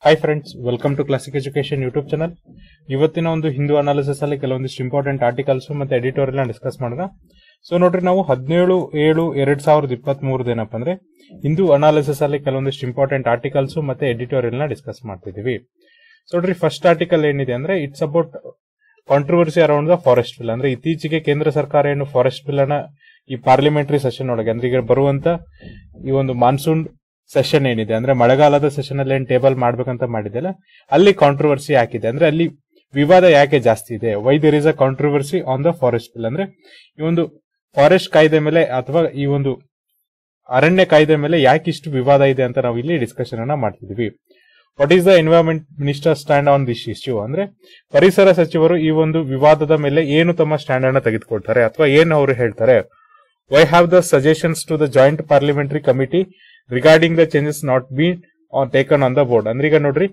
hi friends welcome to classic education YouTube channel ಇವತ್ತಿನ ಒಂದು Hindu analysis ಅಲ್ಲಿ ಕೆಲವೊಂದಿಷ್ಟು ಇಂಪಾರ್ಟೆಂಟ್ ಆರ್ಟಿಕಲ್ಸ್ ಮತ್ತೆ ಎಡಿಟೋರಿಯಲ್ ಡಿಸ್ಕಸ್ ಮಾಡೋಣ ಸೊ ನೋಡ್ರಿ ನಾವು ಹದಿನೇಳು ಏಳು ಎರಡ್ ಸಾವಿರದ ಇಪ್ಪತ್ತ್ ಮೂರದ ಏನಪ್ಪ ಅಂದ್ರೆ ಹಿಂದೂ ಅನಾಲಿಸಿಸ್ ಅಲ್ಲಿ ಕೆಲವೊಂದಿಷ್ಟು ಇಂಪಾರ್ಟೆಂಟ್ ಆರ್ಟಿಕಲ್ಸ್ ಮತ್ತೆ ಎಡಿಟೋರಿಯಲ್ ನ ಡಿಸ್ಕಸ್ ಮಾಡ್ತಿದೀವಿ ಸೊ ನೋಡ್ರಿ ಫಸ್ಟ್ ಆರ್ಟಿಕಲ್ ಏನಿದೆ ಅಂದ್ರೆ it's about controversy around the forest bill ಅಂದ್ರೆ ಇತ್ತೀಚೆಗೆ ಕೇಂದ್ರ ಸರ್ಕಾರ ಏನು ಫಾರೆಸ್ಟ್ ಬಿಲ್ ಅನ್ನ ಈ ಪಾರ್ಲಿಮೆಂಟರಿ ಸೆಷನ್ ಒಳಗೆ ಅಂದ್ರೆ ಈಗ ಬರುವಂತ ಈ ಒಂದು ಮಾನ್ಸೂನ್ ಸೆಷನ್ ಏನಿದೆ ಅಂದ್ರೆ ಮಳೆಗಾಲದ ಸೆಷನ್ ಅಲ್ಲಿ ಏನ್ ಟೇಬಲ್ ಮಾಡ್ಬೇಕಂತ ಮಾಡಿದೆಲ್ಲ ಅಲ್ಲಿ ಕಾಂಟ್ರವರ್ಸಿ ಯಾಕಿದೆ ಅಂದ್ರೆ ಅಲ್ಲಿ ವಿವಾದ ಯಾಕೆ ಜಾಸ್ತಿ ಇದೆ why there is a controversy on the forest bill ಅಂದ್ರೆ ಈ ಒಂದು ಫಾರೆಸ್ಟ್ ಕಾಯ್ದೆ ಮೇಲೆ ಅಥವಾ ಈ ಒಂದು ಅರಣ್ಯ ಕಾಯ್ದೆ ಮೇಲೆ ಯಾಕೆ ಇಷ್ಟು ವಿವಾದ ಇದೆ ಅಂತ ನಾವು ಇಲ್ಲಿ ಡಿಸ್ಕಷನ್ ಅನ್ನ ಮಾಡ್ತಿದ್ವಿ what is the environment minister stand on this issue ಅಂದ್ರೆ ಪರಿಸರ ಸಚಿವರು ಈ ಒಂದು ವಿವಾದದ ಮೇಲೆ ಏನು ತಮ್ಮ ಸ್ಟ್ಯಾಂಡ್ ಅನ್ನ ತೆಗೆದುಕೊಳ್ತಾರೆ ಅಥವಾ ಏನು ಅವರು ಹೇಳ್ತಾರೆ why have the suggestions to the joint parliamentary committee regarding the changes not been on taken on the board ಅಂದ್ರೆ ಈಗ ನೋಡ್ರಿ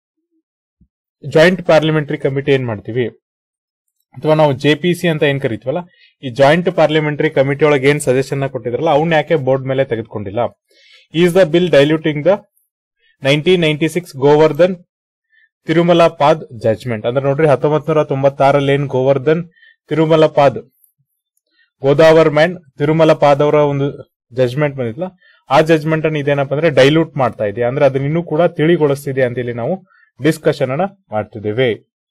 ಜಾಯಿಂಟ್ ಪಾರ್ಲಿಮೆಂಟರಿ ಕಮಿಟಿ ಏನ್ ಮಾಡ್ತೀವಿ ಅಥವಾ ನಾವು ಜೆ ಪಿ ಸಿ ಅಂತ ಏನ್ ಕರಿತೀವಲ್ಲ ಈ ಜಾಯಿಂಟ್ ಪಾರ್ಲಿಮೆಂಟರಿ ಕಮಿಟಿ ಒಳಗೆ ಏನ್ ಸಜೆಷನ್ ಕೊಟ್ಟಿದ್ರಲ್ಲ ಅವ್ನ ಯಾಕೆ ಬೋರ್ಡ್ ಮೇಲೆ ತೆಗೆದುಕೊಂಡಿಲ್ಲ is the bill diluting the nineteen ninety six Godavarman Thirumulpad judgment ಅಂದ್ರೆ ನೋಡ್ರಿ ಹತ್ತೊಂಬತ್ ನೂರ ತೊಂಬತ್ತಾರಲ್ಲಿ ಏನ್ Godavarman Thirumulpad Godavarman Thirumulpad ಅವರ ಒಂದು ಜಜ್ಮೆಂಟ್ ಬಂದಿತ್ತಲ್ಲ ಆ ಜಜ್ಮೆಂಟ್ ಅನ್ನು ಇದೇನಪ್ಪ ಅಂದ್ರೆ ಡೈಲ್ಯೂಟ್ ಮಾಡ್ತಾ ಇದೆ ಅಂದ್ರೆ ಅದನ್ನ ಇನ್ನೂ ಕೂಡ ತಿಳಿಗೊಳಿಸ್ತಿದೆ ಅಂತ ಇಲ್ಲಿ ನಾವು ಡಿಸ್ಕಷನ್ ಅನ್ನ ಮಾಡ್ತಿದ್ದೇವೆ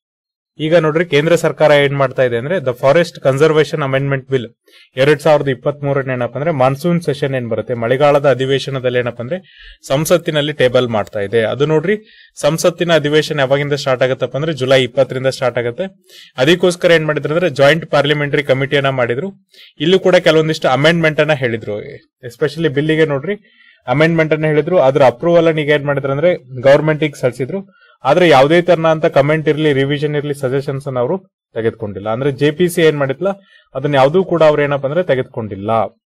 ಈಗ ನೋಡ್ರಿ ಕೇಂದ್ರ ಸರ್ಕಾರ ಏನ್ ಮಾಡ್ತಾ ಇದೆ ಅಂದ್ರೆ the forest conservation amendment bill ಎರಡ್ ಸಾವಿರದ ಇಪ್ಪತ್ತ್ ಮೂರನೇ ಏನಪ್ಪ ಅಂದ್ರೆ ಮಾನ್ಸೂನ್ ಸೆಷನ್ ಏನ್ ಬರುತ್ತೆ ಮಳೆಗಾಲದ ಅಧಿವೇಶನದಲ್ಲಿ ಏನಪ್ಪ ಅಂದ್ರೆ ಸಂಸತ್ತಿನಲ್ಲಿ ಟೇಬಲ್ ಮಾಡ್ತಾ ಇದೆ ಅದು ನೋಡ್ರಿ ಸಂಸತ್ತಿನ ಅಧಿವೇಶನ ಯಾವಾಗಿಂದ ಸ್ಟಾರ್ಟ್ ಆಗುತ್ತಪ್ಪ ಅಂದ್ರೆ ಜುಲೈ ಇಪ್ಪತ್ತರಿಂದ ಸ್ಟಾರ್ಟ್ ಆಗುತ್ತೆ ಅದಕ್ಕೋಸ್ಕರ ಏನ್ ಮಾಡಿದ್ರು ಅಂದ್ರೆ ಜಾಯಿಂಟ್ ಪಾರ್ಲಿಮೆಂಟರಿ ಕಮಿಟಿಯನ್ನ ಮಾಡಿದ್ರು ಇಲ್ಲೂ ಕೂಡ ಕೆಲವೊಂದಿಷ್ಟು ಅಮೆಂಡ್ಮೆಂಟ್ ಅನ್ನ ಹೇಳಿದ್ರು ಎಸ್ಪೆಷಲಿ ಬಿಲ್ಲಿಗೆ ನೋಡ್ರಿ ಅಮೆಂಡ್ಮೆಂಟ್ ಅನ್ನ ಹೇಳಿದ್ರು ಅದ್ರ ಅಪ್ರೂವಲ್ ಅನ್ನ ಈಗ ಏನ್ ಮಾಡಿದ್ರು ಅಂದ್ರೆ ಗವರ್ಮೆಂಟ್ ಗೆ ಸಲ್ಲಿಸಿದ್ರು ಆದ್ರೆ ಯಾವುದೇ ತರನ ಅಂತ ಕಮೆಂಟ್ ಇರ್ಲಿ ರಿವಿಷನ್ ಇರ್ಲಿ ಸಜೆಷನ್ಸ್ ಅನ್ನ ಅವರು ತೆಗೆದುಕೊಂಡಿಲ್ಲ ಅಂದ್ರೆ ಜೆ ಪಿ ಸಿ ಏನ್ ಮಾಡಿದ್ಲ ಅದನ್ನ ಯಾವುದೂ ಕೂಡ ಅವ್ರು ಏನಪ್ಪ ಅಂದ್ರೆ ತೆಗೆದುಕೊಂಡಿಲ್ಲ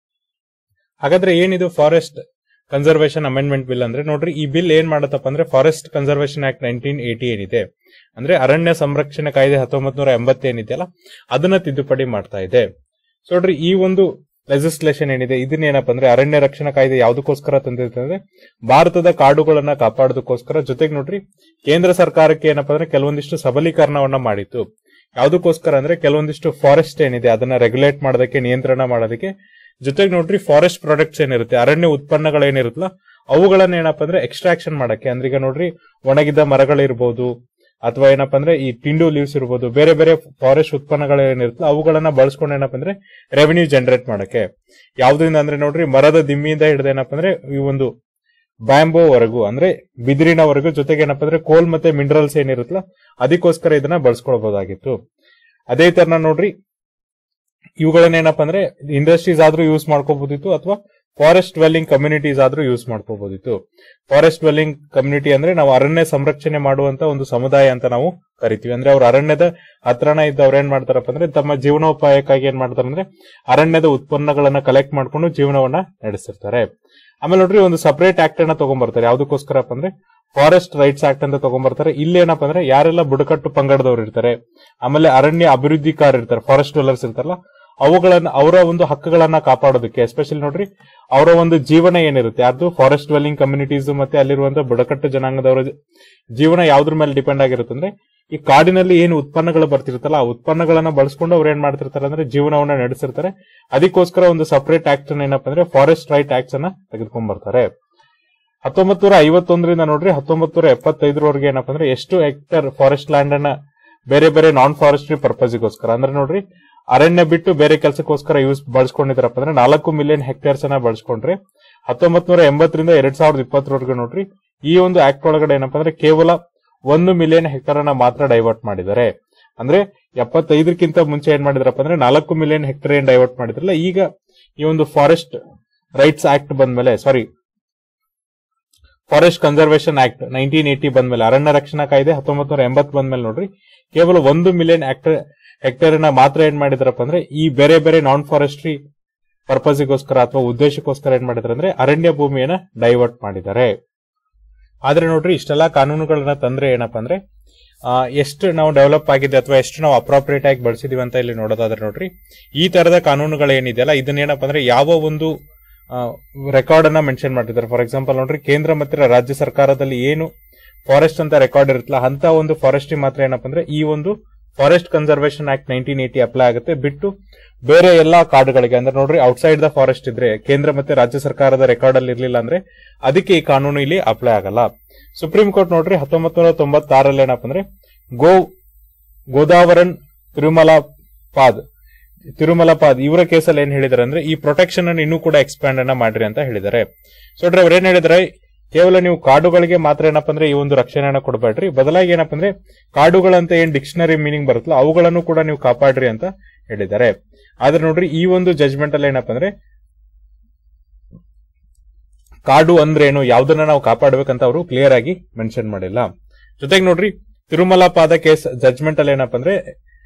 ಹಾಗಾದ್ರೆ ಏನಿದು ಫಾರೆಸ್ಟ್ ಕನ್ಸರ್ವೇಷನ್ ಅಮೆಂಡ್ಮೆಂಟ್ ಬಿಲ್ ಅಂದ್ರೆ ನೋಡ್ರಿ ಈ ಬಿಲ್ ಏನ್ ಮಾಡತ್ತಪ್ಪ ಅಂದ್ರೆ forest conservation act nineteen eighty ಏನಿದೆ ಅಂದ್ರೆ ಅರಣ್ಯ ಸಂರಕ್ಷಣೆ ಕಾಯ್ದೆ ಹತ್ತೊಂಬತ್ ನೂರ ಎಂಬತ್ತೇನಿದೆಯಲ್ಲ ಅದನ್ನ ತಿದ್ದುಪಡಿ ಮಾಡ್ತಾ ಇದೆ ಸೊ ನೋಡ್ರಿ ಈ ಒಂದು ಲೆಜಿಸ್ಲೇಷನ್ ಏನಿದೆ ಇದನ್ನ ಏನಪ್ಪ ಅಂದ್ರೆ ಅರಣ್ಯ ರಕ್ಷಣಾ ಕಾಯ್ದೆ ಯಾವ್ದಕ್ಕೋಸ್ಕರ ತಂದಿದೆ ಅಂದ್ರೆ ಭಾರತದ ಕಾಡುಗಳನ್ನ ಕಾಪಾಡೋದಕ್ಕೋಸ್ಕರ ಜೊತೆಗೆ ನೋಡ್ರಿ ಕೇಂದ್ರ ಸರ್ಕಾರಕ್ಕೆ ಏನಪ್ಪ ಅಂದ್ರೆ ಕೆಲವೊಂದಿಷ್ಟು ಸಬಲೀಕರಣವನ್ನ ಮಾಡಿತ್ತು ಯಾವ್ದಕ್ಕೋಸ್ಕರ ಅಂದ್ರೆ ಕೆಲವೊಂದಿಷ್ಟು ಫಾರೆಸ್ಟ್ ಏನಿದೆ ಅದನ್ನ ರೆಗ್ಯುಲೇಟ್ ಮಾಡೋದಕ್ಕೆ ನಿಯಂತ್ರಣ ಮಾಡೋದಕ್ಕೆ ಜೊತೆಗೆ ನೋಡ್ರಿ ಫಾರೆಸ್ಟ್ ಪ್ರಾಡಕ್ಟ್ಸ್ ಏನಿರುತ್ತೆ ಅರಣ್ಯ ಉತ್ಪನ್ನಗಳು ಏನಿರುತ್ತಲ್ಲ ಅವುಗಳನ್ನ ಏನಪ್ಪ ಅಂದ್ರೆ ಎಕ್ಸ್ಟ್ರಾಕ್ಷನ್ ಮಾಡಕ್ಕೆ ಅಂದ್ರೆ ಈಗ ನೋಡ್ರಿ ಒಣಗಿದ ಮರಗಳಿರ್ಬೋದು ಅಥವಾ ಏನಪ್ಪ ಅಂದ್ರೆ ಈ ಟಿಂಡು ಲೀವ್ಸ್ ಇರ್ಬೋದು ಬೇರೆ ಬೇರೆ ಫಾರೆಸ್ಟ್ ಉತ್ಪನ್ನಗಳು ಏನಿರುತ್ತಲ್ಲ ಅವುಗಳನ್ನ ಬಳಸ್ಕೊಂಡು ಏನಪ್ಪ ಅಂದ್ರೆ ರೆವೆನ್ಯೂ ಜನರೇಟ್ ಮಾಡಕ್ಕೆ ಯಾವ್ದ್ರಿಂದ ಅಂದ್ರೆ ನೋಡ್ರಿ ಮರದ ದಿಮ್ಮಿಯಿಂದ ಹಿಡಿದು ಏನಪ್ಪ ಅಂದ್ರೆ ಈ ಒಂದು ಬ್ಯಾಂಬೋ ವರೆಗೂ ಅಂದ್ರೆ ಬಿದಿರಿನವರೆಗೂ ಜೊತೆಗೆ ಏನಪ್ಪ ಅಂದ್ರೆ ಕೋಲ್ ಮತ್ತೆ ಮಿನರಲ್ಸ್ ಏನಿರುತ್ತಲ್ಲ ಅದಕ್ಕೋಸ್ಕರ ಇದನ್ನ ಬಳಸ್ಕೊಳ್ಬಹುದಾಗಿತ್ತು ಅದೇ ತರ ನೋಡ್ರಿ ಇವುಗಳನ್ನ ಏನಪ್ಪ ಅಂದ್ರೆ ಇಂಡಸ್ಟ್ರೀಸ್ ಆದ್ರೂ ಯೂಸ್ ಮಾಡ್ಕೋಬಹುದಿತ್ತು ಅಥವಾ ಫಾರೆಸ್ಟ್ ಡ್ವೆಲ್ಲಿಂಗ್ ಕಮ್ಯುನಿಟೀಸ್ ಆದ್ರೂ ಯೂಸ್ ಮಾಡ್ಕೋಬಹುದಿತ್ತು ಫಾರೆಸ್ಟ್ ಡ್ವೆಲ್ಲಿಂಗ್ ಕಮ್ಯುನಿಟಿ ಅಂದ್ರೆ ನಾವು ಅರಣ್ಯ ಸಂರಕ್ಷಣೆ ಮಾಡುವಂತ ಒಂದು ಸಮುದಾಯ ಅಂತ ನಾವು ಕರಿತೀವಿ ಅಂದ್ರೆ ಅವ್ರ ಅರಣ್ಯದ ಹತ್ರನ ಇದ್ದ ಅವ್ರ ಏನ್ ಮಾಡ್ತಾರಪ್ಪ ಅಂದ್ರೆ ತಮ್ಮ ಜೀವನೋಪಾಯಕ್ಕಾಗಿ ಏನ್ ಮಾಡ್ತಾರೆ ಅಂದ್ರೆ ಅರಣ್ಯದ ಉತ್ಪನ್ನಗಳನ್ನ ಕಲೆಕ್ಟ್ ಮಾಡ್ಕೊಂಡು ಜೀವನವನ್ನ ನಡೆಸಿರ್ತಾರೆ ಆಮೇಲೆ ನೋಡ್ರಿ ಒಂದು ಸಪರೇಟ್ ಆಕ್ಟ್ ಅನ್ನ ತಗೊಂಡ್ಬರ್ತಾರೆ ಯಾವ್ದಕ್ಕೋಸ್ಕರಪ್ಪ ಅಂದ್ರೆ ಫಾರೆಸ್ಟ್ ರೈಟ್ಸ್ ಆಕ್ಟ್ ಅಂತ ತಗೊಂಡ್ಬರ್ತಾರೆ ಇಲ್ಲಿ ಏನಪ್ಪ ಅಂದ್ರೆ ಯಾರೆಲ್ಲ ಬುಡಕಟ್ಟು ಪಂಗಡದವ್ರು ಇರ್ತಾರೆ ಆಮೇಲೆ ಅರಣ್ಯ ಅಭಿವೃದ್ಧಿಕಾರ ಇರ್ತಾರೆ ಫಾರೆಸ್ಟ್ ಡೆವಲರ್ಸ್ ಇರ್ತಾರಲ್ಲ ಅವುಗಳನ್ನ ಅವರ ಒಂದು ಹಕ್ಕುಗಳನ್ನ ಕಾಪಾಡೋದಕ್ಕೆ ಎಸ್ಪೆಷಲಿ ನೋಡ್ರಿ ಅವರ ಒಂದು ಜೀವನ ಏನಿರುತ್ತೆ ಅದು ಫಾರೆಸ್ಟ್ ಡ್ವೆಲ್ಲಿಂಗ್ ಕಮ್ಯುನಿಟೀಸ್ ಮತ್ತೆ ಅಲ್ಲಿರುವಂತಹ ಬುಡಕಟ್ಟು ಜನಾಂಗದವರ ಜೀವನ ಯಾವ್ದ್ರ ಮೇಲೆ ಡಿಪೆಂಡ್ ಆಗಿರುತ್ತೆ ಅಂದ್ರೆ ಈ ಕಾಡಿನಲ್ಲಿ ಏನು ಉತ್ಪನ್ನಗಳು ಬರ್ತಿರುತ್ತಲ್ಲ ಆ ಉತ್ಪನ್ನಗಳನ್ನ ಬಳಸ್ಕೊಂಡು ಅವ್ರು ಏನ್ ಮಾಡ್ತಿರ್ತಾರೆ ಅಂದ್ರೆ ಜೀವನವನ್ನ ನಡೆಸಿರ್ತಾರೆ ಅದಕ್ಕೋಸ್ಕರ ಒಂದು ಸಪರೇಟ್ ಆಕ್ಟ್ ಏನಪ್ಪಾ ಅಂದ್ರೆ ಫಾರೆಸ್ಟ್ ರೈಟ್ ಆಕ್ಟ್ಸ್ ಅನ್ನ ತೆಗೆದುಕೊಂಡ್ ಬರ್ತಾರೆ ಹತ್ತೊಂಬತ್ ನೂರ ಐವತ್ತೊಂದರಿಂದ ನೋಡ್ರಿ ಹತ್ತೊಂಬತ್ ನೂರ ಎಪ್ಪತ್ತೈದರವರೆಗೆ ಏನಪ್ಪಾ ಅಂದ್ರೆ ಎಷ್ಟು ಹೆಕ್ಟರ್ ಫಾರೆಸ್ಟ್ ಲ್ಯಾಂಡ್ ಅನ್ನ ಬೇರೆ ಬೇರೆ ನಾನ್ ಫಾರೆಸ್ಟ್ರಿ ಪರ್ಪಸ್ಗೋಸ್ಕರ ಅಂದ್ರೆ ನೋಡ್ರಿ ಅರಣ್ಯ ಬಿಟ್ಟು ಬೇರೆ ಕೆಲಸಕ್ಕೋಸ್ಕರ ಯೂಸ್ ಬಳಸ್ಕೊಂಡಿದಾರಪ್ಪ ಅಂದ್ರೆ ನಾಲ್ಕು ಮಿಲಿಯನ್ ಹೆಕ್ಟೇರ್ಸ್ ಅನ್ನ ಬಳಸ್ಕೊಂಡ್ರೆ ಹತ್ತೊಂಬತ್ ನೂರ ಎಂಬತ್ತರಿಂದ ಎರಡ್ ಸಾವಿರದ ಇಪ್ಪತ್ತರವರೆಗೆ ನೋಡ್ರಿ ಈ ಒಂದು ಆಕ್ಟ್ ಒಳಗಡೆ ಏನಪ್ಪಾ ಅಂದ್ರೆ ಕೇವಲ ಒಂದು ಮಿಲಿಯನ್ ಹೆಕ್ಟರ್ ಅನ್ನ ಮಾತ್ರ ಡೈವರ್ಟ್ ಮಾಡಿದ್ದಾರೆ ಅಂದ್ರೆ ಎಪ್ಪತ್ತೈದಕ್ಕಿಂತ ಮುಂಚೆ ಏನ್ ಮಾಡಿದ್ರಪ್ಪ ಅಂದ್ರೆ ನಾಲ್ಕು ಮಿಲಿಯನ್ ಹೆಕ್ಟರ್ ಏನ್ ಡೈವರ್ಟ್ ಮಾಡಿದ್ರಲ್ಲ ಈಗ ಈ ಒಂದು ಫಾರೆಸ್ಟ್ ರೈಟ್ಸ್ ಆಕ್ಟ್ ಬಂದ್ಮೇಲೆ sorry forest conservation act nineteen eighty ಬಂದ್ಮೇಲೆ ಅರಣ್ಯ ರಕ್ಷಣಾ ಕಾಯ್ದೆ ಹತ್ತೊಂಬತ್ ನೂರ ಎಂಬತ್ ಬಂದ್ಮೇಲೆ ನೋಡ್ರಿ ಕೇವಲ ಒಂದು ಮಿಲಿಯನ್ ಹೆಕ್ಟೇರ್ ನ ಮಾತ್ರ ಏನ್ ಮಾಡಿದ್ರಪ್ಪ ಅಂದ್ರೆ ಈ ಬೇರೆ ಬೇರೆ ನಾನ್ ಫಾರೆಸ್ಟ್ರಿ ಪರ್ಪಸ್ಗೋಸ್ಕರ ಅಥವಾ ಉದ್ದೇಶಕ್ಕೋಸ್ಕರ ಏನ್ ಮಾಡಿದ್ರೆ ಅಂದ್ರೆ ಅರಣ್ಯ ಭೂಮಿಯನ್ನ ಡೈವರ್ಟ್ ಮಾಡಿದ್ದಾರೆ ಆದ್ರೆ ನೋಡ್ರಿ ಇಷ್ಟೆಲ್ಲಾ ಕಾನೂನುಗಳನ್ನ ತಂದ್ರೆ ಏನಪ್ಪಾ ಅಂದ್ರೆ ಎಷ್ಟು ನಾವು ಡೆವಲಪ್ ಆಗಿದೆ ಅಥವಾ ಎಷ್ಟು ನಾವು ಅಪ್ರಾಪ್ರಿಯೇಟ್ ಆಗಿ ಬಳಸಿದೀವಿ ಅಂತ ಇಲ್ಲಿ ನೋಡೋದಾದ್ರೆ ನೋಡ್ರಿ ಈ ತರದ ಕಾನೂನುಗಳು ಏನಿದೆಯಲ್ಲ ಇದನ್ನೇನಪ್ಪ ಅಂದ್ರೆ ಯಾವ ಒಂದು ರೆಕಾರ್ಡ್ ಅನ್ನ ಮೆನ್ಷನ್ ಮಾಡಿದ್ದಾರೆ ಫಾರ್ ಎಕ್ಸಾಂಪಲ್ ನೋಡ್ರಿ ಕೇಂದ್ರ ಮತ್ತು ರಾಜ್ಯ ಸರ್ಕಾರದಲ್ಲಿ ಏನು ಫಾರೆಸ್ಟ್ ಅಂತ ರೆಕಾರ್ಡ್ ಇರುತ್ತಲ್ಲ ಅಂತ ಒಂದು ಫಾರೆಸ್ಟ್ ಮಾತ್ರ ಏನಪ್ಪ ಅಂದ್ರೆ ಈ ಒಂದು forest conservation act nineteen eighty apply ಆಗುತ್ತೆ ಬಿಟ್ಟು ಬೇರೆ ಎಲ್ಲಾ ಕಾಡುಗಳಿಗೆ ಅಂದ್ರೆ ನೋಡ್ರಿ ಔಟ್ಸೈಡ್ ದ ಫಾರೆಸ್ಟ್ ಇದ್ರೆ ಕೇಂದ್ರ ಮತ್ತೆ ರಾಜ್ಯ ಸರ್ಕಾರದ ರೆಕಾರ್ಡ್ ಅಲ್ಲಿ ಇರ್ಲಿಲ್ಲ ಅಂದ್ರೆ ಅದಕ್ಕೆ ಈ ಕಾನೂನು ಇಲ್ಲಿ ಅಪ್ಲೈ ಆಗಲ್ಲ ಸುಪ್ರೀಂ ಕೋರ್ಟ್ ನೋಡ್ರಿ ಹತ್ತೊಂಬತ್ ನೂರ ತೊಂಬತ್ತಾರಲ್ಲಿ ಏನಪ್ಪ ಅಂದ್ರೆ ಗೋ ಗೋದಾವರನ್ ತಿರುಮಲ ಪಾದ್ ತಿರುಮಲ ಪಾದ್ ಇವರ ಕೇಸಲ್ಲಿ ಏನ್ ಹೇಳಿದಾರೆ ಅಂದ್ರೆ ಈ ಪ್ರೊಟೆಕ್ಷನ್ ಅನ್ನು ಇನ್ನೂ ಕೂಡ ಎಕ್ಸ್ಪ್ಯಾಂಡ್ ಅನ್ನ ಮಾಡ್ರಿ ಅಂತ ಹೇಳಿದ್ದಾರೆ ಸೊ ನೋಡ್ರಿ ಅವ್ರು ಏನ್ ಹೇಳಿದಾರೆ ಕೇವಲ ನೀವು ಕಾಡುಗಳಿಗೆ ಮಾತ್ರ ಏನಪ್ಪ ಅಂದ್ರೆ ಈ ಒಂದು ರಕ್ಷಣೆಯನ್ನ ಕೊಡಬೇಡ್ರಿ ಬದಲಾಗಿ ಏನಪ್ಪ ಅಂದ್ರೆ ಕಾಡುಗಳಂತ ಏನ್ ಡಿಕ್ಷನರಿ ಮೀನಿಂಗ್ ಬರುತ್ತಲ್ಲ ಅವುಗಳನ್ನು ಕೂಡ ನೀವು ಕಾಪಾಡ್ರಿ ಅಂತ ಹೇಳಿದ್ದಾರೆ ಆದ್ರೆ ನೋಡ್ರಿ ಈ ಒಂದು ಜಜ್ಮೆಂಟ್ ಅಲ್ಲಿ ಏನಪ್ಪ ಅಂದ್ರೆ ಕಾಡು ಅಂದ್ರೇನು ಯಾವ್ದನ್ನ ನಾವು ಕಾಪಾಡಬೇಕಂತ ಅವರು ಕ್ಲಿಯರ್ ಆಗಿ ಮೆನ್ಷನ್ ಮಾಡಿಲ್ಲ ಜೊತೆಗೆ ನೋಡ್ರಿ ತಿರುಮಲ ಪಾದ ಕೇಸ್ ಜಜ್ಮೆಂಟ್ ಅಲ್ಲಿ ಏನಪ್ಪ ಅಂದ್ರೆ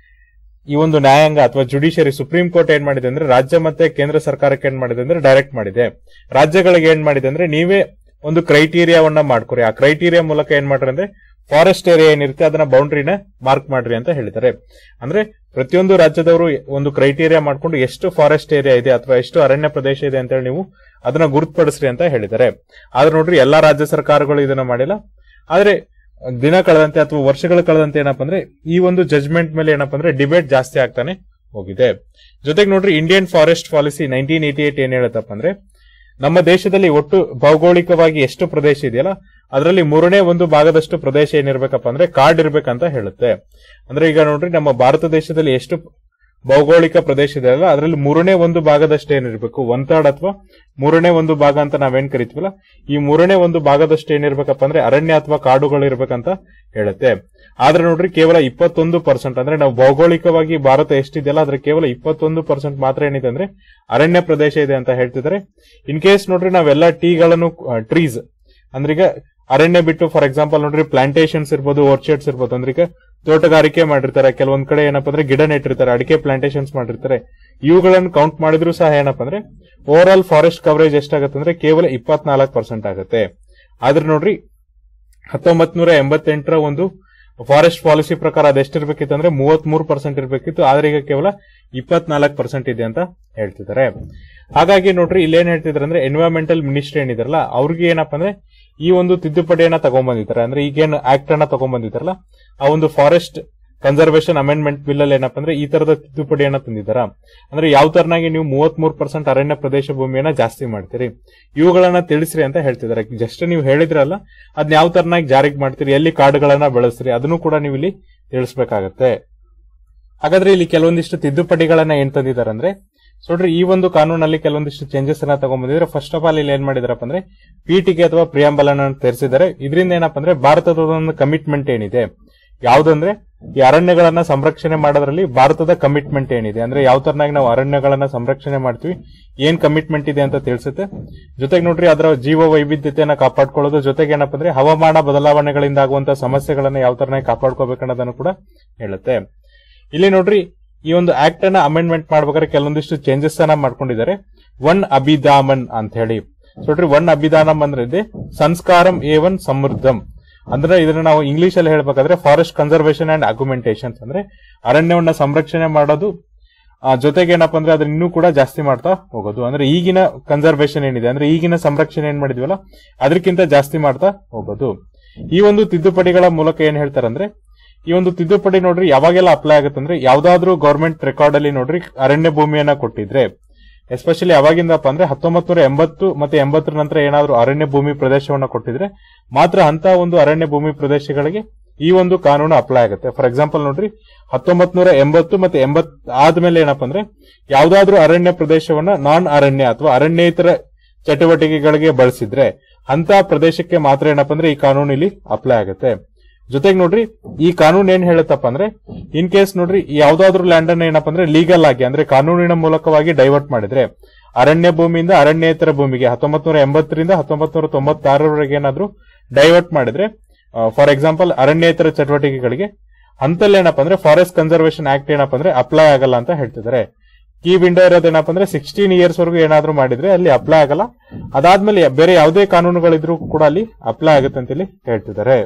ಈ ಒಂದು ನ್ಯಾಯಾಂಗ ಅಥವಾ ಜುಡಿಷಿಯರಿ ಸುಪ್ರೀಂ ಕೋರ್ಟ್ ಏನ್ ಮಾಡಿದೆ ಅಂದ್ರೆ ರಾಜ್ಯ ಮತ್ತೆ ಕೇಂದ್ರ ಸರ್ಕಾರಕ್ಕೆ ಏನ್ ಮಾಡಿದೆ ಅಂದ್ರೆ ಡೈರೆಕ್ಟ್ ಮಾಡಿದೆ ರಾಜ್ಯಗಳಿಗೆ ಏನ್ ಮಾಡಿದೆ ಅಂದ್ರೆ ನೀವೇ ಒಂದು ಕ್ರೈಟೀರಿಯಾವನ್ನ ಮಾಡ್ಕೊರಿ ಆ ಕ್ರೈಟೀರಿಯಾ ಮೂಲಕ ಏನ್ ಮಾಡ್ರಿ ಅಂದ್ರೆ ಫಾರೆಸ್ಟ್ ಏರಿಯಾ ಏನಿರುತ್ತೆ ಅದನ್ನ ಬೌಂಡ್ರಿನ ಮಾರ್ಕ್ ಮಾಡ್ರಿ ಅಂತ ಹೇಳಿದ್ದಾರೆ ಅಂದ್ರೆ ಪ್ರತಿಯೊಂದು ರಾಜ್ಯದವರು ಒಂದು ಕ್ರೈಟೀರಿಯಾ ಮಾಡ್ಕೊಂಡು ಎಷ್ಟು ಫಾರೆಸ್ಟ್ ಏರಿಯಾ ಇದೆ ಅಥವಾ ಎಷ್ಟು ಅರಣ್ಯ ಪ್ರದೇಶ ಇದೆ ಅಂತ ಹೇಳಿ ನೀವು ಅದನ್ನ ಗುರುತುಪಡಿಸ್ರಿ ಅಂತ ಹೇಳಿದ್ದಾರೆ ಆದ್ರೆ ನೋಡ್ರಿ ಎಲ್ಲಾ ರಾಜ್ಯ ಸರ್ಕಾರಗಳು ಇದನ್ನ ಮಾಡಿಲ್ಲ ಆದ್ರೆ ದಿನ ಕಳೆದಂತೆ ಅಥವಾ ವರ್ಷಗಳು ಕಳೆದಂತೆ ಏನಪ್ಪ ಅಂದ್ರೆ ಈ ಒಂದು ಜಜ್ಮೆಂಟ್ ಮೇಲೆ ಏನಪ್ಪ ಅಂದ್ರೆ ಡಿಬೇಟ್ ಜಾಸ್ತಿ ಆಗ್ತಾನೆ ಹೋಗಿದೆ ಜೊತೆಗೆ ನೋಡ್ರಿ Indian forest policy nineteen eighty eight ಏನ್ ಹೇಳುತ್ತಪ್ಪ ಅಂದ್ರೆ ನಮ್ಮ ದೇಶದಲ್ಲಿ ಒಟ್ಟು ಭೌಗೋಳಿಕವಾಗಿ ಎಷ್ಟು ಪ್ರದೇಶ ಇದೆಯಲ್ಲ ಅದರಲ್ಲಿ ಮೂರನೇ ಒಂದು ಭಾಗದಷ್ಟು ಪ್ರದೇಶ ಏನಿರ್ಬೇಕಪ್ಪ ಅಂದ್ರೆ ಕಾಡ್ ಇರ್ಬೇಕಂತ ಹೇಳುತ್ತೆ ಅಂದ್ರೆ ಈಗ ನೋಡ್ರಿ ನಮ್ಮ ಭಾರತ ದೇಶದಲ್ಲಿ ಎಷ್ಟು ಭೌಗೋಳಿಕ ಪ್ರದೇಶ ಇದೆಯಲ್ಲ ಅದರಲ್ಲಿ ಮೂರನೇ ಒಂದು ಭಾಗದಷ್ಟು ಏನಿರ್ಬೇಕು ಒನ್ ಥರ್ಡ್ ಅಥವಾ ಮೂರನೇ ಒಂದು ಭಾಗ ಅಂತ ನಾವೇನ್ ಕರಿತೀವಲ್ಲ ಈ ಮೂರನೇ ಒಂದು ಭಾಗದಷ್ಟು ಏನಿರ್ಬೇಕಪ್ಪ ಅಂದ್ರೆ ಅರಣ್ಯ ಅಥವಾ ಕಾಡುಗಳು ಇರ್ಬೇಕಂತ ಹೇಳುತ್ತೆ ಆದ್ರೆ ನೋಡ್ರಿ ಕೇವಲ ಇಪ್ಪತ್ತೊಂದು ಪರ್ಸೆಂಟ್ ಅಂದ್ರೆ ನಾವು ಭೌಗೋಳಿಕವಾಗಿ ಭಾರತ ಎಷ್ಟಿದೆಯಲ್ಲ ಅದ್ರ ಕೇವಲ ಇಪ್ಪತ್ತೊಂದು ಪರ್ಸೆಂಟ್ ಮಾತ್ರ ಏನಿದೆ ಅಂದ್ರೆ ಅರಣ್ಯ ಪ್ರದೇಶ ಇದೆ ಅಂತ ಹೇಳ್ತಿದ್ದಾರೆ ಇನ್ ಕೇಸ್ ನೋಡ್ರಿ ನಾವೆಲ್ಲ ಟೀಗಳನ್ನು ಟ್ರೀಸ್ ಅಂದ್ರೆ ಈಗ ಅರಣ್ಯ ಬಿಟ್ಟು ಫಾರ್ ಎಕ್ಸಾಂಪಲ್ ನೋಡ್ರಿ ಪ್ಲಾಂಟೇಶನ್ಸ್ ಇರ್ಬೋದು ಓರ್ಚರ್ಡ್ಸ್ ಇರ್ಬೋದು ಅಂದ್ರೆ ಈಗ ತೋಟಗಾರಿಕೆ ಮಾಡಿರ್ತಾರೆ ಕೆಲವೊಂದ್ ಕಡೆ ಏನಪ್ಪಾ ಅಂದ್ರೆ ಗಿಡ ನೆಟ್ಟಿರ್ತಾರೆ ಅಡಿಕೆ ಪ್ಲಾಂಟೇಶನ್ಸ್ ಮಾಡಿರ್ತಾರೆ ಇವುಗಳನ್ನು ಕೌಂಟ್ ಮಾಡಿದ್ರು ಸಹ ಏನಪ್ಪಾ ಅಂದ್ರೆ ಓವರ್ ಆಲ್ ಫಾರೆಸ್ಟ್ ಕವರೇಜ್ ಎಷ್ಟಾಗುತ್ತೆ ಅಂದ್ರೆ ಕೇವಲ ಇಪ್ಪತ್ನಾಲ್ಕು ಪರ್ಸೆಂಟ್ ಆಗುತ್ತೆ ಆದ್ರೆ ನೋಡ್ರಿ ಹತ್ತೊಂಬತ್ ನೂರ ಎಂಬತ್ತೆಂಟರ ಒಂದು ಫಾರೆಸ್ಟ್ ಪಾಲಿಸಿ ಪ್ರಕಾರ ಅದೆಷ್ಟಿರ್ಬೇಕಿತ್ತು ಅಂದ್ರೆ ಮೂವತ್ತ್ ಮೂರು ಪರ್ಸೆಂಟ್ ಇರಬೇಕಿತ್ತು ಆದ್ರೆ ಈಗ ಕೇವಲ ಇಪ್ಪತ್ನಾಲ್ಕು ಪರ್ಸೆಂಟ್ ಇದೆ ಅಂತ ಹೇಳ್ತಿದ್ದಾರೆ ಹಾಗಾಗಿ ನೋಡ್ರಿ ಇಲ್ಲೇನ್ ಹೇಳ್ತಿದ್ದಾರೆ ಅಂದ್ರೆ ಎನ್ವೈರನ್ಮೆಂಟಲ್ ಮಿನಿಸ್ಟ್ರಿ ಏನಿದಾರಲ್ಲ ಅವ್ರಿಗೆ ಏನಪ್ಪಾ ಅಂದ್ರೆ ಈ ಒಂದು ತಿದ್ದುಪಡಿಯನ್ನ ತಗೊಂಡ್ಬಂದಿದ್ದಾರೆ ಅಂದ್ರೆ ಈಗೇನು ಆಕ್ಟ್ ಅನ್ನ ತಗೊಂಡ್ಬಂದಿದ್ದಾರಲ್ಲ ಆ ಒಂದು ಫಾರೆಸ್ಟ್ ಕನ್ಸರ್ವೇಷನ್ ಅಮೆಂಡ್ಮೆಂಟ್ ಬಿಲ್ ಅಲ್ಲಿ ಏನಪ್ಪಾ ಅಂದ್ರೆ ಈ ತರದ ತಿದ್ದುಪಡಿಯನ್ನ ತಂದಿದ್ದಾರ ಅಂದ್ರೆ ಯಾವ ತರನಾಗಿ ನೀವು ಮೂವತ್ತ್ ಮೂರು ಪರ್ಸೆಂಟ್ ಅರಣ್ಯ ಪ್ರದೇಶ ಭೂಮಿಯನ್ನ ಜಾಸ್ತಿ ಮಾಡ್ತೀರಿ ಇವುಗಳನ್ನ ತಿಳಿಸ್ರಿ ಅಂತ ಹೇಳ್ತಿದ್ದಾರೆ ಜಸ್ಟ್ ನೀವು ಹೇಳಿದ್ರಲ್ಲ ಅದನ್ನ ಯಾವ ತರನಾಗಿ ಜಾರಿಗೆ ಮಾಡ್ತೀರಿ ಎಲ್ಲಿ ಕಾಡುಗಳನ್ನ ಬೆಳೆಸ್ರಿ ಅದನ್ನು ಕೂಡ ನೀವು ಇಲ್ಲಿ ತಿಳಿಸ್ಬೇಕಾಗತ್ತೆ ಹಾಗಾದ್ರೆ ಇಲ್ಲಿ ಕೆಲವೊಂದಿಷ್ಟು ತಿದ್ದುಪಡಿಗಳನ್ನ ಏನ್ ತಂದಿದ್ದಾರೆ ಅಂದ್ರೆ ಸೊ ನೋಡ್ರಿ ಈ ಒಂದು ಕಾನೂನಲ್ಲಿ ಕೆಲವೊಂದಿಷ್ಟು ಚೇಂಜಸ್ ಅನ್ನ ತಗೊಂಡ್ಬಂದಿದ್ರೆ ಫಸ್ಟ್ ಆಫ್ ಆಲ್ ಇಲ್ಲಿ ಏನ್ ಮಾಡಿದಾರಪ್ಪ ಅಂದ್ರೆ ಪೀಠಿಕೆ ಅಥವಾ ಪ್ರಿಯಾಂಬಲ್ ಅನ್ನ ತೆರೆಸಿದ್ದಾರೆ ಇದರಿಂದ ಏನಪ್ಪ ಅಂದ್ರೆ ಭಾರತದ ಒಂದು ಕಮಿಟ್ಮೆಂಟ್ ಏನಿದೆ ಯಾವ್ದಂದ್ರೆ ಈ ಅರಣ್ಯಗಳನ್ನ ಸಂರಕ್ಷಣೆ ಮಾಡೋದ್ರಲ್ಲಿ ಭಾರತದ ಕಮಿಟ್ಮೆಂಟ್ ಏನಿದೆ ಅಂದ್ರೆ ಯಾವ ತರನಾಗಿ ನಾವು ಅರಣ್ಯಗಳನ್ನ ಸಂರಕ್ಷಣೆ ಮಾಡ್ತೀವಿ ಏನ್ ಕಮಿಟ್ಮೆಂಟ್ ಇದೆ ಅಂತ ತಿಳಿಸುತ್ತೆ ಜೊತೆಗೆ ನೋಡ್ರಿ ಅದರ ಜೀವ ವೈವಿಧ್ಯತೆಯನ್ನ ಕಾಪಾಡ್ಕೊಳ್ಳೋದು ಜೊತೆಗೆ ಏನಪ್ಪ ಅಂದ್ರೆ ಹವಾಮಾನ ಬದಲಾವಣೆಗಳಿಂದ ಆಗುವಂತಹ ಸಮಸ್ಯೆಗಳನ್ನ ಯಾವ ತರನಾಗಿ ಕಾಪಾಡ್ಕೋಬೇಕನ್ನೋದನ್ನು ಕೂಡ ಹೇಳುತ್ತೆ ಇಲ್ಲಿ ನೋಡ್ರಿ ಈ ಒಂದು ಆಕ್ಟ್ ಅನ್ನ ಅಮೆಂಡ್ಮೆಂಟ್ ಮಾಡ್ಬೇಕಾದ್ರೆ ಕೆಲವೊಂದಿಷ್ಟು ಚೇಂಜಸ್ ಅನ್ನ ಮಾಡ್ಕೊಂಡಿದ್ದಾರೆ ಒನ್ ಅಭಿದಾಮನ್ ಅಂತ ಹೇಳಿ ಸೊ ನೋಡ್ರಿ ಒನ್ ಅಭಿದಾನಂ ಅಂದ್ರೆ ಇದೆ ಸಂಸ್ಕಾರಂ ಏವನ್ ಸಮೃದ್ಧಂ ಅಂದ್ರೆ ಇದನ್ನ ನಾವು ಇಂಗ್ಲಿಷ್ ಅಲ್ಲಿ ಹೇಳ್ಬೇಕಾದ್ರೆ ಫಾರೆಸ್ಟ್ ಕನ್ಸರ್ವೇಷನ್ ಅಂಡ್ ಅಗ್ಯುಮೆಂಟೇಷನ್ ಅಂದ್ರೆ ಅರಣ್ಯವನ್ನ ಸಂರಕ್ಷಣೆ ಮಾಡೋದು ಆ, ಜೊತೆಗೆ ಏನಪ್ಪಾ ಅಂದ್ರೆ ಅದನ್ನ ಇನ್ನೂ ಕೂಡ ಜಾಸ್ತಿ ಮಾಡ್ತಾ ಹೋಗೋದು ಅಂದ್ರೆ ಈಗಿನ ಕನ್ಸರ್ವೇಷನ್ ಏನಿದೆ ಅಂದ್ರೆ ಈಗಿನ ಸಂರಕ್ಷಣೆ ಏನ್ ಮಾಡಿದ್ವಲ್ಲ ಅದಕ್ಕಿಂತ ಜಾಸ್ತಿ ಮಾಡ್ತಾ ಹೋಗೋದು ಈ ಒಂದು ತಿದ್ದುಪಡಿಗಳ ಮೂಲಕ ಏನ್ ಹೇಳ್ತಾರೆ ಅಂದ್ರೆ ಈ ಒಂದು ತಿದ್ದುಪಡಿ ನೋಡ್ರಿ ಯಾವಾಗೆಲ್ಲ ಅಪ್ಲೈ ಆಗುತ್ತೆ ಅಂದ್ರೆ ಯಾವ್ದಾದ್ರು ಗೌರ್ಮೆಂಟ್ ರೆಕಾರ್ಡ್ ಅಲ್ಲಿ ನೋಡ್ರಿ ಅರಣ್ಯ ಭೂಮಿಯನ್ನ ಕೊಟ್ಟಿದ್ರೆ ಎಸ್ಪೆಷಲಿ ಯಾವಾಗಿಂದಪ್ಪ ಅಂದ್ರೆ ಹತ್ತೊಂಬತ್ ನೂರ ಎಂಬತ್ತು ಮತ್ತೆ ಎಂಬತ್ತರ ನಂತರ ಏನಾದ್ರು ಅರಣ್ಯ ಭೂಮಿ ಪ್ರದೇಶವನ್ನ ಕೊಟ್ಟಿದ್ರೆ ಮಾತ್ರ ಅಂತ ಒಂದು ಅರಣ್ಯ ಭೂಮಿ ಪ್ರದೇಶಗಳಿಗೆ ಈ ಒಂದು ಕಾನೂನು ಅಪ್ಲೈ ಆಗುತ್ತೆ ಫಾರ್ ಎಕ್ಸಾಂಪಲ್ ನೋಡ್ರಿ ಹತ್ತೊಂಬತ್ ನೂರ ಎಂಬತ್ತು ಮತ್ತೆ ಎಂಬತ್ ಆದ್ಮೇಲೆ ಏನಪ್ಪಾ ಅಂದ್ರೆ ಯಾವ್ದಾದ್ರು ಅರಣ್ಯ ಪ್ರದೇಶವನ್ನ ನಾನ್ ಅರಣ್ಯ ಅಥವಾ ಅರಣ್ಯೇತರ ಚಟುವಟಿಕೆಗಳಿಗೆ ಬಳಸಿದ್ರೆ ಅಂತ ಪ್ರದೇಶಕ್ಕೆ ಮಾತ್ರ ಏನಪ್ಪಾ ಅಂದ್ರೆ ಈ ಕಾನೂನು ಇಲ್ಲಿ ಅಪ್ಲೈ ಆಗುತ್ತೆ ಜೊತೆಗೆ ನೋಡ್ರಿ ಈ ಕಾನೂನು ಏನ್ ಹೇಳುತ್ತಪ್ಪ ಅಂದ್ರೆ ಇನ್ ಕೇಸ್ ನೋಡ್ರಿ ಯಾವ್ದಾದ್ರು ಲ್ಯಾಂಡ್ ಅನ್ನ ಏನಪ್ಪಾ ಅಂದ್ರೆ ಲೀಗಲ್ ಆಗಿ ಅಂದ್ರೆ ಕಾನೂನಿನ ಮೂಲಕವಾಗಿ ಡೈವರ್ಟ್ ಮಾಡಿದ್ರೆ ಅರಣ್ಯ ಭೂಮಿಯಿಂದ ಅರಣ್ಯೇತರ ಭೂಮಿಗೆ ಹತ್ತೊಂಬತ್ ನೂರ ಎಂಬತ್ತರಿಂದ ಹತ್ತೊಂಬತ್ ನೂರ ತೊಂಬತ್ತಾರರವರೆಗೆ ಏನಾದ್ರು ಡೈವರ್ಟ್ ಮಾಡಿದ್ರೆ ಫಾರ್ ಎಕ್ಸಾಂಪಲ್ ಅರಣ್ಯೇತರ ಚಟುವಟಿಕೆಗಳಿಗೆ ಅಂತಲ್ಲಿ ಏನಪ್ಪಾ ಅಂದ್ರೆ ಫಾರೆಸ್ಟ್ ಕನ್ಸರ್ವೇಷನ್ ಆಕ್ಟ್ ಏನಪ್ಪಾ ಅಂದ್ರೆ ಅಪ್ಲೈ ಆಗಲ್ಲ ಅಂತ ಹೇಳ್ತಿದ್ದಾರೆ ಕೀ ವಿಂಡೋ ಇರೋದೇನಪ್ಪ ಅಂದ್ರೆ ಸಿಕ್ಸ್ಟೀನ್ ಇಯರ್ಸ್ ವರೆಗೂ ಏನಾದ್ರು ಮಾಡಿದ್ರೆ ಅಲ್ಲಿ ಅಪ್ಲೈ ಆಗಲ್ಲ ಅದಾದ್ಮೇಲೆ ಬೇರೆ ಯಾವುದೇ ಕಾನೂನುಗಳಿದ್ರು ಕೂಡ ಅಲ್ಲಿ ಅಪ್ಲೈ ಆಗುತ್ತೆ ಅಂತ ಇಲ್ಲಿ ಹೇಳ್ತಿದ್ದಾರೆ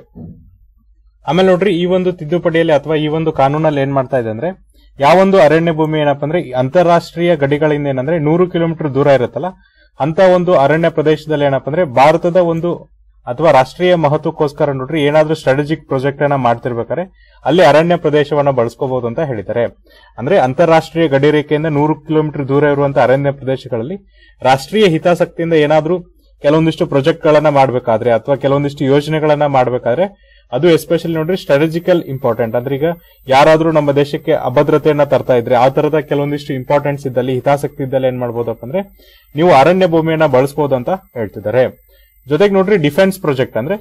ಆಮೇಲೆ ನೋಡ್ರಿ ಈ ಒಂದು ತಿದ್ದುಪಡಿಯಲ್ಲಿ ಅಥವಾ ಈ ಒಂದು ಕಾನೂನಲ್ಲಿ ಏನ್ ಮಾಡ್ತಾ ಇದೆ ಅಂದ್ರೆ ಯಾವೊಂದು ಅರಣ್ಯ ಭೂಮಿ ಏನಪ್ಪಾ ಅಂದ್ರೆ ಈ ಅಂತಾರಾಷ್ಟ್ರೀಯ ಗಡಿಗಳಿಂದ ಏನಂದ್ರೆ ನೂರು ಕಿಲೋಮೀಟರ್ ದೂರ ಇರುತ್ತಲ್ಲ ಅಂತ ಒಂದು ಅರಣ್ಯ ಪ್ರದೇಶದಲ್ಲಿ ಏನಪ್ಪಾ ಅಂದ್ರೆ ಭಾರತದ ಒಂದು ಅಥವಾ ರಾಷ್ಟ್ರೀಯ ಮಹತ್ವಕ್ಕೋಸ್ಕರ ನೋಡ್ರಿ ಏನಾದ್ರೂ ಸ್ಟ್ರಾಟಜಿಕ್ ಪ್ರಾಜೆಕ್ಟ್ ಅನ್ನ ಮಾಡ್ತಿರ್ಬೇಕಾದ್ರೆ ಅಲ್ಲಿ ಅರಣ್ಯ ಪ್ರದೇಶವನ್ನ ಬಳಸ್ಕೋಬಹುದು ಅಂತ ಹೇಳಿದ್ದಾರೆ ಅಂದ್ರೆ ಅಂತಾರಾಷ್ಟ್ರೀಯ ಗಡಿ ರೇಖೆಯಿಂದ ನೂರು ಕಿಲೋಮೀಟರ್ ದೂರ ಇರುವಂತಹ ಅರಣ್ಯ ಪ್ರದೇಶಗಳಲ್ಲಿ ರಾಷ್ಟ್ರೀಯ ಹಿತಾಸಕ್ತಿಯಿಂದ ಏನಾದ್ರೂ ಕೆಲವೊಂದಿಷ್ಟು ಪ್ರಾಜೆಕ್ಟ್ ಗಳನ್ನ ಮಾಡಬೇಕಾದ್ರೆ ಅಥವಾ ಕೆಲವೊಂದಿಷ್ಟು ಯೋಜನೆಗಳನ್ನ ಮಾಡಬೇಕಾದ್ರೆ ಅದು ಎಸ್ಪೆಷಲಿ ನೋಡ್ರಿ ಸ್ಟ್ರಾಟಜಿಕಲ್ ಇಂಪಾರ್ಟೆಂಟ್ ಅಂದ್ರೆ ಈಗ ಯಾರಾದ್ರೂ ನಮ್ಮ ದೇಶಕ್ಕೆ ಅಭದ್ರತೆಯನ್ನ ತರ್ತಾ ಇದ್ರೆ ಆ ತರದ ಕೆಲವೊಂದಿಷ್ಟು ಇಂಪಾರ್ಟೆನ್ಸ್ ಇದ್ದಲ್ಲಿ ಹಿತಾಸಕ್ತಿ ಇದ್ದಲ್ಲಿ ಏನ್ ಮಾಡ್ಬೋದಪ್ಪ ಅಂದ್ರೆ ನೀವು ಅರಣ್ಯ ಭೂಮಿಯನ್ನ ಬಳಸಬಹುದು ಅಂತ ಹೇಳ್ತಿದ್ದಾರೆ ಜೊತೆಗೆ ನೋಡ್ರಿ ಡಿಫೆನ್ಸ್ ಪ್ರಾಜೆಕ್ಟ್ ಅಂದ್ರೆ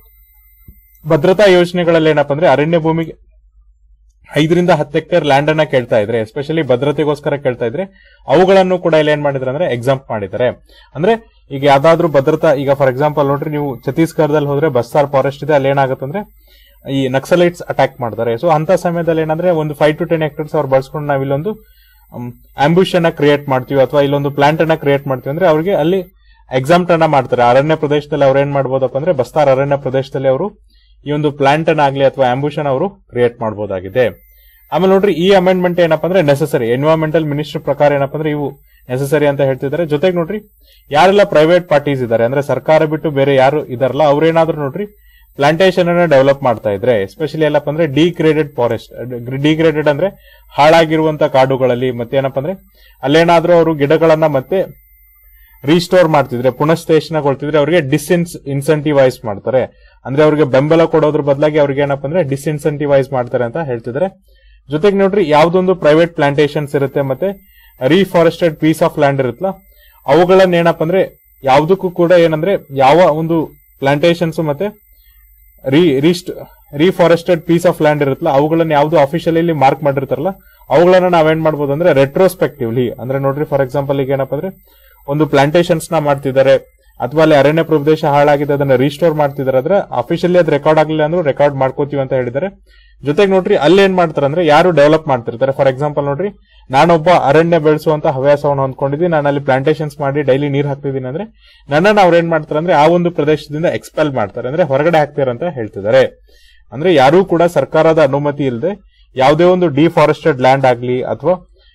ಭದ್ರತಾ ಯೋಜನೆಗಳಲ್ಲಿ ಏನಪ್ಪ ಅಂದ್ರೆ ಅರಣ್ಯ ಭೂಮಿಗೆ ಐದರಿಂದ ಹತ್ತು ಹೆಕ್ಟೇರ್ ಲ್ಯಾಂಡ್ ಅನ್ನ ಕೇಳ್ತಾ ಇದ್ರೆ ಎಸ್ಪೆಷಲಿ ಭದ್ರತೆಗೋಸ್ಕರ ಕೇಳ್ತಾ ಇದ್ರೆ ಅವುಗಳನ್ನು ಕೂಡ ಇಲ್ಲಿ ಏನ್ ಮಾಡಿದ್ರೆ ಅಂದ್ರೆ ಎಕ್ಸಾಂಪ್ ಮಾಡಿದ್ದಾರೆ ಅಂದ್ರೆ ಈಗ ಯಾವ್ದಾದ್ರು ಭದ್ರತಾ ಈಗ ಫಾರ್ ಎಕ್ಸಾಂಪಲ್ ನೋಡ್ರಿ ನೀವು ಛತ್ತೀಸ್ಗಢದಲ್ಲಿ ಹೋದ್ರೆ ಬಸ್ತಾರ್ ಫಾರೆಸ್ಟ್ ಇದೆ ಅಲ್ಲಿ ಏನಾಗುತ್ತಂದ್ರೆ ಈ ನಕ್ಸಲೈಟ್ಸ್ ಅಟ್ಯಾಕ್ ಮಾಡ್ತಾರೆ ಸೊ ಅಂತ ಸಮಯದಲ್ಲಿ ಏನಂದ್ರೆ ಒಂದು ಫೈವ್ ಟು ಟೆನ್ ಹೆಕ್ಟರ್ಸ್ ಅವ್ರು ಬಳಸ್ಕೊಂಡು ನಾವು ಇಲ್ಲೊಂದು ಆಂಬ್ಯೂಷ್ ಅನ್ನ ಕ್ರಿಯೇಟ್ ಮಾಡ್ತೀವಿ ಅಥವಾ ಇಲ್ಲೊಂದು ಪ್ಲಾಂಟ್ ಅನ್ನ ಕ್ರಿಯೇಟ್ ಮಾಡ್ತೀವಿ ಅಂದ್ರೆ ಅವ್ರಿಗೆ ಅಲ್ಲಿ ಎಕ್ಸಾಮ್ಟ್ ಅನ್ನ ಮಾಡ್ತಾರೆ ಅರಣ್ಯ ಪ್ರದೇಶದಲ್ಲಿ ಅವ್ರು ಏನ್ ಮಾಡ್ಬೋದಪ್ಪ ಅಂದ್ರೆ ಬಸ್ತಾರ್ ಅರಣ್ಯ ಪ್ರದೇಶದಲ್ಲಿ ಅವರು ಈ ಒಂದು ಪ್ಲಾಂಟ್ ಅನ್ನ ಆಗ್ಲಿ ಅಥವಾ ಆಂಬ್ಯೂಷನ್ ಅವರು ಕ್ರಿಯೇಟ್ ಮಾಡಬಹುದಾಗಿದೆ ಆಮೇಲೆ ನೋಡ್ರಿ ಈ ಅಮೆಂಡ್ಮೆಂಟ್ ಏನಪ್ಪ ಅಂದ್ರೆ ನೆಸಸರಿ ಎನ್ವೈರನ್ಮೆಂಟಲ್ ಮಿನಿಸ್ಟರ್ ಪ್ರಕಾರ ಏನಪ್ಪ ಅಂದ್ರೆ ಇವು ನೆಸಸರಿ ಅಂತ ಹೇಳ್ತಿದ್ದಾರೆ ಜೊತೆಗೆ ನೋಡ್ರಿ ಯಾರೆಲ್ಲ ಪ್ರೈವೇಟ್ ಪಾರ್ಟೀಸ್ ಇದ್ದಾರೆ ಅಂದ್ರೆ ಸರ್ಕಾರ ಬಿಟ್ಟು ಬೇರೆ ಯಾರು ಇದಾರಲ್ಲ ಅವ್ರೇನಾದ್ರೂ ನೋಡ್ರಿ ಪ್ಲಾಂಟೇಶನ್ ಅನ್ನ ಡೆವಲಪ್ ಮಾಡ್ತಾ ಇದ್ರೆ ಎಸ್ಪೆಷಲಿ ಎಲ್ಲಪ್ಪ ಅಂದ್ರೆ ಡಿಗ್ರೇಡೆಡ್ ಫಾರೆಸ್ಟ್ ಡಿಗ್ರೇಡೆಡ್ ಅಂದ್ರೆ ಹಾಳಾಗಿರುವಂತ ಕಾಡುಗಳಲ್ಲಿ ಮತ್ತೆ ಏನಪ್ಪ ಅಂದ್ರೆ ಅಲ್ಲೇನಾದ್ರೂ ಅವರು ಗಿಡಗಳನ್ನ ಮತ್ತೆ ರೀಸ್ಟೋರ್ ಮಾಡ್ತಿದ್ರೆ ಪುನಶ್ಚೇತನಗೊಳ್ತಿದ್ರೆ ಅವರಿಗೆ ಡಿಸ್ಇನ್ಸ್ ಇನ್ಸೆಂಟಿವೈಸ್ ಮಾಡ್ತಾರೆ ಅಂದ್ರೆ ಅವ್ರಿಗೆ ಬೆಂಬಲ ಕೊಡೋದ್ರ ಬದಲಾಗಿ ಅವ್ರಿಗೆ ಏನಪ್ಪ ಅಂದ್ರೆ ಡಿಸ್ಇನ್ಸೆಂಟಿವೈಸ್ ಮಾಡ್ತಾರೆ ಅಂತ ಹೇಳ್ತಿದ್ದಾರೆ ಜೊತೆಗೆ ನೋಡ್ರಿ ಯಾವ್ದೊಂದು ಪ್ರೈವೇಟ್ ಪ್ಲಾಂಟೇಶನ್ಸ್ ಇರುತ್ತೆ ಮತ್ತೆ ರೀಫಾರೆಸ್ಟೆಡ್ ಪೀಸ್ ಆಫ್ ಲ್ಯಾಂಡ್ ಇರುತ್ತಲ್ಲ ಅವುಗಳನ್ನ ಏನಪ್ಪ ಅಂದ್ರೆ ಯಾವ್ದಕ್ಕೂ ಕೂಡ ಏನಂದ್ರೆ ಯಾವ ಒಂದು ಪ್ಲಾಂಟೇಶನ್ಸ್ ಮತ್ತೆ ರೀ ರೀಸ್ಟ್ ರೀಫಾರೆಸ್ಟೆಡ್ ಪೀಸ್ ಆಫ್ ಲ್ಯಾಂಡ್ ಇರುತ್ತಲ್ಲ ಅವುಗಳನ್ನ ಯಾವ್ದು ಅಫಿಷಿಯಲಿ ಮಾರ್ಕ್ ಮಾಡಿರ್ತಾರಲ್ಲ ಅವುಗಳನ್ನ ನಾವೇನ್ ಮಾಡ್ಬೋದು ಅಂದ್ರೆ ರೆಟ್ರೋಸ್ಪೆಕ್ಟಿವ್ಲಿ ಅಂದ್ರೆ ನೋಡ್ರಿ ಫಾರ್ ಎಕ್ಸಾಂಪಲ್ ಈಗ ಏನಪ್ಪ ಅಂದ್ರೆ ಒಂದು ಪ್ಲಾಂಟೇಶನ್ಸ್ ನ ಮಾಡ್ತಿದ್ದಾರೆ ಅಥವಾ ಅಲ್ಲಿ ಅರಣ್ಯ ಪ್ರದೇಶ ಹಾಳಾಗಿದೆ ಅದನ್ನ ರೀಸ್ಟೋರ್ ಮಾಡ್ತಿದ್ದಾರೆ ಅಂದ್ರೆ ಅಫಿಷಿಯಲಿ ಅದು ರೆಕಾರ್ಡ್ ಆಗಲಿಲ್ಲ ಅಂದ್ರೂ ರೆಕಾರ್ಡ್ ಮಾಡ್ಕೋತೀವಿ ಅಂತ ಹೇಳಿದ್ದಾರೆ ಜೊತೆಗೆ ನೋಡ್ರಿ ಅಲ್ಲಿ ಏನ್ ಮಾಡ್ತಾರೆ ಅಂದ್ರೆ ಯಾರು ಡೆವಲಪ್ ಮಾಡ್ತಿರ್ತಾರೆ ಫಾರ್ ಎಕ್ಸಾಂಪಲ್ ನೋಡ್ರಿ ನಾನೊಬ್ಬ ಅರಣ್ಯ ಬೆಳೆಸುವಂತ ಹವ್ಯಾಸವನ್ನು ಹೊಂದ್ಕೊಂಡಿದ್ದೀನಿ ನಾನು ಅಲ್ಲಿ ಪ್ಲಾಂಟೇಶನ್ಸ್ ಮಾಡಿ ಡೈಲಿ ನೀರ್ ಹಾಕ್ತಿದ್ದೀನಿ ಅಂದ್ರೆ ನನ್ನನ್ನು ಅವ್ರು ಏನ್ ಮಾಡ್ತಾರೆ ಅಂದ್ರೆ ಆ ಒಂದು ಪ್ರದೇಶದಿಂದ ಎಕ್ಸ್ಪೆಲ್ ಮಾಡ್ತಾರೆ ಅಂದ್ರೆ ಹೊರಗಡೆ ಹಾಕ್ತಾರೆ ಅಂತ ಹೇಳ್ತಿದ್ದಾರೆ ಅಂದ್ರೆ ಯಾರೂ ಕೂಡ ಸರ್ಕಾರದ ಅನುಮತಿ ಇಲ್ಲದೆ ಯಾವುದೇ ಒಂದು ಡಿಫಾರೆಸ್ಟೆಡ್ ಲ್ಯಾಂಡ್ ಆಗ್ಲಿ ಅಥವಾ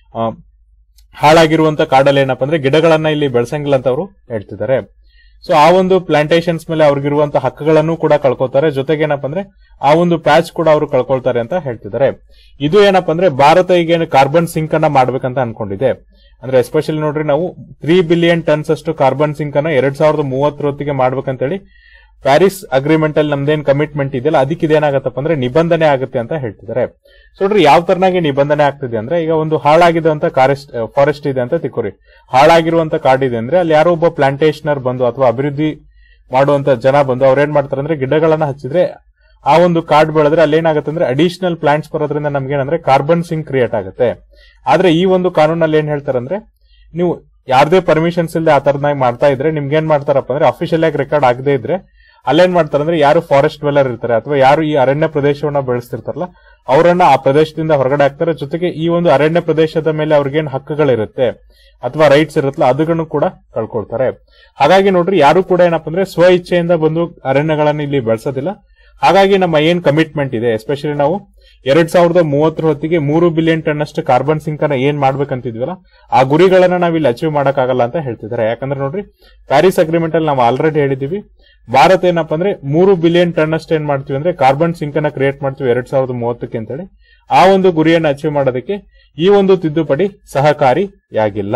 ಹಾಳಾಗಿರುವಂತ ಕಾಡಲ್ಲಿ ಏನಪ್ಪ ಅಂದ್ರೆ ಗಿಡಗಳನ್ನ ಇಲ್ಲಿ ಬೆಳೆಸಂಗಿಲ್ಲ ಅಂತ ಅವರು ಹೇಳ್ತಿದ್ದಾರೆ ಸೊ ಆ ಒಂದು ಪ್ಲಾಂಟೇಶನ್ಸ್ ಮೇಲೆ ಅವ್ರಿಗಿರುವಂತ ಹಕ್ಕುಗಳನ್ನು ಕೂಡ ಕಳ್ಕೊತಾರೆ ಜೊತೆಗೆ ಏನಪ್ಪ ಅಂದ್ರೆ ಆ ಒಂದು ಪ್ಯಾಚ್ ಕೂಡ ಅವರು ಕಳ್ಕೊಳ್ತಾರೆ ಅಂತ ಹೇಳ್ತಿದ್ದಾರೆ ಇದು ಏನಪ್ಪ ಅಂದ್ರೆ ಭಾರತ ಈಗೇನು ಕಾರ್ಬನ್ ಸಿಂಕ್ ಅನ್ನ ಮಾಡ್ಬೇಕಂತ ಅನ್ಕೊಂಡಿದೆ ಅಂದ್ರೆ ಎಸ್ಪೆಷಲಿ ನೋಡ್ರಿ ನಾವು ತ್ರೀ ಬಿಲಿಯನ್ ಟನ್ಸ್ ಅಷ್ಟು ಕಾರ್ಬನ್ ಸಿಂಕ್ ಅನ್ನ ಎರಡ್ ಸಾವಿರದ ಮೂವತ್ತರೊತ್ತಿಗೆ ಮಾಡ್ಬೇಕಂತೇಳಿ ಪ್ಯಾರಿಸ್ ಅಗ್ರಿಮೆಂಟ್ ಅಲ್ಲಿ ನಮ್ದೇನ್ ಕಮಿಟ್ಮೆಂಟ್ ಇದೆಯಲ್ಲ ಅದಕ್ಕೆ ಇದೇನಾಗತ್ತಪ್ಪ ಅಂದ್ರೆ ನಿಬಂಧನೆ ಆಗುತ್ತೆ ಅಂತ ಹೇಳ್ತಿದ್ದಾರೆ ಸೊ ನೋಡ್ರಿ ಯಾವ ತರನಾಗಿ ನಿಬಂಧನೆ ಆಗ್ತಿದೆ ಅಂದ್ರೆ ಈಗ ಒಂದು ಹಾಳಾಗಿರುವಂತ ಫಾರೆಸ್ಟ್ ಇದೆ ಅಂತ ತಿಕ್ಕೋರಿ ಹಾಳಾಗಿರುವಂತ ಕಾಡಿದೆ ಅಂದ್ರೆ ಅಲ್ಲಿ ಯಾರೋ ಒಬ್ಬ ಪ್ಲಾಂಟೇಶನರ್ ಬಂದು ಅಥವಾ ಅಭಿವೃದ್ಧಿ ಮಾಡುವಂತ ಜನ ಬಂದು ಅವ್ರು ಏನ್ ಮಾಡ್ತಾರೆ ಅಂದ್ರೆ ಗಿಡಗಳನ್ನ ಹಚ್ಚಿದ್ರೆ ಆ ಒಂದು ಕಾರ್ಡ್ ಬೆಳೆದ್ರೆ ಅಲ್ಲಿ ಏನಾಗುತ್ತೆ ಅಂದ್ರೆ ಅಡಿಷನಲ್ ಪ್ಲಾಂಟ್ಸ್ ಬರೋದ್ರಿಂದ ನಮ್ಗೆ ಏನಂದ್ರೆ ಕಾರ್ಬನ್ ಸಿಂಕ್ ಕ್ರಿಯೇಟ್ ಆಗುತ್ತೆ ಆದ್ರೆ ಈ ಒಂದು ಕಾನೂನಲ್ಲಿ ಏನ್ ಹೇಳ್ತಾರೆ ಅಂದ್ರೆ ನೀವು ಯಾರ್ದೇ ಪರ್ಮಿಷನ್ಸ್ ಇಲ್ಲದೆ ಆ ತರನಾಗಿ ಮಾಡ್ತಾ ಇದ್ರೆ ನಿಮ್ಗೆ ಏನ್ ಮಾಡ್ತಾರಪ್ಪ ಅಂದ್ರೆ ಅಫಿಷಿಯಲ್ ಆಗಿ ರೆಕಾರ್ಡ್ ಆಗದೆ ಇದ್ರೆ ಅಲ್ಲೇನ್ ಮಾಡ್ತಾರೆ ಅಂದ್ರೆ ಯಾರು ಫಾರೆಸ್ಟ್ ವೆಲ್ಲರ್ ಇರ್ತಾರೆ ಅಥವಾ ಯಾರು ಈ ಅರಣ್ಯ ಪ್ರದೇಶವನ್ನ ಬೆಳೆಸ್ತಿರ್ತಾರಲ್ಲ ಅವರನ್ನ ಆ ಪ್ರದೇಶದಿಂದ ಹೊರಗಡೆ ಹಾಕ್ತಾರೆ ಜೊತೆಗೆ ಈ ಒಂದು ಅರಣ್ಯ ಪ್ರದೇಶದ ಮೇಲೆ ಅವ್ರಿಗೇನ್ ಹಕ್ಕುಗಳಿರುತ್ತೆ ಅಥವಾ ರೈಟ್ಸ್ ಇರುತ್ತಲ್ಲ ಅದನ್ನು ಕೂಡ ಕಳ್ಕೊಳ್ತಾರೆ ಹಾಗಾಗಿ ನೋಡ್ರಿ ಯಾರು ಕೂಡ ಏನಪ್ಪ ಅಂದ್ರೆ ಸ್ವ ಇಚ್ಛೆಯಿಂದ ಬಂದು ಅರಣ್ಯಗಳನ್ನ ಇಲ್ಲಿ ಬೆಳೆಸೋದಿಲ್ಲ ಹಾಗಾಗಿ ನಮ್ಮ ಏನ್ ಕಮಿಟ್ಮೆಂಟ್ ಇದೆ ಎಸ್ಪೆಷಲಿ ನಾವು ಎರಡ್ ಸಾವಿರದ ಮೂವತ್ತರ ಹೊತ್ತಿಗೆ ಮೂರು ಬಿಲಿಯನ್ ಟನ್ ಅಷ್ಟು ಕಾರ್ಬನ್ ಸಿಂಕ್ ಅನ್ನ ಏನ್ ಮಾಡ್ಬೇಕಂತಿದ್ವಲ್ಲ ಆ ಗುರಿಗಳನ್ನ ನಾವ್ ಇಲ್ಲಿ ಅಚೀವ್ ಮಾಡಕ್ಕಾಗಲ್ಲ ಅಂತ ಹೇಳ್ತಿದ್ದಾರೆ ಯಾಕಂದ್ರೆ ನೋಡ್ರಿ ಪ್ಯಾರಿಸ್ ಅಗ್ರಿಮೆಂಟ್ ಅಲ್ಲಿ ನಾವು ಆಲ್ರೆಡಿ ಹೇಳಿದೀವಿ ಭಾರತ ಏನಪ್ಪ ಅಂದ್ರೆ ಮೂರು ಬಿಲಿಯನ್ ಟನ್ ಅಷ್ಟು ಏನ್ ಮಾಡ್ತೀವಿ ಅಂದ್ರೆ ಕಾರ್ಬನ್ ಸಿಂಕ್ ಅನ್ನ ಕ್ರಿಯೇಟ್ ಮಾಡ್ತೀವಿ ಎರಡ್ ಸಾವಿರದ ಮೂವತ್ತಕ್ಕೆ ಅಂತೇಳಿ ಆ ಒಂದು ಗುರಿಯನ್ನು ಅಚೀವ್ ಮಾಡೋದಕ್ಕೆ ಈ ಒಂದು ತಿದ್ದುಪಡಿ ಸಹಕಾರಿಯಾಗಿಲ್ಲ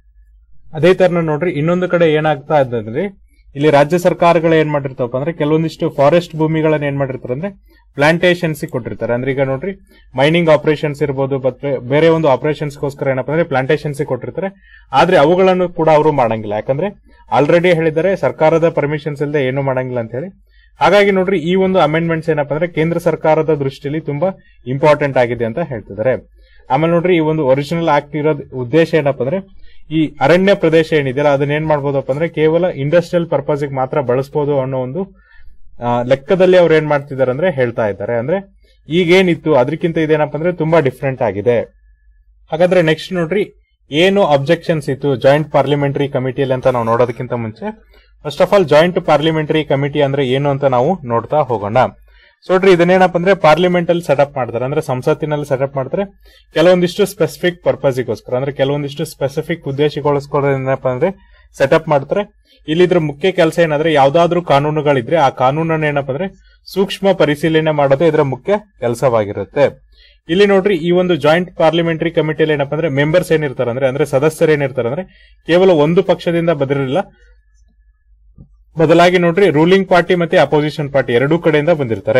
ಅದೇ ತರ ನೋಡ್ರಿ ಇನ್ನೊಂದು ಕಡೆ ಏನಾಗ್ತಾ ಇದೆ ಅಂದ್ರೆ ಇಲ್ಲಿ ರಾಜ್ಯ ಸರ್ಕಾರಗಳು ಏನ್ ಮಾಡಿರ್ತಾವಪ್ಪ ಅಂದ್ರೆ ಕೆಲವೊಂದಿಷ್ಟು ಫಾರೆಸ್ಟ್ ಭೂಮಿಗಳನ್ನ ಏನ್ ಮಾಡಿರ್ತಾರೆ ಅಂದ್ರೆ ಪ್ಲಾಂಟೇಶನ್ಸ್ ಕೊಟ್ಟಿರ್ತಾರೆ ಅಂದ್ರೆ ಈಗ ನೋಡ್ರಿ ಮೈನಿಂಗ್ ಆಪರೇಷನ್ಸ್ ಇರ್ಬೋದು ಮತ್ತೆ ಬೇರೆ ಒಂದು ಆಪರೇಷನ್ಸ್ ಗೋಸ್ಕರ ಏನಪ್ಪ ಅಂದ್ರೆ ಪ್ಲಾಂಟೇಶನ್ಸ್ ಕೊಟ್ಟಿರ್ತಾರೆ ಆದ್ರೆ ಅವುಗಳನ್ನು ಕೂಡ ಅವರು ಮಾಡಂಗಿಲ್ಲ ಯಾಕಂದ್ರೆ ಆಲ್ರೆಡಿ ಹೇಳಿದ್ದಾರೆ ಸರ್ಕಾರದ ಪರ್ಮಿಷನ್ಸ್ ಇಲ್ಲದೆ ಏನು ಮಾಡಂಗಿಲ್ಲ ಅಂತ ಹೇಳಿ ಹಾಗಾಗಿ ನೋಡ್ರಿ ಈ ಒಂದು ಅಮೆಂಡ್ಮೆಂಟ್ಸ್ ಏನಪ್ಪ ಅಂದ್ರೆ ಕೇಂದ್ರ ಸರ್ಕಾರದ ದೃಷ್ಟಿಯಲ್ಲಿ ತುಂಬಾ ಇಂಪಾರ್ಟೆಂಟ್ ಆಗಿದೆ ಅಂತ ಹೇಳ್ತಿದ್ದಾರೆ ಆಮೇಲೆ ನೋಡ್ರಿ ಈ ಒಂದು ಒರಿಜಿನಲ್ ಆಕ್ಟ್ ಇರೋದ್ ಉದ್ದೇಶ ಏನಪ್ಪ ಅಂದ್ರೆ ಈ ಅರಣ್ಯ ಪ್ರದೇಶ ಏನಿದೆಯಲ್ಲ ಅದನ್ನ ಏನ್ ಮಾಡ್ಬೋದಪ್ಪ ಅಂದ್ರೆ ಕೇವಲ ಇಂಡಸ್ಟ್ರಿಯಲ್ ಪರ್ಪಸ್ ಮಾತ್ರ ಬಳಸಬಹುದು ಅನ್ನೋ ಒಂದು ಆ, ಲೆಕ್ಕದಲ್ಲಿ ಅವ್ರು ಏನ್ ಮಾಡ್ತಿದ್ದಾರೆ ಅಂದ್ರೆ ಹೇಳ್ತಾ ಇದ್ದಾರೆ ಅಂದ್ರೆ ಈಗೇನಿತ್ತು ಅದಕ್ಕಿಂತ ಇದೇನಪ್ಪ ಅಂದ್ರೆ ತುಂಬಾ ಡಿಫ್ರೆಂಟ್ ಆಗಿದೆ ಹಾಗಾದ್ರೆ ನೆಕ್ಸ್ಟ್ ನೋಡ್ರಿ ಏನು ಅಬ್ಜೆಕ್ಷನ್ಸ್ ಇತ್ತು ಜಾಯಿಂಟ್ ಪಾರ್ಲಿಮೆಂಟರಿ ಕಮಿಟಿಯಲ್ಲಿ ಅಂತ ನಾವು ನೋಡೋದಕ್ಕಿಂತ ಮುಂಚೆ first of all joint parliamentary committee ಅಂದ್ರೆ ಏನು ಅಂತ ನಾವು ನೋಡ್ತಾ ಹೋಗೋಣ ಸೊ ನೋಡ್ರಿ ಇದನ್ನೇನಪ್ಪ ಅಂದ್ರೆ ಪಾರ್ಲಿಮೆಂಟ್ ಅಲ್ಲಿ ಸೆಟಪ್ ಮಾಡ್ತಾರೆ ಅಂದ್ರೆ ಸಂಸತ್ತಿನಲ್ಲಿ ಸೆಟಪ್ ಮಾಡ್ತಾರೆ ಕೆಲವೊಂದಿಷ್ಟು ಸ್ಪೆಸಿಫಿಕ್ ಪರ್ಪಸ್ಗೋಸ್ಕರ ಅಂದ್ರೆ ಕೆಲವೊಂದಿಷ್ಟು ಸ್ಪೆಸಿಫಿಕ್ ಉದ್ದೇಶಗೋಸ್ಕರ ಏನಪ್ಪ ಅಂದ್ರೆ ಸೆಟಪ್ ಮಾಡ್ತಾರೆ ಇಲ್ಲಿ ಇದ್ರ ಮುಖ್ಯ ಕೆಲಸ ಏನಂದ್ರೆ ಯಾವ್ದಾದ್ರು ಕಾನೂನುಗಳಿದ್ರೆ ಆ ಕಾನೂನನ್ನ ಏನಪ್ಪ ಅಂದ್ರೆ ಸೂಕ್ಷ್ಮ ಪರಿಶೀಲನೆ ಮಾಡೋದು ಇದರ ಮುಖ್ಯ ಕೆಲಸವಾಗಿರುತ್ತೆ ಇಲ್ಲಿ ನೋಡ್ರಿ ಈ ಒಂದು ಜಾಯಿಂಟ್ ಪಾರ್ಲಿಮೆಂಟರಿ ಕಮಿಟಿಯಲ್ಲಿ ಏನಪ್ಪ ಅಂದ್ರೆ ಮೆಂಬರ್ಸ್ ಏನಿರ್ತಾರೆ ಅಂದ್ರೆ ಅಂದ್ರೆ ಸದಸ್ಯರು ಏನಿರ್ತಾರೆ ಅಂದ್ರೆ ಕೇವಲ ಒಂದು ಪಕ್ಷದಿಂದ ಬದಿರಲಿಲ್ಲ ಬದಲಾಗಿ ನೋಡ್ರಿ ರೂಲಿಂಗ್ ಪಾರ್ಟಿ ಮತ್ತೆ ಅಪೋಸಿಷನ್ ಪಾರ್ಟಿ ಎರಡೂ ಕಡೆಯಿಂದ ಬಂದಿರ್ತಾರೆ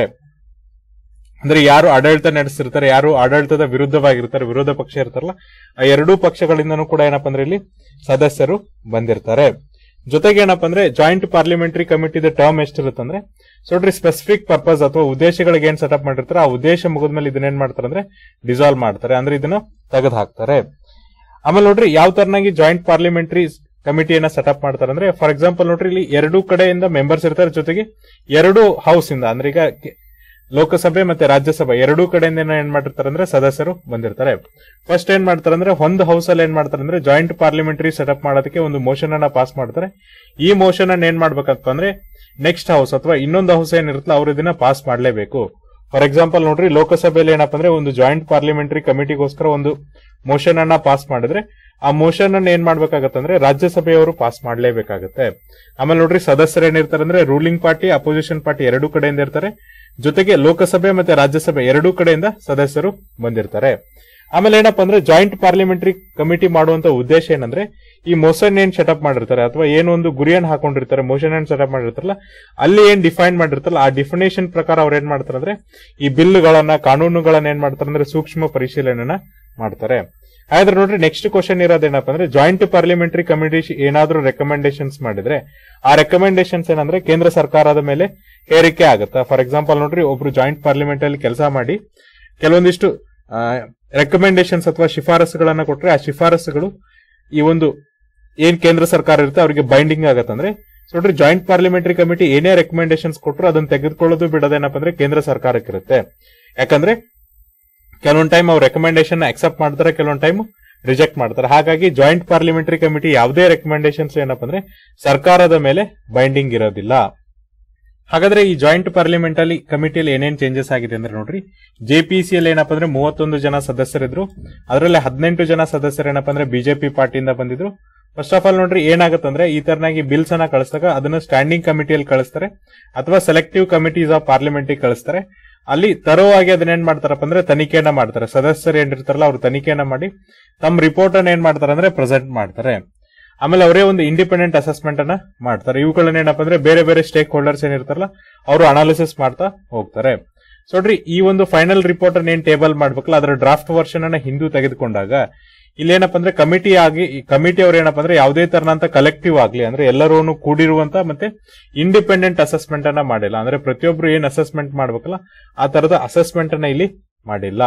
ಅಂದ್ರೆ ಯಾರು ಆಡಳಿತ ನಡೆಸಿರ್ತಾರೆ ಯಾರು ಆಡಳಿತದ ವಿರುದ್ಧವಾಗಿರ್ತಾರೆ ವಿರೋಧ ಪಕ್ಷ ಇರ್ತಾರಲ್ಲ ಆ ಎರಡೂ ಪಕ್ಷಗಳಿಂದನೂ ಕೂಡ ಏನಪ್ಪ ಅಂದ್ರೆ ಇಲ್ಲಿ ಸದಸ್ಯರು ಬಂದಿರ್ತಾರೆ ಜೊತೆಗೆ ಏನಪ್ಪ ಅಂದ್ರೆ ಜಾಯಿಂಟ್ ಪಾರ್ಲಿಮೆಂಟರಿ ಕಮಿಟಿದ ಟರ್ಮ್ ಎಷ್ಟಿರುತ್ತೆ ಅಂದ್ರೆ ಸೊ ನೋಡ್ರಿ ಸ್ಪೆಸಿಫಿಕ್ ಪರ್ಪಸ್ ಅಥವಾ ಉದ್ದೇಶಗಳಿಗೆ ಏನ್ ಸೆಟಪ್ ಮಾಡಿರ್ತಾರೆ ಆ ಉದ್ದೇಶ ಮುಗಿದ್ಮೇಲೆ ಇದನ್ನ ಏನ್ ಮಾಡ್ತಾರೆ ಅಂದ್ರೆ ಡಿಸಾಲ್ವ್ ಮಾಡ್ತಾರೆ ಅಂದ್ರೆ ಇದನ್ನ ತೆಗೆದು ಹಾಕ್ತಾರೆ ಆಮೇಲೆ ನೋಡ್ರಿ ಯಾವ ತರನಾಗಿ ಜಾಯಿಂಟ್ ಪಾರ್ಲಿಮೆಂಟರಿ ಕಮಿಟಿಯನ್ನ ಸೆಟಪ್ ಮಾಡ್ತಾರೆ ಅಂದ್ರೆ ಫಾರ್ ಎಕ್ಸಾಂಪಲ್ ನೋಡ್ರಿ ಇಲ್ಲಿ ಎರಡೂ ಕಡೆಯಿಂದ ಮೆಂಬರ್ಸ್ ಇರ್ತಾರೆ ಜೊತೆಗೆ ಎರಡು ಹೌಸ್ ಇಂದ ಅಂದ್ರೆ ಈಗ ಕೆ- ಲೋಕಸಭೆ ಮತ್ತೆ ರಾಜ್ಯಸಭೆ ಎರಡೂ ಕಡೆಯಿಂದ ಏನ್- ಏನ್ ಮಾಡಿರ್ತಾರೆ ಅಂದ್ರೆ ಸದಸ್ಯರು ಬಂದಿರ್ತಾರೆ ಫಸ್ಟ್ ಏನ್ ಮಾಡ್ತಾರೆ ಅಂದ್ರೆ ಒಂದು ಹೌಸ್ ಅಲ್ಲಿ ಏನ್ ಮಾಡ್ತಾರೆ ಅಂದ್ರೆ ಜಾಯಿಂಟ್ ಪಾರ್ಲಿಮೆಂಟರಿ ಸೆಟಪ್ ಮಾಡೋದಕ್ಕೆ ಒಂದು ಮೋಷನ್ ಅನ್ನ ಪಾಸ್ ಮಾಡ್ತಾರೆ ಈ ಮೋಷನ್ ಅನ್ನ ಏನ್ ಮಾಡ್ಬೇಕಪ್ಪ ಅಂದ್ರೆ ನೆಕ್ಸ್ಟ್ ಹೌಸ್ ಅಥವಾ ಇನ್ನೊಂದು ಹೌಸ್ ಏನಿರುತ್ತಲ್ಲ ಅವ್ರು ಇದನ್ನ ಪಾಸ್ ಮಾಡಲೇಬೇಕು ಫಾರ್ ಎಕ್ಸಾಂಪಲ್ ನೋಡ್ರಿ ಲೋಕಸಭೆಯಲ್ಲಿ ಏನಪ್ಪ ಅಂದ್ರೆ ಒಂದು ಜಾಯಿಂಟ್ ಪಾರ್ಲಿಮೆಂಟರಿ ಕಮಿಟಿಗೋಸ್ಕರ ಒಂದು ಮೋಷನ್ ಅನ್ನ ಪಾಸ್ ಮಾಡಿದ್ರೆ ಆ ಮೋಷನ್ ಅನ್ನ ಏನ್ ಮಾಡ್ಬೇಕಾಗತ್ತೆ ಅಂದ್ರೆ ರಾಜ್ಯಸಭೆಯವರು ಪಾಸ್ ಮಾಡಲೇಬೇಕಾಗತ್ತೆ ಆಮೇಲೆ ನೋಡ್ರಿ ಸದಸ್ಯರು ಏನಿರ್ತಾರೆ ಅಂದ್ರೆ ರೂಲಿಂಗ್ ಪಾರ್ಟಿ ಅಪೋಸಿಷನ್ ಪಾರ್ಟಿ ಎರಡೂ ಕಡೆಯಿಂದ ಇರ್ತಾರೆ ಜೊತೆಗೆ ಲೋಕಸಭೆ ಮತ್ತೆ ರಾಜ್ಯಸಭೆ ಎರಡೂ ಕಡೆಯಿಂದ ಸದಸ್ಯರು ಬಂದಿರ್ತಾರೆ ಆಮೇಲೆ ಏನಪ್ಪಾ ಅಂದ್ರೆ ಜಾಯಿಂಟ್ ಪಾರ್ಲಿಮೆಂಟರಿ ಕಮಿಟಿ ಮಾಡುವಂತ ಉದ್ದೇಶ ಏನಂದ್ರೆ ಈ ಮೋಷನ್ ಏನ್ ಸೆಟಪ್ ಮಾಡಿರ್ತಾರೆ ಅಥವಾ ಏನು ಒಂದು ಗುರಿಯನ್ನು ಹಾಕೊಂಡಿರ್ತಾರೆ ಮೋಷನ್ ಏನ್ ಸೆಟಪ್ ಮಾಡಿರ್ತಾರಲ್ಲ ಅಲ್ಲಿ ಏನ್ ಡಿಫೈನ್ ಮಾಡಿರ್ತಾರಲ್ಲ ಆ ಡಿಫಿನೇಷನ್ ಪ್ರಕಾರ ಅವ್ರು ಏನ್ ಮಾಡ್ತಾರೆ ಅಂದ್ರೆ ಈ ಬಿಲ್ಗಳನ್ನ ಕಾನೂನುಗಳನ್ನ ಏನ್ ಮಾಡ್ತಾರೆ ಅಂದ್ರೆ ಸೂಕ್ಷ್ಮ ಪರಿಶೀಲನೆನ ಮಾಡ್ತಾರೆ ಹಾಗಾದ್ರೆ ನೋಡ್ರಿ ನೆಕ್ಸ್ಟ್ ಕ್ವಶನ್ ಇರೋದೇನಪ್ಪ ಅಂದ್ರೆ ಜಾಯಿಂಟ್ ಪಾರ್ಲಿಮೆಂಟರಿ ಕಮಿಟಿ ಏನಾದ್ರೂ ರೆಕಮೆಂಡೇಶನ್ಸ್ ಮಾಡಿದ್ರೆ ಆ ರೆಕಮೆಂಡೇಶನ್ಸ್ ಏನಂದ್ರೆ ಕೇಂದ್ರ ಸರ್ಕಾರದ ಮೇಲೆ ಹೇರಿಕೆ ಆಗುತ್ತಾ ಫಾರ್ ಎಕ್ಸಾಂಪಲ್ ನೋಡ್ರಿ ಒಬ್ರು ಜಾಯಿಂಟ್ ಪಾರ್ಲಿಮೆಂಟ್ ಅಲ್ಲಿ ಕೆಲಸ ಮಾಡಿ ಕೆಲವೊಂದಿಷ್ಟು ರೆಕಮೆಂಡೇಶನ್ಸ್ ಅಥವಾ ಶಿಫಾರಸುಗಳನ್ನ ಕೊಟ್ರೆ ಆ ಶಿಫಾರಸುಗಳು ಈ ಒಂದು ಏನ್ ಕೇಂದ್ರ ಸರ್ಕಾರ ಇರುತ್ತೆ ಅವರಿಗೆ ಬೈಂಡಿಂಗ್ ಆಗತ್ತಂದ್ರೆ ಸೊ ನೋಡ್ರಿ ಜಾಯಿಂಟ್ ಪಾರ್ಲಿಮೆಂಟರಿ ಕಮಿಟಿ ಏನೇ ರೆಕಮೆಂಡೇಶನ್ಸ್ ಕೊಟ್ಟರು ಅದನ್ನ ತೆಗೆದುಕೊಳ್ಳೋದು ಬಿಡೋದೇನಪ್ಪ ಅಂದ್ರೆ ಕೇಂದ್ರ ಸರ್ಕಾರಕ್ಕಿರುತ್ತೆ ಯಾಕಂದ್ರೆ ಕೆಲವೊಂದ್ ಟೈಮ್ ಅವ್ರು ರೆಕಮೆಂಡೇಶನ್ ಅಕ್ಸೆಪ್ಟ್ ಮಾಡ್ತಾರೆ ಕೆಲವೊಂದ್ ಟೈಮ್ ರಿಜೆಕ್ಟ್ ಮಾಡ್ತಾರೆ ಹಾಗಾಗಿ ಜಾಯಿಂಟ್ ಪಾರ್ಲಿಮೆಂಟರಿ ಕಮಿಟಿ ಯಾವುದೇ ರೆಕಮೆಂಡೇಶನ್ಸ್ ಏನಪ್ಪ ಅಂದ್ರೆ ಸರ್ಕಾರದ ಮೇಲೆ ಬೈಂಡಿಂಗ್ ಇರೋದಿಲ್ಲ ಹಾಗಾದ್ರೆ ಈ ಜಾಯಿಂಟ್ ಪಾರ್ಲಿಮೆಂಟ್ ಅಲ್ಲಿ ಕಮಿಟಿಯಲ್ಲಿ ಏನೇನ್ ಚೇಂಜಸ್ ಆಗಿದೆ ಅಂದ್ರೆ ನೋಡ್ರಿ ಜೆಪಿಸಿ ಅಲ್ಲಿ ಏನಪ್ಪ ಅಂದ್ರೆ ಮೂವತ್ತೊಂದು ಜನ ಸದಸ್ಯರಿದ್ರು ಅದರಲ್ಲಿ ಹದಿನೆಂಟು ಜನ ಸದಸ್ಯರು ಏನಪ್ಪ ಅಂದ್ರೆ ಬಿಜೆಪಿ ಪಾರ್ಟಿಯಿಂದ ಬಂದಿದ್ರು ಫಸ್ಟ್ ಆಫ್ ಆಲ್ ನೋಡ್ರಿ ಏನಾಗುತ್ತಂದ್ರೆ ಈ ತರನಾಗಿ ಬಿಲ್ಸ್ ಅನ್ನ ಕಳಿಸಿದಾಗ ಅದನ್ನ ಸ್ಟ್ಯಾಂಡಿಂಗ್ ಕಮಿಟಿಯಲ್ಲಿ ಕಳಿಸ್ತಾರೆ ಅಥವಾ ಸೆಲೆಕ್ಟಿವ್ ಕಮಿಟೀಸ್ ಆಫ್ ಪಾರ್ಲಿಮೆಂಟ್ ಕಳಿಸ್ತಾರೆ ಅಲ್ಲಿ ತರೋವಾಗಿ ಅದನ್ನ ಏನ್ ಮಾಡ್ತಾರಪ್ಪ ಅಂದ್ರೆ ತನಿಖೆಯನ್ನ ಮಾಡ್ತಾರೆ ಸದಸ್ಯರು ಏನಿರ್ತಾರಲ್ಲ ಅವ್ರು ತನಿಖೆಯನ್ನ ಮಾಡಿ ತಮ್ಮ ರಿಪೋರ್ಟ್ ಅನ್ನ ಏನ್ ಮಾಡ್ತಾರೆ ಅಂದ್ರೆ ಪ್ರೆಸೆಂಟ್ ಮಾಡ್ತಾರೆ ಆಮೇಲೆ ಅವರೇ ಒಂದು ಇಂಡಿಪೆಂಡೆಂಟ್ ಅಸೆಸ್ಮೆಂಟ್ ಅನ್ನ ಮಾಡ್ತಾರೆ ಇವುಗಳನ್ನ ಏನಪ್ಪ ಅಂದ್ರೆ ಬೇರೆ ಬೇರೆ ಸ್ಟೇಕ್ ಹೋಲ್ಡರ್ಸ್ ಏನಿರ್ತಾರಲ್ಲ ಅವರು ಅನಾಲಿಸಿಸ್ ಮಾಡ್ತಾ ಹೋಗ್ತಾರೆ ಸೊ ನೋಡ್ರಿ ಈ ಒಂದು ಫೈನಲ್ ರಿಪೋರ್ಟ್ ಅನ್ನ ಏನ್ ಟೇಬಲ್ ಮಾಡ್ಬೇಕಲ್ಲ ಅದರ ಡ್ರಾಫ್ಟ್ ವರ್ಷನ್ ಅನ್ನ ಹಿಂದೂ ತೆಗೆದುಕೊಂಡಾಗ ಇಲ್ಲೇನಪ್ಪ ಅಂದ್ರೆ ಕಮಿಟಿ ಆಗಿ ಈ ಕಮಿಟಿ ಅವ್ರು ಏನಪ್ಪ ಅಂದ್ರೆ ಯಾವುದೇ ತರನಂತ ಕಲೆಕ್ಟಿವ್ ಆಗ್ಲಿ ಅಂದ್ರೆ ಎಲ್ಲರೂ ಕೂಡಿರುವಂತ ಮತ್ತೆ ಇಂಡಿಪೆಂಡೆಂಟ್ ಅಸೆಸ್ಮೆಂಟ್ ಅನ್ನ ಮಾಡಿಲ್ಲ ಅಂದ್ರೆ ಪ್ರತಿಯೊಬ್ರು ಏನ್ ಅಸೆಸ್ಮೆಂಟ್ ಮಾಡ್ಬೇಕಲ್ಲ ಆ ತರದ ಅಸೆಸ್ಮೆಂಟ್ ಅನ್ನ ಇಲ್ಲಿ ಮಾಡಿಲ್ಲ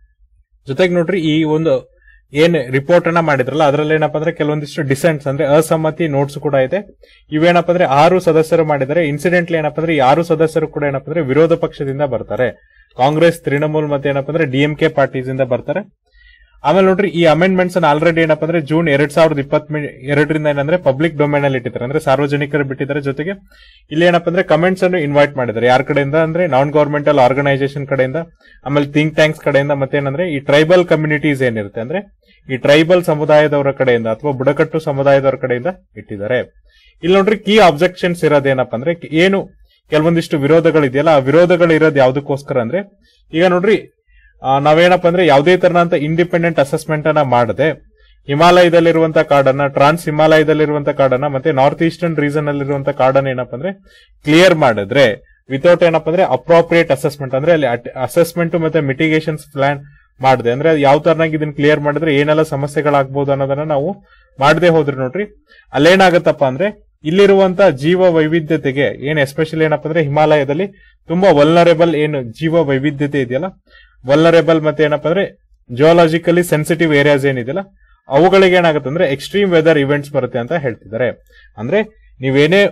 ಜೊತೆಗೆ ನೋಡ್ರಿ ಈ ಒಂದು ಏನ್ ರಿಪೋರ್ಟ್ ಅನ್ನ ಮಾಡಿದ್ರಲ್ಲ ಅದ್ರಲ್ಲಿ ಏನಪ್ಪಾ ಅಂದ್ರೆ ಕೆಲವೊಂದಿಷ್ಟು ಡಿಸೆಂಟ್ಸ್ ಅಂದ್ರೆ ಅಸಮ್ಮತಿ ನೋಟ್ಸ್ ಕೂಡ ಇದೆ ಇವೇನಪ್ಪ ಅಂದ್ರೆ ಆರು ಸದಸ್ಯರು ಮಾಡಿದರೆ ಇನ್ಸಿಡೆಂಟ್ಲಿ ಏನಪ್ಪ ಅಂದ್ರೆ ಈ ಆರು ಸದಸ್ಯರು ಕೂಡ ಏನಪ್ಪ ಅಂದ್ರೆ ವಿರೋಧ ಪಕ್ಷದಿಂದ ಬರ್ತಾರೆ ಕಾಂಗ್ರೆಸ್ ತೃಣಮೂಲ್ ಮತ್ತೆ ಏನಪ್ಪ ಅಂದ್ರೆ ಡಿಎಂಕೆ ಪಾರ್ಟೀಸ್ ಇಂದ ಬರ್ತಾರೆ ಆಮೇಲೆ ನೋಡ್ರಿ ಈ ಅಮೆಂಡ್ಮೆಂಟ್ಸ್ ಅನ್ನ ಆಲ್ರೆಡಿ ಏನಪ್ಪ ಅಂದ್ರೆ ಜೂನ್ ಎರಡ್ ಸಾವಿರದ ಇಪ್ಪತ್ತ್ ಎರಡರಿಂದ ಏನಂದ್ರೆ ಪಬ್ಲಿಕ್ ಡೊಮೈನ್ ಅಲ್ಲಿ ಇಟ್ಟಿದ್ದಾರೆ ಅಂದ್ರೆ ಸಾರ್ವಜನಿಕರು ಬಿಟ್ಟಿದ್ದಾರೆ ಜೊತೆಗೆ ಇಲ್ಲಿ ಏನಪ್ಪ ಅಂದ್ರೆ ಕಮೆಂಟ್ಸ್ ಅನ್ನು ಇನ್ವೈಟ್ ಮಾಡಿದ್ದಾರೆ ಯಾರ ಕಡೆಯಿಂದ ಅಂದ್ರೆ ನಾನ್ ಗವರ್ಮೆಂಟಲ್ ಆರ್ಗನೈಸೇಷನ್ ಕಡೆಯಿಂದ ಆಮೇಲೆ ಥಿಂಕ್ ಟ್ಯಾಂಕ್ಸ್ ಕಡೆಯಿಂದ ಮತ್ತೆ ಏನಂದ್ರೆ ಈ ಟ್ರೈಬಲ್ ಕಮ್ಯುನಿಟೀಸ್ ಏನಿರುತ್ತೆ ಅಂದ್ರೆ ಈ ಟ್ರೈಬಲ್ ಸಮುದಾಯದವರ ಕಡೆಯಿಂದ ಅಥವಾ ಬುಡಕಟ್ಟು ಸಮುದಾಯದವರ ಕಡೆಯಿಂದ ಇಟ್ಟಿದ್ದಾರೆ ಇಲ್ಲಿ ನೋಡ್ರಿ ಕೀ ಅಬ್ಜೆಕ್ಷನ್ಸ್ ಇರೋದೇನಪ್ಪ ಅಂದ್ರೆ ಏನು ಕೆಲವೊಂದಿಷ್ಟು ವಿರೋಧಗಳಿದೆಯಲ್ಲ ಆ ವಿರೋಧಗಳು ಇರೋದು ಯಾವ್ದಕ್ಕೋಸ್ಕರ ಅಂದ್ರೆ ಈಗ ನೋಡ್ರಿ ಆ, ನಾವೇನಪ್ಪ ಅಂದ್ರೆ ಯಾವುದೇ ತರನಂತ ಇಂಡಿಪೆಂಡೆಂಟ್ ಅಸೆಸ್ಮೆಂಟ್ ಅನ್ನ ಮಾಡದೆ ಹಿಮಾಲಯದಲ್ಲಿರುವಂತ ಕಾಡನ್ನ ಟ್ರಾನ್ಸ್ ಹಿಮಾಲಯದಲ್ಲಿರುವಂತ ಕಾಡನ್ನ ಮತ್ತೆ ನಾರ್ತ್ ಈಸ್ಟರ್ನ್ ರೀಸನ್ ಅಲ್ಲಿರುವಂತ ಕಾಡನ್ನ ಏನಪ್ಪ ಅಂದ್ರೆ ಕ್ಲಿಯರ್ ಮಾಡಿದ್ರೆ ವಿತೌಟ್ ಏನಪ್ಪ ಅಂದ್ರೆ ಅಪ್ರೋಪ್ರಿಯೇಟ್ ಅಸೆಸ್ಮೆಂಟ್ ಅಂದ್ರೆ ಅಲ್ಲಿ ಅಸೆಸ್ಮೆಂಟ್ ಮತ್ತೆ ಮಿಟಿಗೇಷನ್ಸ್ ಪ್ಲಾನ್ ಮಾಡಿದೆ ಅಂದ್ರೆ ಅದು ಯಾವ ತರನಾಗಿ ಇದನ್ನ ಕ್ಲಿಯರ್ ಮಾಡಿದ್ರೆ ಏನೆಲ್ಲ ಸಮಸ್ಯೆಗಳಾಗಬಹುದು ಅನ್ನೋದನ್ನ ನಾವು ಮಾಡದೆ ಹೋದ್ರೆ ನೋಡ್ರಿ ಅಲ್ಲೇನಾಗತ್ತಪ್ಪ ಅಂದ್ರೆ ಇಲ್ಲಿರುವಂತ ಜೀವ ವೈವಿಧ್ಯತೆಗೆ ಏನ್ ಎಸ್ಪೆಷಲಿ ಏನಪ್ಪ ಅಂದ್ರೆ ಹಿಮಾಲಯದಲ್ಲಿ ತುಂಬಾ ವಲ್ನರೇಬಲ್ ಏನು ಜೀವ ವೈವಿಧ್ಯತೆ ಇದೆಯಲ್ಲ ವಲ್ನರೇಬಲ್ ಮತ್ತೆ ಏನಪ್ಪ ಅಂದ್ರೆ ಜಿಯೋಲಾಜಿಕಲಿ ಸೆನ್ಸಿಟಿವ್ ಏರಿಯಾಸ್ ಏನಿದೆಯಲ್ಲ ಅವುಗಳಿಗೆ ಏನಾಗುತ್ತೆ ಅಂದ್ರೆ ಎಕ್ಸ್ಟ್ರೀಮ್ ವೆದರ್ ಇವೆಂಟ್ಸ್ ಬರುತ್ತೆ ಅಂತ ಹೇಳ್ತಿದ್ದಾರೆ ಅಂದ್ರೆ ನೀವೇನೇ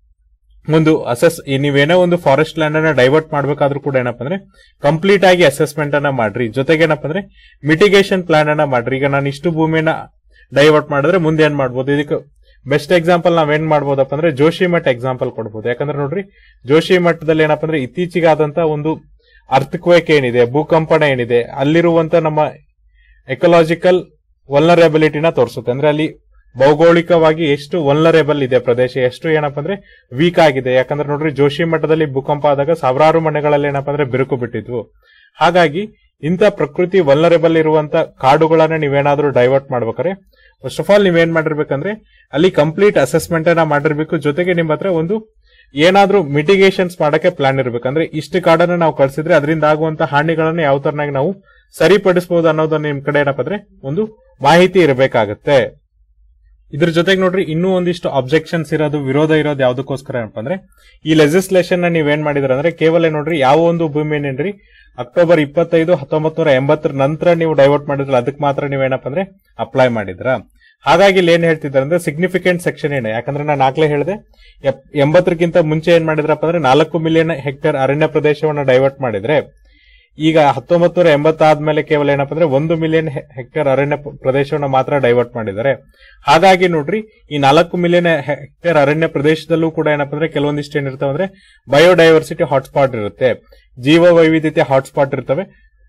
ಒಂದು ಅಸೆಸ್ ನೀವೇನೋ ಒಂದು ಫಾರೆಸ್ಟ್ ಲ್ಯಾಂಡ್ ಅನ್ನ ಡೈವರ್ಟ್ ಮಾಡ್ಬೇಕಾದ್ರೂ ಕೂಡ ಏನಪ್ಪ ಅಂದ್ರೆ ಕಂಪ್ಲೀಟ್ ಆಗಿ ಅಸೆಸ್ಮೆಂಟ್ ಅನ್ನ ಮಾಡ್ರಿ ಜೊತೆಗೆ ಏನಪ್ಪ ಅಂದ್ರೆ ಮಿಟಿಗೇಷನ್ ಪ್ಲಾನ್ ಅನ್ನ ಮಾಡ್ರಿ ಈಗ ನಾನು ಇಷ್ಟು ಭೂಮಿಯನ್ನ ಡೈವರ್ಟ್ ಮಾಡಿದ್ರೆ ಮುಂದೆ ಏನ್ ಮಾಡ್ಬೋದು ಇದಕ್ಕೆ ಬೆಸ್ಟ್ ಎಕ್ಸಾಂಪಲ್ ನಾವ್ ಏನ್ ಮಾಡ್ಬೋದಪ್ಪ ಅಂದ್ರೆ ಜೋಶಿ ಮಠ್ ಎಕ್ಸಾಂಪಲ್ ಕೊಡ್ಬೋದು ಯಾಕಂದ್ರೆ ನೋಡ್ರಿ ಜೋಶಿ ಮಠದಲ್ಲಿ ಏನಪ್ಪ ಅಂದ್ರೆ ಇತ್ತೀಚೆಗಾದಂತ ಒಂದು ಅರ್ಥಕ್ವೇಕ್ ಏನಿದೆ ಭೂಕಂಪನ ಏನಿದೆ ಅಲ್ಲಿರುವಂತ ನಮ್ಮ ಎಕಲಾಜಿಕಲ್ ವಲ್ನರೇಬಿಲಿಟಿನ ತೋರಿಸುತ್ತೆ ಅಂದ್ರೆ ಅಲ್ಲಿ ಭೌಗೋಳಿಕವಾಗಿ ಎಷ್ಟು ವಲ್ನರೇಬಲ್ ಇದೆ ಪ್ರದೇಶ ಎಷ್ಟು ಏನಪ್ಪಾ ಅಂದ್ರೆ ವೀಕ್ ಆಗಿದೆ ಯಾಕಂದ್ರೆ ನೋಡ್ರಿ ಜೋಶಿ ಮಠದಲ್ಲಿ ಭೂಕಂಪ ಆದಾಗ ಸಾವಿರಾರು ಮನೆಗಳಲ್ಲಿ ಏನಪ್ಪಾ ಅಂದ್ರೆ ಬಿರುಕು ಬಿಟ್ಟಿದ್ವು ಹಾಗಾಗಿ ಇಂಥ ಪ್ರಕೃತಿ ವಲ್ನರೇಬಲ್ ಇರುವಂತ ಕಾಡುಗಳನ್ನ ನೀವೇನಾದ್ರೂ ಡೈವರ್ಟ್ ಮಾಡ್ಬೇಕಾದ್ರೆ ಫಸ್ಟ್ ಆಫ್ ಆಲ್ ನೀವೇನ್ ಮಾಡಿರ್ಬೇಕಂದ್ರೆ ಅಲ್ಲಿ ಕಂಪ್ಲೀಟ್ ಅಸೆಸ್ಮೆಂಟ್ ಅನ್ನ ಮಾಡಿರ್ಬೇಕು ಜೊತೆಗೆ ನಿಮ್ಮ ಹತ್ರ ಒಂದು ಏನಾದ್ರೂ ಮಿಟಿಗೇಷನ್ಸ್ ಮಾಡಕ್ಕೆ ಪ್ಲಾನ್ ಇರ್ಬೇಕು ಅಂದ್ರೆ ಇಷ್ಟು ಕಾಡನ್ನ ನಾವು ಕಳ್ಸಿದ್ರೆ ಅದರಿಂದ ಆಗುವಂತ ಹಾನಿಗಳನ್ನ ಯಾವ ತರನಾಗಿ ನಾವು ಸರಿಪಡಿಸಬಹುದು ಅನ್ನೋದನ್ನ ನಿಮ್ ಕಡೆ ಏನಪ್ಪ ಅಂದ್ರೆ ಒಂದು ಮಾಹಿತಿ ಇರಬೇಕಾಗತ್ತೆ ಇದ್ರ ಜೊತೆಗೆ ನೋಡ್ರಿ ಇನ್ನೂ ಒಂದಿಷ್ಟು ಅಬ್ಜೆಕ್ಷನ್ಸ್ ಇರೋದು ವಿರೋಧ ಇರೋದು ಯಾವ್ದಕ್ಕೋಸ್ಕರ ಏನಪ್ಪ ಅಂದ್ರೆ ಈ ಲೆಜಿಸ್ಲೇಷನ್ ನ ನೀವೇನ್ ಮಾಡಿದ್ರ ಅಂದ್ರೆ ಕೇವಲ ನೋಡ್ರಿ ಯಾವ ಒಂದು ಭೂಮಿ ಏನೇನ್ರಿ ಅಕ್ಟೋಬರ್ ಇಪ್ಪತ್ತೈದು ಹತ್ತೊಂಬತ್ ನೂರ ಎಂಬತ್ತರ ನಂತರ ನೀವು ಡೈವರ್ಟ್ ಮಾಡಿದ್ರ ಅದಕ್ಕೆ ಮಾತ್ರ ನೀವೇನಪ್ಪ ಅಂದ್ರೆ ಅಪ್ಲೈ ಮಾಡಿದ್ರ ಹಾಗಾಗಿ ಇಲ್ಲಿ ಏನ್ ಹೇಳ್ತಿದ್ದಾರೆ ಅಂದ್ರೆ ಸಿಗ್ನಿಫಿಕೆಂಟ್ ಸೆಕ್ಷನ್ ಏನು ಯಾಕಂದ್ರೆ ನಾನು ಆಗ್ಲೇ ಹೇಳಿದೆ ಎಪ್- ಎಂಬತ್ತಕ್ಕಿಂತ ಮುಂಚೆ ಏನ್ ಮಾಡಿದ್ರಪ್ಪ ಅಂದ್ರೆ ನಾಲ್ಕು ಮಿಲಿಯನ್ ಹೆಕ್ಟೇರ್ ಅರಣ್ಯ ಪ್ರದೇಶವನ್ನ ಡೈವರ್ಟ್ ಮಾಡಿದ್ರೆ ಈಗ ಹತ್ತೊಂಬತ್ತು ನೂರ ಎಂಬತ್ತಾದ್ಮೇಲೆ ಕೇವಲ ಏನಪ್ಪ ಅಂದ್ರೆ ಒಂದು ಮಿಲಿಯನ್ ಹೆಕ್ಟೇರ್ ಅರಣ್ಯ ಪ- ಪ್ರದೇಶವನ್ನ ಮಾತ್ರ ಡೈವರ್ಟ್ ಮಾಡಿದ್ದಾರೆ ಹಾಗಾಗಿ ನೋಡ್ರಿ ಈ ನಾಲ್ಕು ಮಿಲಿಯನ್ ಹೆಕ್ಟೇರ್ ಅರಣ್ಯ ಪ್ರದೇಶದಲ್ಲೂ ಕೂಡ ಏನಪ್ಪ ಅಂದ್ರೆ ಕೆಲವೊಂದಿಷ್ಟು ಏನಿರ್ತಾವೆ ಅಂದ್ರೆ ಬಯೋಡೈವರ್ಸಿಟಿ ಹಾಟ್ಸ್ಪಾಟ್ ಇರುತ್ತೆ ಜೀವ ವೈವಿಧ್ಯತೆ ಹಾಟ್ಸ್ಪಾಟ್ ಇರ್ತವೆ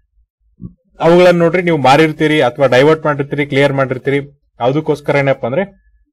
ಅವುಗಳನ್ನ ನೋಡ್ರಿ ನೀವು ಮಾರಿರ್ತೀರಿ ಅಥವಾ ಡೈವರ್ಟ್ ಮಾಡಿರ್ತೀರಿ ಕ್ಲಿಯರ್ ಮಾಡಿರ್ತೀರಿ ಯಾವುದಕ್ಕೋಸ್ಕರ ಏನಪ್ಪ ಅಂದ್ರೆ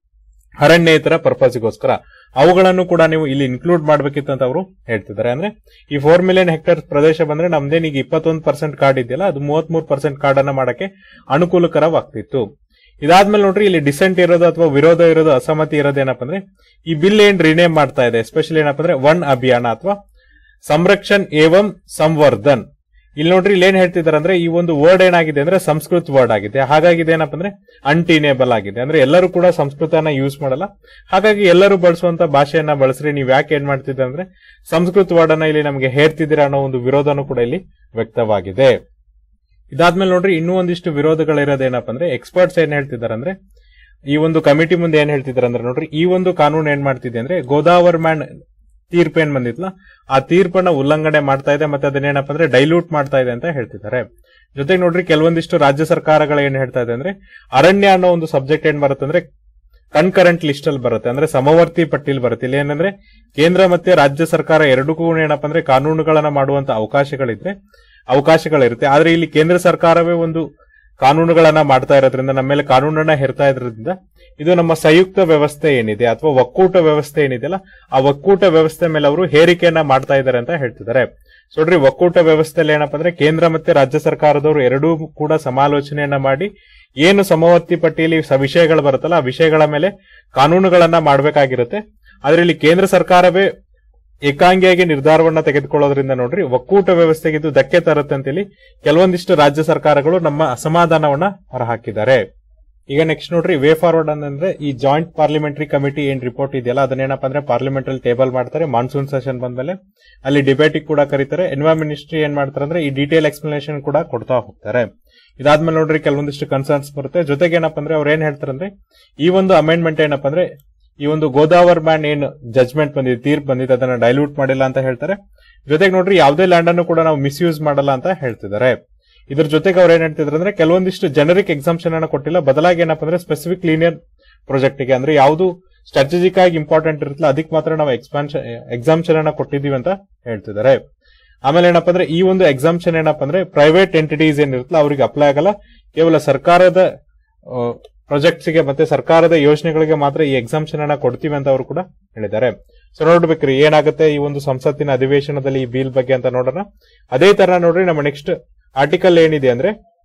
ಅರಣ್ಯೇತರ ಪರ್ಪಸ್ಗೋಸ್ಕರ ಅವುಗಳನ್ನು ಕೂಡ ನೀವು ಇಲ್ಲಿ ಇನ್ಕ್ಲೂಡ್ ಮಾಡ್ಬೇಕಿತ್ತು ಅಂತ ಅವರು ಹೇಳ್ತಿದ್ದಾರೆ ಅಂದ್ರೆ ಈ ಫೋರ್ ಮಿಲಿಯನ್ ಹೆಕ್ಟೇರ್ ಪ್ರದೇಶ ಬಂದ್ರೆ ನಮ್ದೇನ್ ಈಗ ಇಪ್ಪತ್ತೊಂದು ಪರ್ಸೆಂಟ್ ಕಾರ್ಡ್ ಇದೆಯಲ್ಲ ಅದು ಮೂವತ್ಮೂರು ಪರ್ಸೆಂಟ್ ಕಾರ್ಡ್ ಅನ್ನ ಮಾಡಕ್ಕೆ ಅನುಕೂಲಕರವಾಗ್ತಿತ್ತು ಇದಾದ್ಮೇಲೆ ನೋಡ್ರಿ ಇಲ್ಲಿ ಡಿಸೆಂಟ್ ಇರೋದು ಅಥವಾ ವಿರೋಧ ಇರೋದು ಅಸಮ್ಮತಿ ಇರೋದು ಏನಪ್ಪ ಅಂದ್ರೆ ಈ ಬಿಲ್ ಏನ್ ರಿನೇಮ್ ಮಾಡ್ತಾ ಇದೆ ಎಸ್ಪೆಷಲಿ ಏನಪ್ಪ ಅಂದ್ರೆ ಒನ್ ಅಭಿಯಾನ ಅಥವಾ ಸಂರಕ್ಷಣ್ ಏವಂ ಸಂವರ್ಧನ್ ಇಲ್ಲಿ ನೋಡ್ರಿ ಇಲ್ಲಿ ಏನ್ ಹೇಳ್ತಿದ್ದಾರೆ ಅಂದ್ರೆ ಈ ಒಂದು ವರ್ಡ್ ಏನಾಗಿದೆ ಅಂದ್ರೆ ಸಂಸ್ಕೃತ ವರ್ಡ್ ಆಗಿದೆ ಹಾಗಾಗಿ ಇದೇನಪ್ಪ ಅಂದ್ರೆ ಅನ್ಟೀನೇಬಲ್ ಆಗಿದೆ ಅಂದ್ರೆ ಎಲ್ಲರೂ ಕೂಡ ಸಂಸ್ಕೃತನ ಯೂಸ್ ಮಾಡಲ್ಲ ಹಾಗಾಗಿ ಎಲ್ಲರೂ ಬಳಸುವಂತ ಭಾಷೆಯನ್ನ ಬಳಸ್ರಿ ನೀವು ಯಾಕೆ ಏನ್ ಮಾಡ್ತಿದ್ರೆ ಅಂದ್ರೆ ಸಂಸ್ಕೃತ ವರ್ಡ್ ಅನ್ನ ಇಲ್ಲಿ ನಮಗೆ ಹೇರ್ತಿದ್ದೀರಾ ಅನ್ನೋ ಒಂದು ವಿರೋಧನೂ ಕೂಡ ಇಲ್ಲಿ ವ್ಯಕ್ತವಾಗಿದೆ ಇದಾದ್ಮೇಲೆ ನೋಡ್ರಿ ಇನ್ನೂ ಒಂದಿಷ್ಟು ವಿರೋಧಗಳಿರೋದೇನಪ್ಪ ಅಂದ್ರೆ ಎಕ್ಸ್ಪರ್ಟ್ಸ್ ಏನ್ ಹೇಳ್ತಿದ್ದಾರೆ ಅಂದ್ರೆ ಈ ಒಂದು ಕಮಿಟಿ ಮುಂದೆ ಏನ್ ಹೇಳ್ತಿದ್ದಾರೆ ಅಂದ್ರೆ ನೋಡ್ರಿ ಈ ಒಂದು ಕಾನೂನು ಏನ್ ಮಾಡ್ತಿದೆ ಅಂದ್ರೆ ಗೋದಾವರ್ ಮ್ಯಾನ್ ತೀರ್ಪು ಏನ್ ಬಂದಿತ್ಲ ಆ ತೀರ್ಪನ್ನ ಉಲ್ಲಂಘನೆ ಮಾಡ್ತಾ ಇದೆ ಮತ್ತೆ ಅದನ್ನೇನಪ್ಪ ಅಂದ್ರೆ ಡೈಲ್ಯೂಟ್ ಮಾಡ್ತಾ ಇದೆ ಅಂತ ಹೇಳ್ತಿದ್ದಾರೆ ಜೊತೆಗೆ ನೋಡ್ರಿ ಕೆಲವೊಂದಿಷ್ಟು ರಾಜ್ಯ ಸರ್ಕಾರಗಳು ಏನ್ ಹೇಳ್ತಾ ಇದೆ ಅಂದ್ರೆ ಅರಣ್ಯ ಅನ್ನೋ ಒಂದು ಸಬ್ಜೆಕ್ಟ್ ಏನ್ ಬರುತ್ತೆ ಅಂದ್ರೆ ಕನ್ಕರೆಂಟ್ ಲಿಸ್ಟ್ ಅಲ್ಲಿ ಬರುತ್ತೆ ಅಂದ್ರೆ ಸಮವರ್ತಿ ಪಟ್ಟಿಲ್ ಬರುತ್ತೆ ಇಲ್ಲಿ ಏನಂದ್ರೆ ಕೇಂದ್ರ ಮತ್ತೆ ರಾಜ್ಯ ಸರ್ಕಾರ ಎರಡಕ್ಕೂ ಏನಪ್ಪ ಅಂದ್ರೆ ಕಾನೂನುಗಳನ್ನ ಮಾಡುವಂತ ಅವಕಾಶಗಳಿದ್ರೆ ಅವಕಾಶಗಳಿರುತ್ತೆ ಆದ್ರೆ ಇಲ್ಲಿ ಕೇಂದ್ರ ಸರ್ಕಾರವೇ ಒಂದು ಕಾನೂನುಗಳನ್ನ ಮಾಡ್ತಾ ಇರೋದ್ರಿಂದ ನಮ್ಮ ಮೇಲೆ ಕಾನೂನನ್ನ ಹೇರ್ತಾ ಇರೋದ್ರಿಂದ ಇದು ನಮ್ಮ ಸಂಯುಕ್ತ ವ್ಯವಸ್ಥೆ ಏನಿದೆ ಅಥವಾ ಒಕ್ಕೂಟ ವ್ಯವಸ್ಥೆ ಏನಿದೆಯಲ್ಲ ಆ ಒಕ್ಕೂಟ ವ್ಯವಸ್ಥೆ ಮೇಲೆ ಅವರು ಹೇರಿಕೆಯನ್ನ ಮಾಡ್ತಾ ಇದ್ದಾರೆ ಅಂತ ಹೇಳ್ತಿದ್ದಾರೆ ಸೊ ನೋಡ್ರಿ ಒಕ್ಕೂಟ ವ್ಯವಸ್ಥೆಯಲ್ಲಿ ಏನಪ್ಪಾ ಅಂದ್ರೆ ಕೇಂದ್ರ ಮತ್ತೆ ರಾಜ್ಯ ಸರ್ಕಾರದವರು ಎರಡೂ ಕೂಡ ಸಮಾಲೋಚನೆಯನ್ನ ಮಾಡಿ ಏನು ಸಮವರ್ತಿ ಪಟ್ಟಿಯಲ್ಲಿ ಸ ವಿಷಯಗಳು ಬರುತ್ತಲ್ಲ ಆ ವಿಷಯಗಳ ಮೇಲೆ ಕಾನೂನುಗಳನ್ನ ಮಾಡಬೇಕಾಗಿರುತ್ತೆ ಆದ್ರೆ ಇಲ್ಲಿ ಕೇಂದ್ರ ಸರ್ಕಾರವೇ ಏಕಾಂಗಿಯಾಗಿ ನಿರ್ಧಾರವನ್ನ ತೆಗೆದುಕೊಳ್ಳೋದ್ರಿಂದ ನೋಡ್ರಿ ಒಕ್ಕೂಟ ವ್ಯವಸ್ಥೆಗೆ ಇದು ಧಕ್ಕೆ ತರುತ್ತೆ ಅಂತೇಳಿ ಕೆಲವೊಂದಿಷ್ಟು ರಾಜ್ಯ ಸರ್ಕಾರಗಳು ನಮ್ಮ ಅಸಮಾಧಾನವನ್ನ ಹೊರಹಾಕಿದ್ದಾರೆ ಈಗ ನೆಕ್ಸ್ಟ್ ನೋಡ್ರಿ ವೇ ಫಾರ್ವರ್ಡ್ ಅಂದ್ರೆ ಈ ಜಾಯಿಂಟ್ ಪಾರ್ಲಿಮೆಂಟರಿ ಕಮಿಟಿ ಏನ್ ರಿಪೋರ್ಟ್ ಇದೆಯಲ್ಲ ಅದನ್ನೇನಪ್ಪ ಅಂದ್ರೆ ಪಾರ್ಲಿಮೆಂಟ್ ಅಲ್ಲಿ ಟೇಬಲ್ ಮಾಡ್ತಾರೆ ಮಾನ್ಸೂನ್ ಸೆಷನ್ ಬಂದ್ಮೇಲೆ ಅಲ್ಲಿ ಡಿಬೇಟಿಗೆ ಕೂಡ ಕರೀತಾರೆ ಎನ್ವೈರನ್ಮೆಂಟ್ ಮಿನಿಸ್ಟ್ರಿ ಏನ್ ಮಾಡ್ತಾರೆ ಅಂದ್ರೆ ಈ ಡೀಟೇಲ್ ಎಕ್ಸ್ಪ್ಲನೇಷನ್ ಕೂಡ ಕೊಡ್ತಾ ಹೋಗ್ತಾರೆ ಇದಾದ್ಮೇಲೆ ನೋಡ್ರಿ ಕೆಲವೊಂದಿಷ್ಟು ಕನ್ಸರ್ನ್ಸ್ ಬರುತ್ತೆ ಜೊತೆಗೆ ಏನಪ್ಪ ಅಂದ್ರೆ ಅವ್ರು ಏನ್ ಹೇಳ್ತಾರೆ ಅಂದ್ರೆ ಈ ಒಂದು ಅಮೆಂಡ್ಮೆಂಟ್ ಏನಪ್ಪ ಅಂದ್ರೆ ಈ ಒಂದು ಗೋದಾವರ್ ಬ್ಯಾನ್ ಏನ್ ಜಜ್ಮೆಂಟ್ ಬಂದಿದೆ ತೀರ್ಪು ಬಂದಿದೆ ಅದನ್ನ ಡೈಲ್ಯೂಟ್ ಮಾಡಿಲ್ಲ ಅಂತ ಹೇಳ್ತಾರೆ ಜೊತೆಗೆ ನೋಡ್ರಿ ಯಾವುದೇ ಲ್ಯಾಂಡ್ ಅನ್ನು ಕೂಡ ನಾವು ಮಿಸ್ಯೂಸ್ ಮಾಡಲ್ಲ ಅಂತ ಹೇಳ್ತಿದ್ದಾರೆ ಇದ್ರ ಜೊತೆಗೆ ಅವ್ರು ಏನ್ ಹೇಳ್ತಿದ್ರು ಅಂದ್ರೆ ಕೆಲವೊಂದಿಷ್ಟು ಜನರಿಕ್ ಎಕ್ಸಾಮ್ಷನ್ ಅನ್ನ ಕೊಟ್ಟಿಲ್ಲ ಬದಲಾಗಿ ಏನಪ್ಪ ಅಂದ್ರೆ ಸ್ಪೆಸಿಫಿಕ್ ಲೀನಿಯರ್ ಪ್ರಾಜೆಕ್ಟ್ ಗೆ ಅಂದ್ರೆ ಯಾವುದು ಸ್ಟ್ರಾಟಜಿಕ್ ಆಗಿ ಇಂಪಾರ್ಟೆಂಟ್ ಇರುತ್ತಲ್ಲ ಅದಕ್ಕೆ ಮಾತ್ರ ನಾವು ಎಕ್ಸ್ಪಾನ್ಷನ್ ಎಕ್ಸಾಮ್ಷನ್ ಅನ್ನ ಕೊಟ್ಟಿದೀವಿ ಅಂತ ಹೇಳ್ತಿದ್ದಾರೆ ಆಮೇಲೆ ಏನಪ್ಪ ಅಂದ್ರೆ ಈ ಒಂದು ಎಕ್ಸಾಮ್ಷನ್ ಏನಪ್ಪ ಅಂದ್ರೆ ಪ್ರೈವೇಟ್ ಎಂಟಿಟೀಸ್ ಏನಿರುತ್ತಲ್ಲ ಅವರಿಗೆ ಅಪ್ಲೈ ಆಗಲ್ಲ ಕೇವಲ ಸರ್ಕಾರದ ಪ್ರಾಜೆಕ್ಟ್ಸ್ ಗೆ ಮತ್ತೆ ಸರ್ಕಾರದ ಯೋಜನೆಗಳಿಗೆ ಮಾತ್ರ ಈ ಎಕ್ಸಾಮ್ಷನ್ ಅನ್ನ ಕೊಡ್ತೀವಿ ಅಂತ ಅವರು ಕೂಡ ಹೇಳಿದ್ದಾರೆ ಸೊ ನೋಡ್ಬೇಕ್ರಿ ಏನಾಗುತ್ತೆ ಈ ಒಂದು ಸಂಸತ್ತಿನ ಅಧಿವೇಶನದಲ್ಲಿ ಈ ಬಿಲ್ ಬಗ್ಗೆ ಅಂತ ನೋಡೋಣ ಅದೇ ತರ ನೋಡ್ರಿ ನಮ್ಮ ನೆಕ್ಸ್ಟ್ ಆರ್ಟಿಕಲ್ ಏನಿದೆ ಅಂದ್ರೆ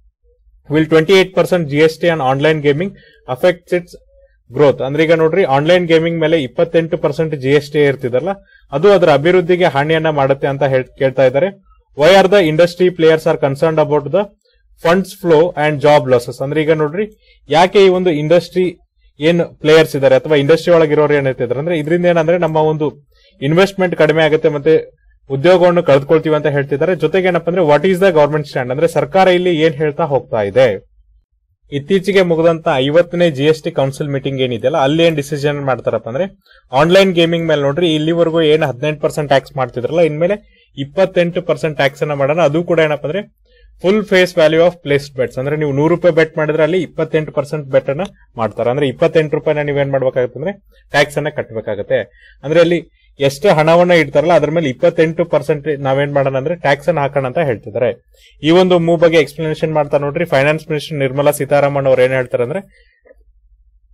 will twenty eight percent G S T on online gaming affects its growth ಅಂದ್ರೆ ಈಗ ನೋಡ್ರಿ ಆನ್ಲೈನ್ ಗೇಮಿಂಗ್ ಮೇಲೆ ಇಪ್ಪತ್ತೆಂಟು ಪರ್ಸೆಂಟ್ ಜಿ ಎಸ್ ಟಿ ಇರ್ತಿದಲ್ಲ ಅದು ಅದರ ಅಭಿವೃದ್ಧಿಗೆ ಹಾನಿಯನ್ನ ಮಾಡುತ್ತೆ ಅಂತ ಹೇಳ್- ಕೇಳ್ತಾ ಇದ್ದಾರೆ why are the industry players are concern about the funds flow and job losses ಅಂದ್ರೆ ಈಗ ನೋಡ್ರಿ ಯಾಕೆ ಈ ಒಂದು ಇಂಡಸ್ಟ್ರಿ ಏನ್ ಪ್ಲೇಯರ್ಸ್ ಇದಾರೆ ಅಥವಾ ಇಂಡಸ್ಟ್ರಿ ಒಳಗಿರೋರು ಏನ್ ಹೇಳ್ತಿದ್ದಾರೆ ಅಂದ್ರೆ ಇದರಿಂದ ಏನಂದ್ರೆ ನಮ್ಮ ಒಂದು ಇನ್ವೆಸ್ಟ್ಮೆಂಟ್ ಕಡಿಮೆ ಆಗುತ್ತೆ ಮತ್ತೆ ಉದ್ಯೋಗವನ್ನು ಕಳೆದುಕೊಳ್ತೀವಿ ಅಂತ ಹೇಳ್ತಿದ್ದಾರೆ ಜೊತೆಗೆ ಏನಪ್ಪ ಅಂದ್ರೆ what is the government stand ಅಂದ್ರೆ ಸರ್ಕಾರ ಇಲ್ಲಿ ಏನ್ ಹೇಳ್ತಾ ಹೋಗ್ತಾ ಇದೆ ಇತ್ತೀಚೆಗೆ ಮುಗಿದಂತ ಐವತ್ತನೇ G S T council meeting ಏನಿದೆಯಲ್ಲ ಅಲ್ಲಿ ಏನ್ ಡಿಸಿಷನ್ ಮಾಡ್ತಾರಪ್ಪ ಅಂದ್ರೆ ಆನ್ಲೈನ್ ಗೇಮಿಂಗ್ ಮೇಲೆ ನೋಡ್ರಿ ಇಲ್ಲಿವರೆಗೂ ಏನ್ ಹದಿನೆಂಟು ಪರ್ಸೆಂಟ್ ಟ್ಯಾಕ್ಸ್ ಮಾಡ್ತಿದ್ರಲ್ಲ ಇನ್ಮೇಲೆ ಇಪ್ಪತ್ತೆಂಟು ಪರ್ಸೆಂಟ್ ಟ್ಯಾಕ್ಸ್ ಅನ್ನ ಮಾಡೋಣ ಅದು ಕೂಡ ಏನಪ್ಪ ಅಂದ್ರೆ full face value of placed bets ಅಂದ್ರೆ ನೀವು ನೂರು ರೂಪಾಯಿ ಬೆಟ್ ಮಾಡಿದ್ರೆ ಅಲ್ಲಿ ಇಪ್ಪತ್ತೆಂಟು ಪರ್ಸೆಂಟ್ ಬೆಟ್ ಅನ್ನ ಮಾಡ್ತಾರೆ ಅಂದ್ರೆ ಇಪ್ಪತ್ತೆಂಟು ರೂಪಾಯಿನ ನೀವೇನ್ ಮಾಡ್ಬೇಕಾಗುತ್ತೆ ಅಂದ್ರೆ ಟ್ಯಾಕ್ಸ್ ಅನ್ನ ಕಟ್ಟಬೇಕಾಗತ್ತೆ ಅಂದ್ರೆ ಅಲ್ಲಿ ಎಷ್ಟು ಹಣವನ್ನ ಇಡ್ತಾರಲ್ಲ ಅದ್ರ ಮೇಲೆ ಇಪ್ಪತ್ತೆಂಟು ಪರ್ಸೆಂಟ್ ನಾವೇನ್ ಮಾಡೋಣ ಅಂದ್ರೆ ಟ್ಯಾಕ್ಸ್ ಅನ್ನ ಹಾಕೋಣ ಅಂತ ಹೇಳ್ತಿದ್ದಾರೆ ಈ ಒಂದು ಮೂವ್ ಬಗ್ಗೆ ಎಕ್ಸ್ಪ್ಲನೇಷನ್ ಮಾಡ್ತಾ ನೋಡ್ರಿ ಫೈನಾನ್ಸ್ ಮಿನಿಸ್ಟರ್ ನಿರ್ಮಲಾ ಸೀತಾರಾಮನ್ ಅವ್ರು ಏನ್ ಹೇಳ್ತಾರೆ ಅಂದ್ರೆ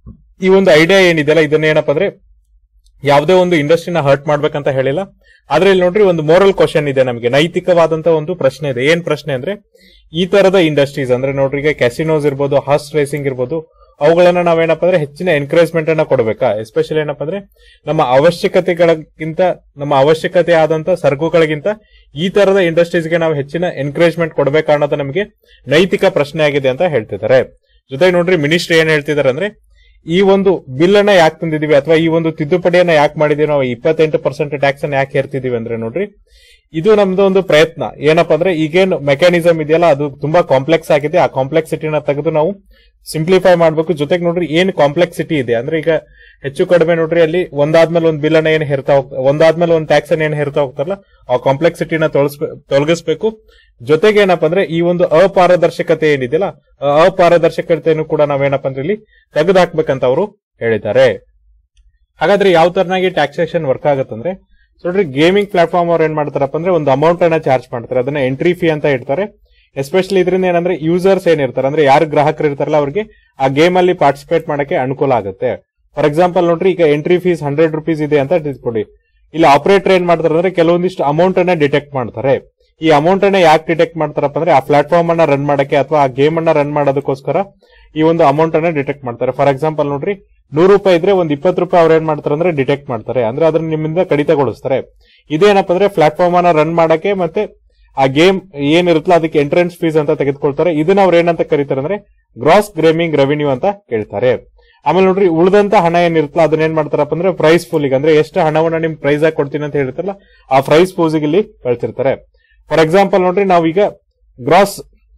ಈ ಒಂದು ಐಡಿಯಾ ಏನಿದೆಯಲ್ಲ ಇದನ್ನ ಏನಪ್ಪಾ ಅಂದ್ರೆ ಯಾವುದೇ ಒಂದು ಇಂಡಸ್ಟ್ರಿನ ಹರ್ಟ್ ಮಾಡ್ಬೇಕಂತ ಹೇಳಿಲ್ಲ ಆದ್ರೆ ಇಲ್ಲಿ ನೋಡ್ರಿ ಒಂದು ಮೋರಲ್ ಕ್ವಶನ್ ಇದೆ ನಮಗೆ ನೈತಿಕವಾದಂತ ಒಂದು ಪ್ರಶ್ನೆ ಇದೆ ಏನ್ ಪ್ರಶ್ನೆ ಅಂದ್ರೆ ಈ ತರದ ಇಂಡಸ್ಟ್ರೀಸ್ ಅಂದ್ರೆ ನೋಡ್ರಿ ಈಗ ಕ್ಯಾಸಿನೋಸ್ ಇರ್ಬೋದು ಹಾರ್ಸ್ ರೇಸಿಂಗ್ ಇರ್ಬೋದು ಅವುಗಳನ್ನ ನಾವೇನಪ್ಪ ಅಂದ್ರೆ ಹೆಚ್ಚಿನ ಎನ್ಕರೇಜ್ಮೆಂಟ್ ಅನ್ನ ಕೊಡಬೇಕಾ ಎಸ್ಪೆಷಲಿ ಏನಪ್ಪಾ ಅಂದ್ರೆ ನಮ್ಮ ಅವಶ್ಯಕತೆಗಳಿಗಿಂತ ನಮ್ಮ ಅವಶ್ಯಕತೆ ಆದಂತ ಸರಕುಗಳಿಗಿಂತ ಈ ತರದ ಇಂಡಸ್ಟ್ರೀಸ್ಗೆ ನಾವು ಹೆಚ್ಚಿನ ಎನ್ಕರೇಜ್ಮೆಂಟ್ ಕೊಡಬೇಕಾ ಅನ್ನೋದು ನಮಗೆ ನೈತಿಕ ಪ್ರಶ್ನೆ ಆಗಿದೆ ಅಂತ ಹೇಳ್ತಿದ್ದಾರೆ ಜೊತೆಗೆ ನೋಡ್ರಿ ಮಿನಿಸ್ಟ್ರಿ ಏನ್ ಹೇಳ್ತಿದ್ದಾರೆ ಅಂದ್ರೆ ಈ ಒಂದು ಬಿಲ್ ಅನ್ನ ಯಾಕೆ ತಂದಿದೀವಿ ಅಥವಾ ಈ ಒಂದು ತಿದ್ದುಪಡಿಯನ್ನ ಯಾಕೆ ಮಾಡಿದೀವಿ ನಾವು ಇಪ್ಪತ್ತೆಂಟು ಪರ್ಸೆಂಟ್ ಟ್ಯಾಕ್ಸ್ ಅನ್ನ ಯಾಕೆ ಹೇರ್ತಿದೀವಿ ಅಂದ್ರೆ ನೋಡ್ರಿ ಇದು ನಮ್ದು ಒಂದು ಪ್ರಯತ್ನ ಏನಪ್ಪಾ ಅಂದ್ರೆ ಈಗೇನು ಮೆಕ್ಯಾನಿಸಮ್ ಇದೆಯಲ್ಲ ಅದು ತುಂಬಾ ಕಾಂಪ್ಲೆಕ್ಸ್ ಆಗಿದೆ ಆ ಕಾಂಪ್ಲೆಕ್ಸಿಟಿನ ತೆಗೆದು ನಾವು ಸಿಂಪ್ಲಿಫೈ ಮಾಡ್ಬೇಕು ಜೊತೆಗೆ ನೋಡ್ರಿ ಏನ್ ಕಾಂಪ್ಲೆಕ್ಸಿಟಿ ಇದೆ ಅಂದ್ರೆ ಈಗ ಹೆಚ್ಚು ಕಡಿಮೆ ನೋಡ್ರಿ ಅಲ್ಲಿ ಒಂದಾದ್ಮೇಲೆ ಒಂದ್ ಬಿಲ್ ಅನ್ನ ಏನ್ ಹೇರ್ತಾ ಹೋಗ್ತಾ ಒಂದಾದ್ಮೇಲೆ ಒಂದ್ ಟ್ಯಾಕ್ಸ್ ಅನ್ನ ಏನ್ ಹೇರ್ತಾ ಹೋಗ್ತಾರಲ್ಲ ಆ ಕಾಂಪ್ಲೆಕ್ಸಿಟಿನ ತೊಲಗಿಸ್ಬೇಕು ಜೊತೆಗೆ ಏನಪ್ಪಾ ಅಂದ್ರೆ ಈ ಒಂದು ಅಪಾರದರ್ಶಕತೆ ಏನಿದೆಯಲ್ಲ ಆ ಅಪಾರದರ್ಶಕತೆಯನ್ನು ಕೂಡ ನಾವೇನಪ್ಪ ಅಂದ್ರೆ ಇಲ್ಲಿ ತೆಗೆದು ಹಾಕ್ಬೇಕಂತ ಅವರು ಹೇಳಿದ್ದಾರೆ ಹಾಗಾದ್ರೆ ಯಾವ ತರನಾಗಿ ಟ್ಯಾಕ್ಸೇಷನ್ ವರ್ಕ್ ಆಗುತ್ತಂದ್ರೆ ಸೊ ನೋಡ್ರಿ ಗೇಮಿಂಗ್ ಪ್ಲಾಟ್ಫಾರ್ಮ್ ಅವ್ರು ಏನ್ ಮಾಡ್ತಾರಪ್ಪ ಅಂದ್ರೆ ಒಂದು ಅಮೌಂಟ್ ಅನ್ನ ಚಾರ್ಜ್ ಮಾಡ್ತಾರೆ ಅದನ್ನ ಎಂಟ್ರಿ ಫೀ ಅಂತ ಇಡ್ತಾರೆ ಎಸ್ಪೆಷಲಿ ಇದರಿಂದ ಏನಂದ್ರೆ ಯೂಸರ್ಸ್ ಏನಿರ್ತಾರೆ ಅಂದ್ರೆ ಯಾರು ಗ್ರಾಹಕರು ಇರ್ತಾರಲ್ಲ ಅವ್ರಿಗೆ ಆ ಗೇಮ್ ಅಲ್ಲಿ ಪಾರ್ಟಿಸಿಪೇಟ್ ಮಾಡಕ್ಕೆ ಅನುಕೂಲ ಆಗುತ್ತೆ ಫಾರ್ ಎಕ್ಸಾಂಪಲ್ ನೋಡ್ರಿ ಈಗ ಎಂಟ್ರಿ ಫೀಸ್ ಹಂಡ್ರೆಡ್ ರುಪೀಸ್ ಇದೆ ಅಂತ ತಿಳ್ಕೊಡಿ ಇಲ್ಲಿ ಆಪರೇಟರ್ ಏನ್ ಮಾಡ್ತಾರೆ ಅಂದ್ರೆ ಕೆಲವೊಂದಿಷ್ಟು ಅಮೌಂಟ್ ಅನ್ನ ಡಿಟೆಕ್ಟ್ ಮಾಡ್ತಾರೆ ಈ ಅಮೌಂಟ್ ಅನ್ನ ಯಾಕೆ ಡಿಟೆಕ್ಟ್ ಮಾಡ್ತಾರಪ್ಪ ಅಂದ್ರೆ ಆ ಪ್ಲಾಟ್ಫಾರ್ಮ್ ಅನ್ನ ರನ್ ಮಾಡಕ್ಕೆ ಅಥವಾ ಆ ಗೇಮ್ ಅನ್ನ ರನ್ ಮಾಡೋದಕ್ಕೋಸ್ಕರ ಈ ಒಂದು ಅಮೌಂಟ್ ಅನ್ನ ಡಿಟೆಕ್ಟ್ ಮಾಡ್ತಾರೆ ಫಾರ್ ಎಕ್ಸಾಂಪಲ್ ನೋಡ್ರಿ ನೂರು ರೂಪಾಯಿ ಇದ್ರೆ ಒಂದ್ ಇಪ್ಪತ್ತು ರೂಪಾಯಿ ಅವ್ರು ಏನ್ ಮಾಡ್ತಾರೆ ಅಂದ್ರೆ ಡಿಟೆಕ್ಟ್ ಮಾಡ್ತಾರೆ ಅಂದ್ರೆ ಅದನ್ನ ನಿಮ್ಮಿಂದ ಕಡಿತಗೊಳಿಸ್ತಾರೆ ಇದೇನಪ್ಪ ಅಂದ್ರೆ ಪ್ಲಾಟ್ಫಾರ್ಮ್ ಅನ್ನ ರನ್ ಮಾಡಕ್ಕೆ ಮತ್ತೆ ಆ ಗೇಮ್ ಏನಿರುತ್ತಲ್ಲ ಅದಕ್ಕೆ ಎಂಟ್ರೆನ್ಸ್ ಫೀಸ್ ಅಂತ ತೆಗೆದುಕೊಳ್ತಾರೆ ಇದನ್ನ ಅವ್ರು ಏನಂತ ಕರೀತಾರೆ ಅಂದ್ರೆ ಗ್ರಾಸ್ ಗೇಮಿಂಗ್ ರೆವಿನ್ಯೂ ಅಂತ ಕೇಳ್ತಾರೆ ಆಮೇಲೆ ನೋಡ್ರಿ ಉಳಿದಂತ ಹಣ ಏನಿರುತ್ತಲ್ಲ ಅದನ್ನ ಏನ್ ಮಾಡ್ತಾರಪ್ಪ ಅಂದ್ರೆ ಪ್ರೈಸ್ ಫೂಲಿಗೆ ಅಂದ್ರೆ ಎಷ್ಟು ಹಣವನ್ನ ನಿಮ್ ಪ್ರೈಸ್ ಆಗಿ ಕೊಡ್ತೀನಿ ಅಂತ ಹೇಳಿರ್ತಾರಲ್ಲ ಆ ಪ್ರೈಸ್ ಪೂಸಿಗೆ ಇಲ್ಲಿ ಕಳ್ಸಿರ್ತಾರೆ ಫಾರ್ ಎಕ್ಸಾಂಪಲ್ ನೋಡ್ರಿ ನಾವೀಗ ಗ್ರಾಸ್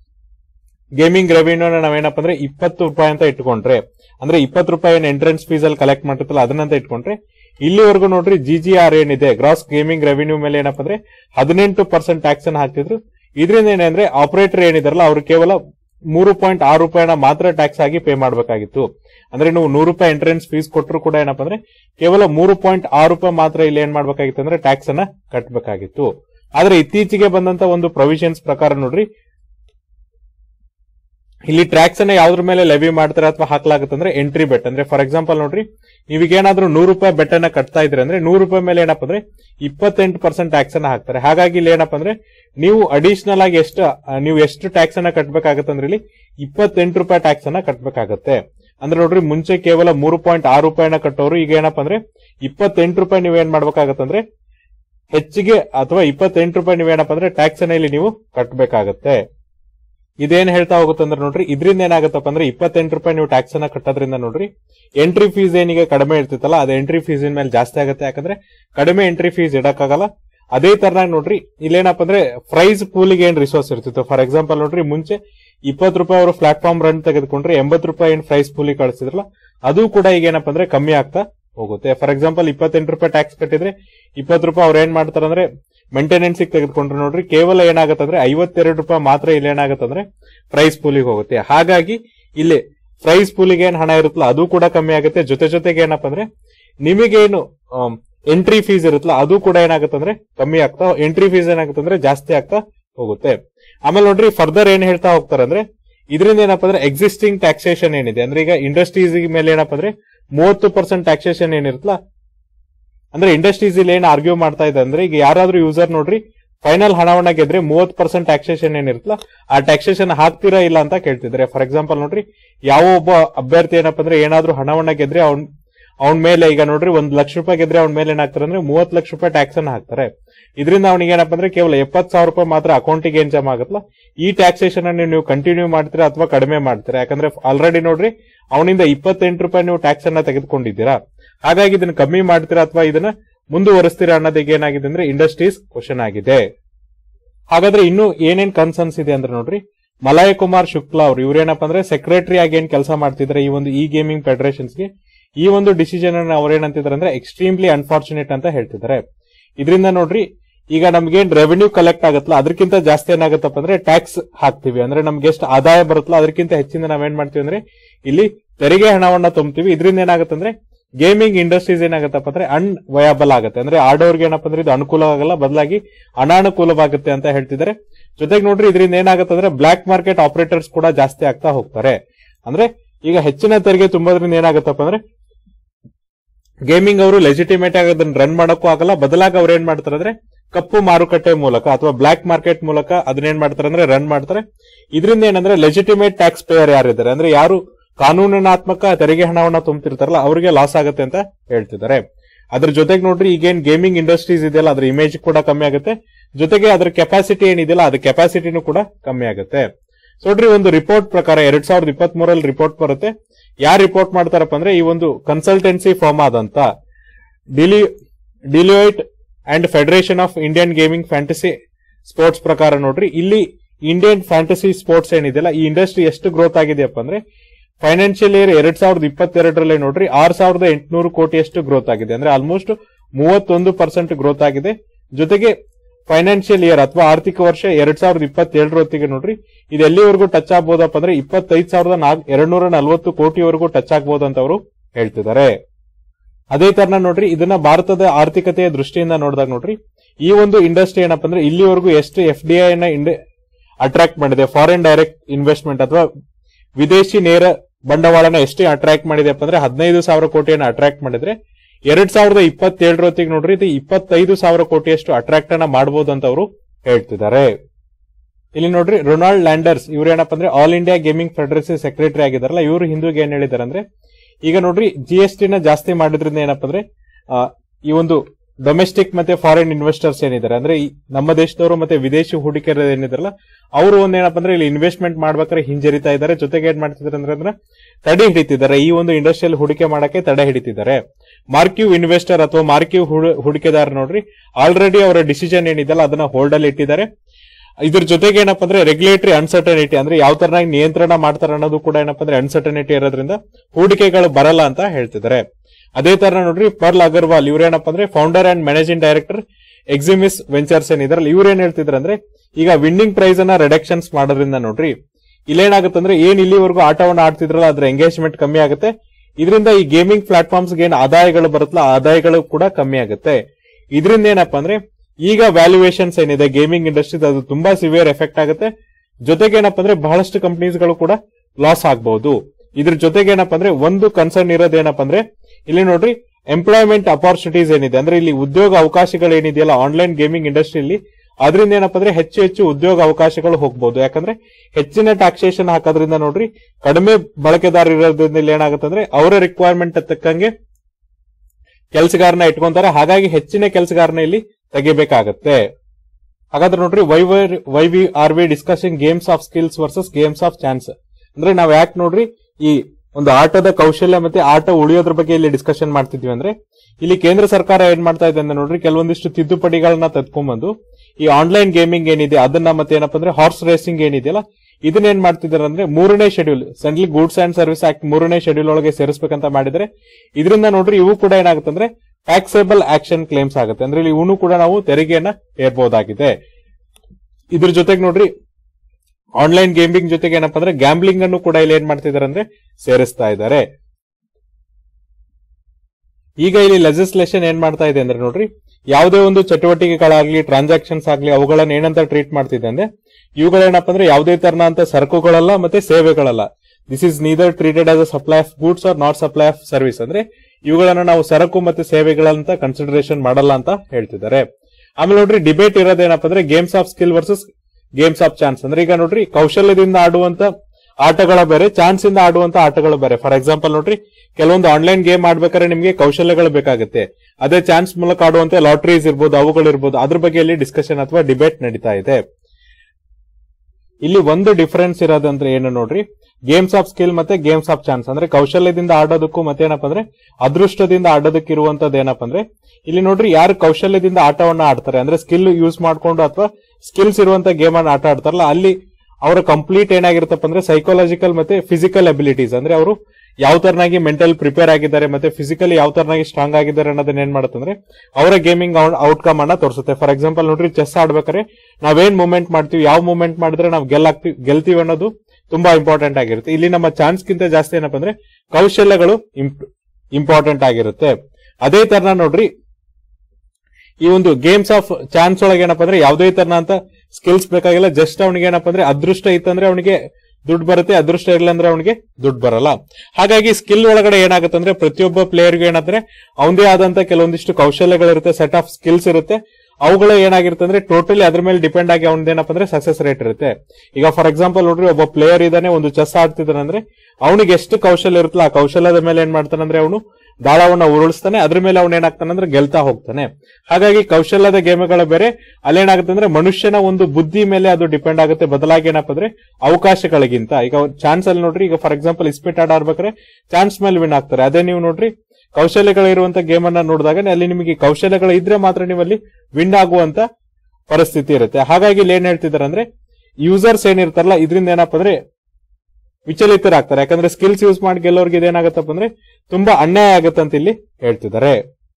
ಗೇಮಿಂಗ್ ರೆವಿನ್ಯೂ ನಾವೇನಪ್ಪ ಅಂದ್ರೆ ಇಪ್ಪತ್ತು ರೂಪಾಯಿ ಅಂತ ಇಟ್ಕೊಂಡ್ರೆ ಅಂದ್ರೆ ಇಪ್ಪತ್ತು ರೂಪಾಯಿ ಏನ್ ಎಂಟ್ರೆನ್ಸ್ ಫೀಸ್ ಅಲ್ಲಿ ಕಲೆಕ್ಟ್ ಮಾಡಿರ್ತಲ್ಲ ಅದನ್ನಂತ ಇಟ್ಕೊಂಡ್ರೆ ಇಲ್ಲಿವರೆಗೂ ನೋಡ್ರಿ ಜಿ ಜಿ ಆರ್ ಏನಿದೆ ಗ್ರಾಸ್ ಗೇಮಿಂಗ್ ರೆವಿನ್ಯೂ ಮೇಲೆ ಏನಪ್ಪ ಅಂದ್ರೆ ಹದಿನೆಂಟು ಪರ್ಸೆಂಟ್ ಟ್ಯಾಕ್ಸ್ ಅನ್ನ ಹಾಕ್ತಿದ್ರು ಇದರಿಂದ ಏನಂದ್ರೆ ಆಪರೇಟರ್ ಏನಿದಾರಲ್ಲ ಅವ್ರು ಕೇವಲ ಮೂರು ಪಾಯಿಂಟ್ ಆರು ರೂಪಾಯಿನ ಮಾತ್ರ ಟ್ಯಾಕ್ಸ್ ಆಗಿ ಪೇ ಮಾಡಬೇಕಾಗಿತ್ತು ಅಂದ್ರೆ ನೀವು ನೂರು ರೂಪಾಯಿ ಎಂಟ್ರೆನ್ಸ್ ಫೀಸ್ ಕೊಟ್ಟರು ಕೂಡ ಏನಪ್ಪ ಅಂದ್ರೆ ಕೇವಲ ಮೂರು ಪಾಯಿಂಟ್ ಆರು ರೂಪಾಯಿ ಮಾತ್ರ ಇಲ್ಲಿ ಏನ್ ಮಾಡ್ಬೇಕಾಗಿತ್ತು ಅಂದ್ರೆ ಟ್ಯಾಕ್ಸ್ ಅನ್ನ ಕಟ್ಟಬೇಕಾಗಿತ್ತು ಆದ್ರೆ ಇತ್ತೀಚೆಗೆ ಬಂದಂತ ಒಂದು ಪ್ರೊವಿಷನ್ಸ್ ಪ್ರಕಾರ ನೋಡ್ರಿ ಇಲ್ಲಿ ಟ್ಯಾಕ್ಸ್ ಅನ್ನ ಯಾವ್ದ್ರ ಮೇಲೆ ಲೆವಿ ಮಾಡ್ತಾರೆ ಅಥವಾ ಹಾಕ್ಲಾಗುತ್ತೆ ಅಂದ್ರೆ ಎಂಟ್ರಿ ಬೆಟ್ ಅಂದ್ರೆ ಫಾರ್ ಎಕ್ಸಾಂಪಲ್ ನೋಡ್ರಿ ನೀವೀಗ ಏನಾದ್ರೂ ನೂರು ರೂಪಾಯಿ ಬೆಟ್ ಅನ್ನ ಕಟ್ತಾ ಇದ್ರಿ ಅಂದ್ರೆ ನೂರು ರೂಪಾಯಿ ಮೇಲೆ ಏನಪ್ಪ ಅಂದ್ರೆ ಇಪ್ಪತ್ತೆಂಟು ಪರ್ಸೆಂಟ್ ಟ್ಯಾಕ್ಸ್ ಅನ್ನ ಹಾಕ್ತಾರೆ ಹಾಗಾಗಿ ಇಲ್ಲಿ ಏನಪ್ಪ ಅಂದ್ರೆ ನೀವು ಅಡಿಷನಲ್ ಆಗಿ ಎಷ್ಟು ಆ, ನೀವು ಎಷ್ಟು ಟ್ಯಾಕ್ಸ್ ಅನ್ನ ಕಟ್ಬೇಕಾಗತ್ತೆ ಅಂದ್ರೆ ಇಲ್ಲಿ ಇಪ್ಪತ್ತೆಂಟು ರೂಪಾಯಿ ಟ್ಯಾಕ್ಸ್ ಅನ್ನ ಕಟ್ಬೇಕಾಗತ್ತೆ ಅಂದ್ರೆ ನೋಡ್ರಿ ಮುಂಚೆ ಕೇವಲ ಮೂರು ಪಾಯಿಂಟ್ ಆರು ರೂಪಾಯಿನ ಕಟ್ಟೋರು ಈಗ ಏನಪ್ಪ ಅಂದ್ರೆ ಇಪ್ಪತ್ತೆಂಟು ರೂಪಾಯಿ ನೀವೇನ್ ಮಾಡ್ಬೇಕಾಗತ್ತಂದ್ರೆ ಹೆಚ್ಚಿಗೆ ಅಥವಾ ಇಪ್ಪತ್ತೆಂಟು ರೂಪಾಯಿ ನೀವೇನಪ್ಪ ಅಂದ್ರೆ ಟ್ಯಾಕ್ಸ್ ಅನ್ನ ಇಲ್ಲಿ ನೀವು ಕಟ್ಟಬೇಕಾಗತ್ತೆ ಇದೇನ್ ಹೇಳ್ತಾ ಹೋಗುತ್ತೆ ಅಂದ್ರೆ ನೋಡ್ರಿ ಇದರಿಂದ ಏನಾಗುತ್ತಪ್ಪ ಅಂದ್ರೆ ಇಪ್ಪತ್ತೆಂಟು ರೂಪಾಯಿ ನೀವು ಟ್ಯಾಕ್ಸ್ ಅನ್ನ ಕಟ್ಟೋದ್ರಿಂದ ನೋಡ್ರಿ ಎಂಟ್ರಿ ಫೀಸ್ ಏನೀಗ ಕಡಿಮೆ ಇರ್ತಿತ್ತಲ್ಲ ಅದು ಎಂಟ್ರಿ ಫೀಸ್ ಮೇಲೆ ಜಾಸ್ತಿ ಆಗುತ್ತೆ ಯಾಕಂದ್ರೆ ಕಡಿಮೆ ಎಂಟ್ರಿ ಫೀಸ್ ಇಡಕ್ಕಾಗಲ್ಲ ಅದೇ ತರನಾಗಿ ನೋಡ್ರಿ ಇಲ್ಲೇನಪ್ಪ ಅಂದ್ರೆ ಪ್ರೈಸ್ ಪೂಲಿಗೆ ಏನ್ ರಿಸೋರ್ಸ್ ಇರ್ತಿತ್ತು ಫಾರ್ ಎಕ್ಸಾಂಪಲ್ ನೋಡ್ರಿ ಮುಂಚೆ ಇಪ್ಪತ್ತು ರೂಪಾಯಿ ಅವರು ಪ್ಲಾಟ್ಫಾರ್ಮ್ ರನ್ ತೆಗೆದುಕೊಂಡ್ರೆ ಎಂಬತ್ತು ರೂಪಾಯಿ ಏನ್ ಪ್ರೈಸ್ ಪೂಲಿಗೆ ಕಳಿಸಿದ್ರಲ್ಲ ಅದು ಕೂಡ ಈಗ ಏನಪ್ಪ ಅಂದ್ರೆ ಕಮ್ಮಿ ಆಗ್ತಾ ಹೋಗುತ್ತೆ ಫಾರ್ ಎಕ್ಸಾಂಪಲ್ ಇಪ್ಪತ್ತೆಂಟು ರೂಪಾಯಿ ಟ್ಯಾಕ್ಸ್ ಕಟ್ಟಿದ್ರೆ ಇಪ್ಪತ್ತು ರೂಪಾಯಿ ಅವ್ರು ಏನ್ ಮಾಡ್ತಾರೆ ಅಂದ್ರೆ ಮೇಂಟೆನೆನ್ಸ್ ತೆಗೆದುಕೊಂಡ್ರೆ ನೋಡ್ರಿ ಕೇವಲ ಏನಾಗುತ್ತೆ ಐವತ್ತೆರಡು ರೂಪಾಯಿ ಮಾತ್ರ ಇಲ್ಲಿ ಏನಾಗುತ್ತೆ ಅಂದ್ರೆ ಪ್ರೈಸ್ ಪೂಲಿಗೆ ಹೋಗುತ್ತೆ ಹಾಗಾಗಿ ಇಲ್ಲಿ ಪ್ರೈಸ್ ಪೂಲಿಗೆ ಏನ್ ಹಣ ಇರುತ್ತಲ್ಲ ಅದು ಕೂಡ ಕಮ್ಮಿ ಆಗುತ್ತೆ ಜೊತೆ ಜೊತೆಗೆ ಏನಪ್ಪ ಅಂದ್ರೆ ನಿಮಗೇನು ಎಂಟ್ರಿ ಫೀಸ್ ಇರುತ್ತಲ್ಲ ಅದು ಕೂಡ ಏನಾಗುತ್ತೆ ಅಂದ್ರೆ ಕಮ್ಮಿ ಆಗ್ತಾ ಎಂಟ್ರಿ ಫೀಸ್ ಏನಾಗುತ್ತೆ ಅಂದ್ರೆ ಜಾಸ್ತಿ ಆಗ್ತಾ ಹೋಗುತ್ತೆ ಆಮೇಲೆ ನೋಡ್ರಿ ಫರ್ದರ್ ಏನ್ ಹೇಳ್ತಾ ಹೋಗ್ತಾರೆ ಅಂದ್ರೆ ಇದರಿಂದ ಏನಪ್ಪ ಅಂದ್ರೆ ಎಕ್ಸಿಸ್ಟಿಂಗ್ ಟ್ಯಾಕ್ಸೇಷನ್ ಏನಿದೆ ಅಂದ್ರೆ ಈಗ ಇಂಡಸ್ಟ್ರೀಸ್ ಮೇಲೆ ಏನಪ್ಪ ಅಂದ್ರೆ ಮೂವತ್ತು ಪರ್ಸೆಂಟ್ ಟ್ಯಾಕ್ಸೇಷನ್ ಏನಿರುತ್ತಲ್ಲ ಅಂದ್ರೆ ಇಂಡಸ್ಟ್ರೀಸ್ ಇಲ್ಲಿ ಏನ್ ಆರ್ಗ್ಯೂ ಮಾಡ್ತಾ ಇದೆ ಅಂದ್ರೆ ಈಗ ಯಾರಾದ್ರೂ ಯೂಸರ್ ನೋಡ್ರಿ ಫೈನಲ್ ಹಣವನ್ನ ಗೆದ್ರೆ ಮೂವತ್ ಪರ್ಸೆಂಟ್ ಟ್ಯಾಕ್ಸೇಷನ್ ಏನಿರುತ್ತಲ್ಲ ಆ ಟ್ಯಾಕ್ಸೇಷನ್ ಹಾಕ್ತೀರಾ ಇಲ್ಲ ಅಂತ ಕೇಳ್ತಿದ್ರೆ ಫಾರ್ ಎಕ್ಸಾಂಪಲ್ ನೋಡ್ರಿ ಯಾವ ಒಬ್ಬ ಅಭ್ಯರ್ಥಿ ಏನಪ್ಪ ಅಂದ್ರೆ ಏನಾದ್ರೂ ಹಣವನ್ನ ಗೆದ್ರೆ ಅವ್ನ್ ಅವನ ಮೇಲೆ ಈಗ ನೋಡ್ರಿ ಒಂದ್ ಲಕ್ಷ ರೂಪಾಯಿ ಗೆದ್ರೆ ಅವ್ನ ಮೇಲೆ ಏನಾಗ್ತಾರೆ ಅಂದ್ರೆ ಮೂವತ್ ಲಕ್ಷ ರೂಪಾಯಿ ಟ್ಯಾಕ್ಸ್ ಅನ್ನ ಹಾಕ್ತಾರೆ ಇದರಿಂದ ಅವನಿಗೆ ಏನಪ್ಪ ಅಂದ್ರೆ ಕೇವಲ ಎಪ್ಪತ್ ಸಾವಿರ ರೂಪಾಯಿ ಮಾತ್ರ ಅಕೌಂಟಿಗೆ ಏನ್ ಜಮಾ ಆಗುತ್ತಲ್ಲ ಈ ಟ್ಯಾಕ್ಸೇಷನ್ ಅನ್ನು ನೀವು ಕಂಟಿನ್ಯೂ ಮಾಡ್ತೀರಾ ಅಥವಾ ಕಡಿಮೆ ಮಾಡ್ತೀರಾ ಯಾಕಂದ್ರೆ ಆಲ್ರೆಡಿ ನೋಡ್ರಿ ಅವನಿಂದ ಇಪ್ಪತ್ತೆಂಟು ರೂಪಾಯಿ ನೀವು ಟ್ಯಾಕ್ಸ್ ಅನ್ನ ತೆಗೆದುಕೊಂಡಿದ್ದೀರಾ ಹಾಗಾಗಿ ಇದನ್ನ ಕಮ್ಮಿ ಮಾಡ್ತೀರಾ ಅಥವಾ ಇದನ್ನ ಮುಂದುವರಿಸ್ತೀರಾ ಅನ್ನೋದಕ್ಕೆ ಏನಾಗಿದೆ ಅಂದ್ರೆ ಇಂಡಸ್ಟ್ರೀಸ್ ಕ್ವಶನ್ ಆಗಿದೆ ಹಾಗಾದ್ರೆ ಇನ್ನು ಏನೇನ್ ಕನ್ಸರ್ನ್ಸ್ ಇದೆ ಅಂದ್ರೆ ನೋಡ್ರಿ ಮಲಯ ಕುಮಾರ್ ಶುಕ್ಲಾ ಅವರು ಇವ್ರೇನಪ್ಪ ಅಂದ್ರೆ ಸೆಕ್ರೆಟರಿ ಆಗಿ ಏನ್ ಕೆಲಸ ಮಾಡ್ತಿದ್ರೆ ಈ ಒಂದು ಇ ಗೇಮಿಂಗ್ ಫೆಡರೇಷನ್ಸ್ಗೆ ಈ ಒಂದು ಡಿಸಿಷನ್ ಅನ್ನ ಅವ್ರೇನಂತಿದ್ದಾರೆ ಅಂದ್ರೆ ಎಕ್ಸ್ಟ್ರೀಮ್ಲಿ ಅನ್ಫಾರ್ಚುನೇಟ್ ಅಂತ ಹೇಳ್ತಿದ್ದಾರೆ ಇದರಿಂದ ನೋಡ್ರಿ ಈಗ ನಮ್ಗೇನ್ ರೆವೆನ್ಯೂ ಕಲೆಕ್ಟ್ ಆಗತ್ತಲ್ಲ ಅದಕ್ಕಿಂತ ಜಾಸ್ತಿ ಏನಾಗತ್ತಪ್ಪ ಅಂದ್ರೆ ಟ್ಯಾಕ್ಸ್ ಹಾಕ್ತಿವಿ ಅಂದ್ರೆ ನಮ್ಗೆ ಎಷ್ಟು ಆದಾಯ ಬರುತ್ತಲ್ಲ ಅದಕ್ಕಿಂತ ಹೆಚ್ಚಿನ ನಾವೇನ್ ಮಾಡ್ತೀವಿ ಅಂದ್ರೆ ಇಲ್ಲಿ ತೆರಿಗೆ ಹಣವನ್ನ ತುಂಬ್ತೀವಿ ಇದರಿಂದ ಏನಾಗುತ್ತೆ ಅಂದ್ರೆ ಗೇಮಿಂಗ್ ಇಂಡಸ್ಟ್ರೀಸ್ ಏನಾಗತ್ತಪ್ಪ ಅಂದ್ರೆ ಅನ್ ವಯಬಲ್ ಆಗುತ್ತೆ ಅಂದ್ರೆ ಆಡೋರ್ಗೆ ಏನಪ್ಪ ಅಂದ್ರೆ ಇದು ಅನುಕೂಲ ಆಗಲ್ಲ ಬದಲಾಗಿ ಅನಾನುಕೂಲವಾಗುತ್ತೆ ಅಂತ ಹೇಳ್ತಿದ್ದಾರೆ ಜೊತೆಗೆ ನೋಡ್ರಿ ಇದರಿಂದ ಏನಾಗುತ್ತೆ ಅಂದ್ರೆ ಬ್ಲಾಕ್ ಮಾರ್ಕೆಟ್ ಆಪರೇಟರ್ಸ್ ಕೂಡ ಜಾಸ್ತಿ ಆಗ್ತಾ ಹೋಗ್ತಾರೆ ಅಂದ್ರೆ ಈಗ ಹೆಚ್ಚಿನ ತೆರಿಗೆ ತುಂಬೋದ್ರಿಂದ ಏನಾಗುತ್ತಪ್ಪ ಅಂದ್ರೆ ಗೇಮಿಂಗ್ ಅವರು ಲೆಜಿಟಿಮೇಟ್ ಆಗಿ ಅದನ್ನ ರನ್ ಮಾಡಕ್ಕೂ ಆಗಲ್ಲ ಬದಲಾಗಿ ಅವ್ರು ಏನ್ ಮಾಡ್ತಾರೆ ಅಂದ್ರೆ ಕಪ್ಪು ಮಾರುಕಟ್ಟೆ ಮೂಲಕ ಅಥವಾ ಬ್ಲಾಕ್ ಮಾರ್ಕೆಟ್ ಮೂಲಕ ಅದನ್ನ ಏನ್ ಮಾಡ್ತಾರೆ ಅಂದ್ರೆ ರನ್ ಮಾಡ್ತಾರೆ ಇದರಿಂದ ಏನಂದ್ರೆ ಲೆಜಿಟಿಮೇಟ್ ಟ್ಯಾಕ್ಸ್ ಪೇಯರ್ ಯಾರಿದ್ದಾರೆ ಅಂದ್ರೆ ಯಾರು ಕಾನೂನಿನಾತ್ಮಕ ತೆರಿಗೆ ಹಣವನ್ನ ತುಂಬ್ತಿರ್ತಾರಲ್ಲ ಅವರಿಗೆ ಲಾಸ್ ಆಗುತ್ತೆ ಅಂತ ಹೇಳ್ತಿದ್ದಾರೆ ಅದ್ರ ಜೊತೆಗೆ ನೋಡ್ರಿ ಈಗೇನ್ ಗೇಮಿಂಗ್ ಇಂಡಸ್ಟ್ರೀಸ್ ಇದೆಯಲ್ಲ ಅದ್ರ ಇಮೇಜ್ ಕೂಡ ಕಮ್ಮಿ ಆಗುತ್ತೆ ಜೊತೆಗೆ ಅದ್ರ ಕೆಪಾಸಿಟಿ ಏನಿದೆಯಲ್ಲ ಅದ್ರ ಕೆಪಾಸಿಟಿನೂ ಕೂಡ ಕಮ್ಮಿ ಆಗುತ್ತೆ ಸೊ ನೋಡ್ರಿ ಒಂದು ರಿಪೋರ್ಟ್ ಪ್ರಕಾರ ಎರಡ್ ಸಾವಿರದ ಇಪ್ಪತ್ತ್ ಮೂರಲ್ಲಿ ರಿಪೋರ್ಟ್ ಬರುತ್ತೆ ಯಾರು ರಿಪೋರ್ಟ್ ಮಾಡ್ತಾರಪ್ಪ ಅಂದ್ರೆ ಈ ಒಂದು ಕನ್ಸಲ್ಟೆನ್ಸಿ ಫಾರ್ಮ್ ಆದಂತ ಡಿಲಿ Deloitte and federation of Indian gaming fantasy sports ಪ್ರಕಾರ ನೋಡ್ರಿ ಇಲ್ಲಿ ಇಂಡಿಯನ್ ಫ್ಯಾಂಟಸಿ ಸ್ಪೋರ್ಟ್ಸ್ ಏನಿದೆಯಲ್ಲ ಈ ಇಂಡಸ್ಟ್ರಿ ಎಷ್ಟು ಗ್ರೋತ್ ಆಗಿದೆಯಪ್ಪ ಅಂದ್ರೆ ಫೈನಾನ್ಷಿಯಲ್ ಇಯರ್ ಎರಡ್ ಸಾವಿರದ ಇಪ್ಪತ್ತೆರಡರಲ್ಲಿ ನೋಡ್ರಿ ಆರ್ ಸಾವಿರದ ಎಂಟುನೂರು ಕೋಟಿಯಷ್ಟು ಗ್ರೋತ್ ಆಗಿದೆ ಅಂದ್ರೆ ಆಲ್ಮೋಸ್ಟ್ ಮೂವತ್ತೊಂದು ಪರ್ಸೆಂಟ್ ಗ್ರೋತ್ ಆಗಿದೆ ಜೊತೆಗೆ ಫೈನಾನ್ಷಿಯಲ್ ಇಯರ್ ಅಥವಾ ಆರ್ಥಿಕ ವರ್ಷ ಎರಡ್ ಸಾವಿರದ ಇಪ್ಪತ್ತೇಳರ ಹೊತ್ತಿಗೆ ನೋಡ್ರಿ ಇದು ಎಲ್ಲಿವರೆಗೂ ಟಚ್ ಆಗ್ಬೋದಪ್ಪ ಅಂದ್ರೆ ಇಪ್ಪತ್ತೈದು ಸಾವಿರದ ಎರಡ್ ನೂರ ನಲವತ್ತು ಕೋಟಿವರೆಗೂ ಟಚ್ ಆಗ್ಬೋದು ಅಂತ ಅವರು ಹೇಳ್ತಿದ್ದಾರೆ ಅದೇ ತರನ ನೋಡ್ರಿ ಇದನ್ನ ಭಾರತದ ಆರ್ಥಿಕತೆಯ ದೃಷ್ಟಿಯಿಂದ ನೋಡಿದಾಗ ನೋಡ್ರಿ ಈ ಒಂದು ಇಂಡಸ್ಟ್ರಿ ಏನಪ್ಪ ಅಂದ್ರೆ ಇಲ್ಲಿವರೆಗೂ ಎಷ್ಟು ಎಫ್ ಡಿ ಐ ನ ಅಟ್ರಾಕ್ಟ್ ಮಾಡಿದೆ ಫಾರಿನ್ ಡೈರೆಕ್ಟ್ ಇನ್ವೆಸ್ಟ್ಮೆಂಟ್ ಅಥವಾ ವಿದೇಶಿ ನೇರ ಬಂಡವಾಳನ ಎಷ್ಟು ಅಟ್ರಾಕ್ಟ್ ಮಾಡಿದೆಪ್ಪ ಅಂದ್ರೆ ಹದಿನೈದು ಸಾವಿರ ಕೋಟಿಯನ್ನು ಅಟ್ರಾಕ್ಟ್ ಮಾಡಿದ್ರೆ ಎರಡ್ ಸಾವಿರದ ಇಪ್ಪತ್ತೇಳರ ಹೊತ್ತಿಗೆ ನೋಡ್ರಿ ಇದು ಇಪ್ಪತ್ತೈದು ಸಾವಿರ ಕೋಟಿಯಷ್ಟು ಅಟ್ರಾಕ್ಟ್ ಅನ್ನ ಮಾಡಬಹುದು ಅಂತ ಅವರು ಹೇಳ್ತಿದ್ದಾರೆ ಇಲ್ಲಿ ನೋಡ್ರಿ ರೊನಾಲ್ಡ್ ಲ್ಯಾಂಡರ್ಸ್ ಇವ್ರು ಏನಪ್ಪ ಅಂದ್ರೆ all India gaming federation secretary ಆಗಿದಾರಲ್ಲ ಇವರು ಹಿಂದೂಗೆ ಏನ್ ಹೇಳಿದಾರೆ ಅಂದ್ರೆ ಈಗ ನೋಡ್ರಿ ಜಿ ಎಸ್ ಟಿ ನ ಜಾಸ್ತಿ ಮಾಡಿದ್ರಿಂದ ಏನಪ್ಪ ಅಂದ್ರೆ ಆ, ಈ ಒಂದು ಡೊಮೆಸ್ಟಿಕ್ ಮತ್ತೆ ಫಾರಿನ್ ಇನ್ವೆಸ್ಟರ್ಸ್ ಏನಿದ್ದಾರೆ ಅಂದ್ರೆ ಈ ನಮ್ಮ ದೇಶದವರು ಮತ್ತೆ ವಿದೇಶಿ ಹೂಡಿಕೆರು ಏನಿದಾರಲ್ಲ ಅವರು ಒಂದೇನಪ್ಪ ಅಂದ್ರೆ ಇಲ್ಲಿ ಇನ್ವೆಸ್ಟ್ಮೆಂಟ್ ಮಾಡ್ಬೇಕಾದ್ರೆ ಹಿಂಜರಿತಾ ಇದ್ದಾರೆ ಜೊತೆಗೆ ಏನ್ ಮಾಡ್ತಿದ್ದಾರೆ ಅಂದ್ರೆ ಅಂದ್ರೆ ತಡೆ ಹಿಡಿತಿದ್ದಾರೆ ಈ ಒಂದು ಇಂಡಸ್ಟ್ರಿಯಲ್ಲಿ ಹೂಡಿಕೆ ಮಾಡಕ್ಕೆ ತಡೆ ಹಿಡಿತಿದ್ದಾರೆ ಮಾರ್ಕ್ಯೂ ಇನ್ವೆಸ್ಟರ್ ಅಥವಾ ಮಾರ್ಕ್ಯೂ ಹೂಡಿಕೆದಾರ ನೋಡ್ರಿ ಆಲ್ರೆಡಿ ಅವರ ಡಿಸಿಷನ್ ಏನಿದೆಯಲ್ಲ ಅದನ್ನ ಹೋಲ್ಡ್ ಅಲ್ಲಿ ಇಟ್ಟಿದ್ದಾರೆ ಇದ್ರ ಜೊತೆಗೆ ಏನಪ್ಪ ಅಂದ್ರೆ ರೆಗ್ಯುಲೇಟರಿ ಅನ್ಸರ್ಟನಿಟಿ ಅಂದ್ರೆ ಯಾವ ತರನಾಗಿ ನಿಯಂತ್ರಣ ಮಾಡ್ತಾರೆ ಅನ್ನೋದು ಕೂಡ ಏನಪ್ಪ ಅಂದ್ರೆ ಅನ್ಸರ್ಟನಿಟಿ ಇರೋದ್ರಿಂದ ಹೂಡಿಕೆಗಳು ಬರಲ್ಲ ಅಂತ ಹೇಳ್ತಿದ್ದಾರೆ ಅದೇ ತರ ನೋಡ್ರಿ ಪರ್ಲ್ ಅಗರ್ವಾಲ್ ಇವ್ರೇನಪ್ಪ ಅಂದ್ರೆ founder and managing director Eximius Ventures ಏನಿದ್ರಲ್ಲ ಇವ್ರು ಏನ್ ಹೇಳ್ತಿದ್ರು ಅಂದ್ರೆ ಈಗ ವಿನ್ನಿಂಗ್ ಪ್ರೈಸ್ ಅನ್ನ ರಿಡಕ್ಷನ್ಸ್ ಮಾಡೋದ್ರಿಂದ ನೋಡ್ರಿ ಇಲ್ಲೇನಾಗುತ್ತೆ ಅಂದ್ರೆ ಏನ್ ಇಲ್ಲಿವರೆಗೂ ಆಟವನ್ನ ಆಡ್ತಿದ್ರಲ್ಲ ಅದ್ರ ಎಂಗೇಜ್ಮೆಂಟ್ ಕಮ್ಮಿ ಆಗುತ್ತೆ ಇದರಿಂದ ಈ ಗೇಮಿಂಗ್ ಪ್ಲಾಟ್ಫಾರ್ಮ್ಸ್ ಏನ್ ಆದಾಯಗಳು ಬರುತ್ತಲ್ಲ ಆ ಆದಾಯಗಳು ಕೂಡ ಕಮ್ಮಿ ಆಗುತ್ತೆ ಇದರಿಂದ ಏನಪ್ಪಾ ಅಂದ್ರೆ ಈಗ ವ್ಯಾಲ್ಯೂಯೇಷನ್ಸ್ ಏನಿದೆ ಗೇಮಿಂಗ್ ಇಂಡಸ್ಟ್ರಿ ಅದು ತುಂಬಾ ಸಿವಿಯರ್ ಎಫೆಕ್ಟ್ ಆಗುತ್ತೆ ಜೊತೆಗೆ ಏನಪ್ಪಾ ಅಂದ್ರೆ ಬಹಳಷ್ಟು ಕಂಪನೀಸ್ ಗಳು ಕೂಡ ಲಾಸ್ ಆಗಬಹುದು ಇದ್ರ ಜೊತೆಗೆ ಏನಪ್ಪಾ ಅಂದ್ರೆ ಒಂದು ಕನ್ಸರ್ನ್ ಇರೋದೇನಪ್ಪ ಅಂದ್ರೆ ಇಲ್ಲಿ ನೋಡ್ರಿ ಎಂಪ್ಲಾಯ್ಮೆಂಟ್ ಅಪಾರ್ಚುನಿಟೀಸ್ ಏನಿದೆ ಅಂದ್ರೆ ಇಲ್ಲಿ ಉದ್ಯೋಗ ಅವಕಾಶಗಳು ಏನಿದೆಯಲ್ಲ ಆನ್ಲೈನ್ ಗೇಮಿಂಗ್ ಇಂಡಸ್ಟ್ರಿಯಲ್ಲಿ ಅದರಿಂದ ಏನಪ್ಪಾ ಅಂದ್ರೆ ಹೆಚ್ಚು ಹೆಚ್ಚು ಉದ್ಯೋಗ ಅವಕಾಶಗಳು ಹೋಗ್ಬಹುದು ಯಾಕಂದ್ರೆ ಹೆಚ್ಚಿನ ಟ್ಯಾಕ್ಸೇಷನ್ ಹಾಕೋದ್ರಿಂದ ನೋಡ್ರಿ ಕಡಿಮೆ ಬಳಕೆದಾರ ಇರೋದ್ರಿಂದ ಇಲ್ಲಿ ಏನಾಗುತ್ತೆ ಅಂದ್ರೆ ಅವರ ರಿಕ್ವೈರ್ಮೆಂಟ್ ತಕ್ಕಂಗೆ ಕೆಲಸಗಾರನ ಇಟ್ಕೊಂತಾರೆ ಹಾಗಾಗಿ ಹೆಚ್ಚಿನ ಕೆಲಸಗಾರನ ಇಲ್ಲಿ ತೆಗಿಬೇಕಾಗತ್ತೆ ಹಾಗಾದ್ರೆ ನೋಡ್ರಿ why why we are we discussing games of skills versus games of chance ಅಂದ್ರೆ ನಾವ್ ಯಾಕೆ ನೋಡ್ರಿ ಈ ಒಂದು ಆಟದ ಕೌಶಲ್ಯ ಮತ್ತೆ ಆಟ ಉಳಿಯೋದ್ರ ಬಗ್ಗೆ ಇಲ್ಲಿ ಡಿಸ್ಕಷನ್ ಮಾಡ್ತಿದ್ವಿ ಅಂದ್ರೆ ಇಲ್ಲಿ ಕೇಂದ್ರ ಸರ್ಕಾರ ಏನ್ ಮಾಡ್ತಾ ಇದೆ ಅಂದ್ರೆ ನೋಡ್ರಿ ಕೆಲವೊಂದಿಷ್ಟು ತಿದ್ದುಪಡಿಗಳನ್ನ ತೆಗೆದುಕೊಂಡ್ಬಂದು ಈ ಆನ್ಲೈನ್ ಗೇಮಿಂಗ್ ಏನಿದೆ ಅದನ್ನ ಮತ್ತೆ ಏನಪ್ಪಾ ಅಂದ್ರೆ ಹಾರ್ಸ್ ರೇಸಿಂಗ್ ಏನಿದೆಯಲ್ಲ ಇದನ್ನ ಏನ್ ಮಾಡ್ತಿದ್ದಾರೆ ಅಂದ್ರೆ ಮೂರನೇ schedule central goods and service act ಮೂರನೇ ಶೆಡ್ಯೂಲ್ ಒಳಗೆ ಸೇರಿಸಬೇಕಂತ ಮಾಡಿದ್ರೆ ಇದರಿಂದ ನೋಡ್ರಿ ಇವು ಕೂಡ ಏನಾಗುತ್ತೆ ಅಂದ್ರೆ ಟ್ಯಾಕ್ಸೇಬಲ್ ಆಕ್ಷನ್ ಕ್ಲೇಮ್ಸ್ ಆಗುತ್ತೆ ಅಂದ್ರೆ ಇಲ್ಲಿ ಇವನು ಕೂಡ ನಾವು ತೆರಿಗೆಯನ್ನ ಏರ್ಬಹುದಾಗಿದೆ ಇದ್ರ ಜೊತೆಗೆ ನೋಡ್ರಿ ಆನ್ಲೈನ್ ಗೇಮಿಂಗ್ ಜೊತೆಗೆ ಏನಪ್ಪಾ ಅಂದ್ರೆ ಗ್ಯಾಂಬ್ಲಿಂಗ್ ಅನ್ನು ಕೂಡ ಇಲ್ಲಿ ಏನ್ ಮಾಡ್ತಿದ್ದಾರೆ ಅಂದ್ರೆ ಸೇರಿಸ್ತಾ ಇದ್ದಾರೆ ಈಗ ಇಲ್ಲಿ ಲೆಜಿಸ್ಲೇಷನ್ ಏನ್ ಮಾಡ್ತಾ ಇದೆ ಅಂದ್ರೆ ನೋಡ್ರಿ ಯಾವುದೇ ಒಂದು ಚಟುವಟಿಕೆಗಳಾಗ್ಲಿ ಟ್ರಾನ್ಸಾಕ್ಷನ್ಸ್ ಆಗ್ಲಿ ಅವುಗಳನ್ನ ಏನಂತ ಟ್ರೀಟ್ ಮಾಡ್ತಿದೆ ಅಂದ್ರೆ ಇವುಗಳೇನಪ್ಪ ಅಂದ್ರೆ ಯಾವುದೇ ತರನಂತ ಸರಕುಗಳಲ್ಲ ಮತ್ತೆ ಸೇವೆಗಳಲ್ಲ this is neither treated as a supply of goods or not supply of service ಅಂದ್ರೆ ಇವುಗಳನ್ನ ನಾವು ಸರಕು ಮತ್ತೆ ಸೇವೆಗಳಂತ ಕನ್ಸಿಡರೇಷನ್ ಮಾಡಲ್ಲ ಅಂತ ಹೇಳ್ತಿದ್ದಾರೆ ಆಮೇಲೆ ನೋಡ್ರಿ ಡಿಬೇಟ್ ಇರೋದೇನಪ್ಪ ಅಂದ್ರೆ games of skill versus games of chance ಅಂದ್ರೆ ಈಗ ನೋಡ್ರಿ ಕೌಶಲ್ಯದಿಂದ ಆಡುವಂತ ಆಟಗಳ ಬೇರೆ ಚಾನ್ಸ್ ಇಂದ ಆಡುವಂತ ಆಟಗಳು ಬೇರೆ ಫಾರ್ ಎಕ್ಸಾಂಪಲ್ ನೋಡ್ರಿ ಕೆಲವೊಂದು ಆನ್ಲೈನ್ ಗೇಮ್ ಆಡ್ಬೇಕಾದ್ರೆ ನಿಮಗೆ ಕೌಶಲ್ಯಗಳು ಬೇಕಾಗುತ್ತೆ ಅದೇ ಚಾನ್ಸ್ ಮೂಲಕ ಆಡುವಂತ ಲಾಟ್ರೀಸ್ ಇರ್ಬೋದು ಅವುಗಳು ಇರ್ಬೋದು ಅದ್ರ ಬಗ್ಗೆ ಇಲ್ಲಿ ಡಿಸ್ಕಷನ್ ಅಥವಾ ಡಿಬೇಟ್ ನಡೀತಾ ಇದೆ ಇಲ್ಲಿ ಒಂದು ಡಿಫರೆನ್ಸ್ ಇರೋದಂದ್ರೆ ಏನು ನೋಡ್ರಿ ಗೇಮ್ಸ್ ಆಫ್ ಸ್ಕಿಲ್ ಮತ್ತೆ ಗೇಮ್ಸ್ ಆಫ್ ಚಾನ್ಸ್ ಅಂದ್ರೆ ಕೌಶಲ್ಯದಿಂದ ಆಡೋದಕ್ಕೂ ಮತ್ತೇನಪ್ಪ ಅಂದ್ರೆ ಅದೃಷ್ಟದಿಂದ ಆಡೋದಕ್ಕೆ ಇರುವಂತದ್ದು ಏನಪ್ಪ ಅಂದ್ರೆ ಇಲ್ಲಿ ನೋಡ್ರಿ ಯಾರು ಕೌಶಲ್ಯದಿಂದ ಆಟವನ್ನ ಆಡ್ತಾರೆ ಅಂದ್ರೆ ಸ್ಕಿಲ್ ಯೂಸ್ ಮಾಡ್ಕೊಂಡು ಅಥವಾ ಸ್ಕಿಲ್ಸ್ ಇರುವಂತ ಗೇಮ್ ಅನ್ನ ಆಟ ಆಡ್ತಾರಲ್ಲ ಅಲ್ಲಿ ಅವರ ಕಂಪ್ಲೀಟ್ ಏನಾಗಿರುತ್ತಪ್ಪ ಅಂದ್ರೆ ಸೈಕಾಲಜಿಕಲ್ ಮತ್ತೆ ಫಿಸಿಕಲ್ ಅಬಿಲಿಟೀಸ್ ಅಂದ್ರೆ ಅವರು ಯಾವ ತರನಾಗಿ ಮೆಂಟಲ್ ಪ್ರಿಪೇರ್ ಆಗಿದ್ದಾರೆ ಮತ್ತೆ ಫಿಸಿಕಲಿ ಯಾವ ತರನಾಗಿ ಸ್ಟ್ರಾಂಗ್ ಆಗಿದ್ದಾರೆ ಅನ್ನೋದನ್ನ ಏನ್ ಮಾಡುತ್ತಂದ್ರೆ ಅವರ ಗೇಮಿಂಗ್ ಔಟ್ಕಮ್ ಅನ್ನ ತೋರಿಸುತ್ತೆ ಫಾರ್ ಎಕ್ಸಾಂಪಲ್ ನೋಡ್ರಿ ಚೆಸ್ ಆಡ್ಬೇಕಾದ್ರೆ ನಾವೇನ್ ಮೂವ್ಮೆಂಟ್ ಮಾಡ್ತೀವಿ ಯಾವ ಮೂವ್ಮೆಂಟ್ ಮಾಡಿದ್ರೆ ನಾವು ಗೆಲ್ಲಾಗ್ತೀವಿ ಗೆಲ್ತೀವಿ ಅನ್ನೋದು ತುಂಬಾ ಇಂಪಾರ್ಟೆಂಟ್ ಆಗಿರುತ್ತೆ ಇಲ್ಲಿ ನಮ್ಮ ಚಾನ್ಸ್ ಗಿಂತ ಜಾಸ್ತಿ ಏನಪ್ಪ ಅಂದ್ರೆ ಕೌಶಲ್ಯಗಳು ಇಂಪಾರ್ಟೆಂಟ್ ಆಗಿರುತ್ತೆ ಅದೇ ತರನ ನೋಡ್ರಿ ಈ ಒಂದು ಗೇಮ್ಸ್ ಆಫ್ ಚಾನ್ಸ್ ಒಳಗೆ ಏನಪ್ಪ ಅಂದ್ರೆ ಯಾವುದೇ ತರನ ಅಂತ ಸ್ಕಿಲ್ಸ್ ಬೇಕಾಗಿಲ್ಲ ಜಸ್ಟ್ ಅವನಿಗೆ ಏನಪ್ಪ ಅಂದ್ರೆ ಅದೃಷ್ಟ ಇತ್ತಂದ್ರೆ ಅವನಿಗೆ ದುಡ್ಡು ಬರುತ್ತೆ ಅದೃಷ್ಟ ಇರಲಿಲ್ಲ ಅಂದ್ರೆ ಅವನಿಗೆ ದುಡ್ಡು ಬರಲ್ಲ ಹಾಗಾಗಿ ಸ್ಕಿಲ್ ಒಳಗಡೆ ಏನಾಗುತ್ತೆ ಅಂದ್ರೆ ಪ್ರತಿಯೊಬ್ಬ ಪ್ಲೇಯರ್ಗೂ ಏನಾದ್ರೆ ಅವನದೇ ಆದಂತ ಕೆಲವೊಂದಿಷ್ಟು ಕೌಶಲ್ಯಗಳಿರುತ್ತೆ ಸೆಟ್ ಆಫ್ ಸ್ಕಿಲ್ಸ್ ಇರುತ್ತೆ ಅವುಗಳು ಏನಾಗಿರುತ್ತೆ ಅಂದ್ರೆ ಟೋಟಲಿ ಅದ್ರ ಮೇಲೆ ಡಿಪೆಂಡ್ ಆಗಿ ಅವ್ನದ್ದು ಏನಪ್ಪ ಅಂದ್ರೆ ಸಕ್ಸಸ್ ರೇಟ್ ಇರುತ್ತೆ ಈಗ ಫಾರ್ ಎಕ್ಸಾಂಪಲ್ ನೋಡ್ರಿ ಒಬ್ಬ ಪ್ಲೇಯರ್ ಇದಾನೆ ಒಂದು ಚೆಸ್ ಆಡ್ತಿದ್ದಾನೆ ಅಂದ್ರೆ ಅವನಿಗೆ ಎಷ್ಟು ಕೌಶಲ್ಯ ಇರುತ್ತಲ್ಲ ಆ ಕೌಶಲ್ಯದ ಮೇಲೆ ಏನ್ ಮಾಡ್ತಾನೆ ಅಂದ್ರೆ ಅವನು ದಾಳವನ್ನ ಉರುಳಿಸ್ತಾನೆ ಅದ್ರ ಮೇಲೆ ಅವನು ಏನಾಗ್ತಾನೆ ಅಂದ್ರೆ ಗೆಲ್ತಾ ಹೋಗ್ತಾನೆ ಹಾಗಾಗಿ ಕೌಶಲ್ಯದ ಗೇಮ್ಗಳ ಬೇರೆ ಅಲ್ಲೇನಾಗುತ್ತೆ ಅಂದ್ರೆ ಮನುಷ್ಯನ ಒಂದು ಬುದ್ಧಿ ಮೇಲೆ ಅದು ಡಿಪೆಂಡ್ ಆಗುತ್ತೆ ಬದಲಾಗಿ ಏನಪ್ಪ ಅಂದ್ರೆ ಅವಕಾಶಗಳಿಗಿಂತ ಈಗ ಚಾನ್ಸ್ ಅಲ್ಲಿ ನೋಡ್ರಿ ಈಗ ಫಾರ್ ಎಕ್ಸಾಂಪಲ್ ಇಸ್ಪೀಟ್ ಆಡ ಆಡ್ಬೇಕಾದ್ರೆ ಚಾನ್ಸ್ ಮೇಲೆ ವಿನ್ ಆಗ್ತಾರೆ ಅದೇ ನೀವು ನೋಡ್ರಿ ಕೌಶಲ್ಯಗಳಿರುವಂತ ಗೇಮ್ ಅನ್ನ ನೋಡಿದಾಗ ಅಲ್ಲಿ ನಿಮಗೆ ಕೌಶಲ್ಯಗಳು ಇದ್ರೆ ಮಾತ್ರ ನೀವು ಅಲ್ಲಿ ವಿನ್ ಆಗುವಂತ ಪರಿಸ್ಥಿತಿ ಇರುತ್ತೆ ಹಾಗಾಗಿ ಇಲ್ಲಿ ಏನ್ ಹೇಳ್ತಿದಾರೆ ಅಂದ್ರೆ ಯೂಸರ್ಸ್ ಏನಿರ್ತಾರಲ್ಲ ಇದರಿಂದ ಏನಪ್ಪ ಅಂದ್ರೆ ವಿಚಲಿತರಾಗ್ತಾರೆ ಯಾಕಂದ್ರೆ ಸ್ಕಿಲ್ಸ್ ಯೂಸ್ ಮಾಡಿ ಗೆಲ್ಲೋರ್ಗೆ ಇದೇನಾಗತ್ತಪ್ಪ ಅಂದ್ರೆ ತುಂಬಾ ಅನ್ಯಾಯ ಆಗತ್ತೆ ಅಂತ ಇಲ್ಲಿ ಹೇಳ್ತಿದ್ದಾರೆ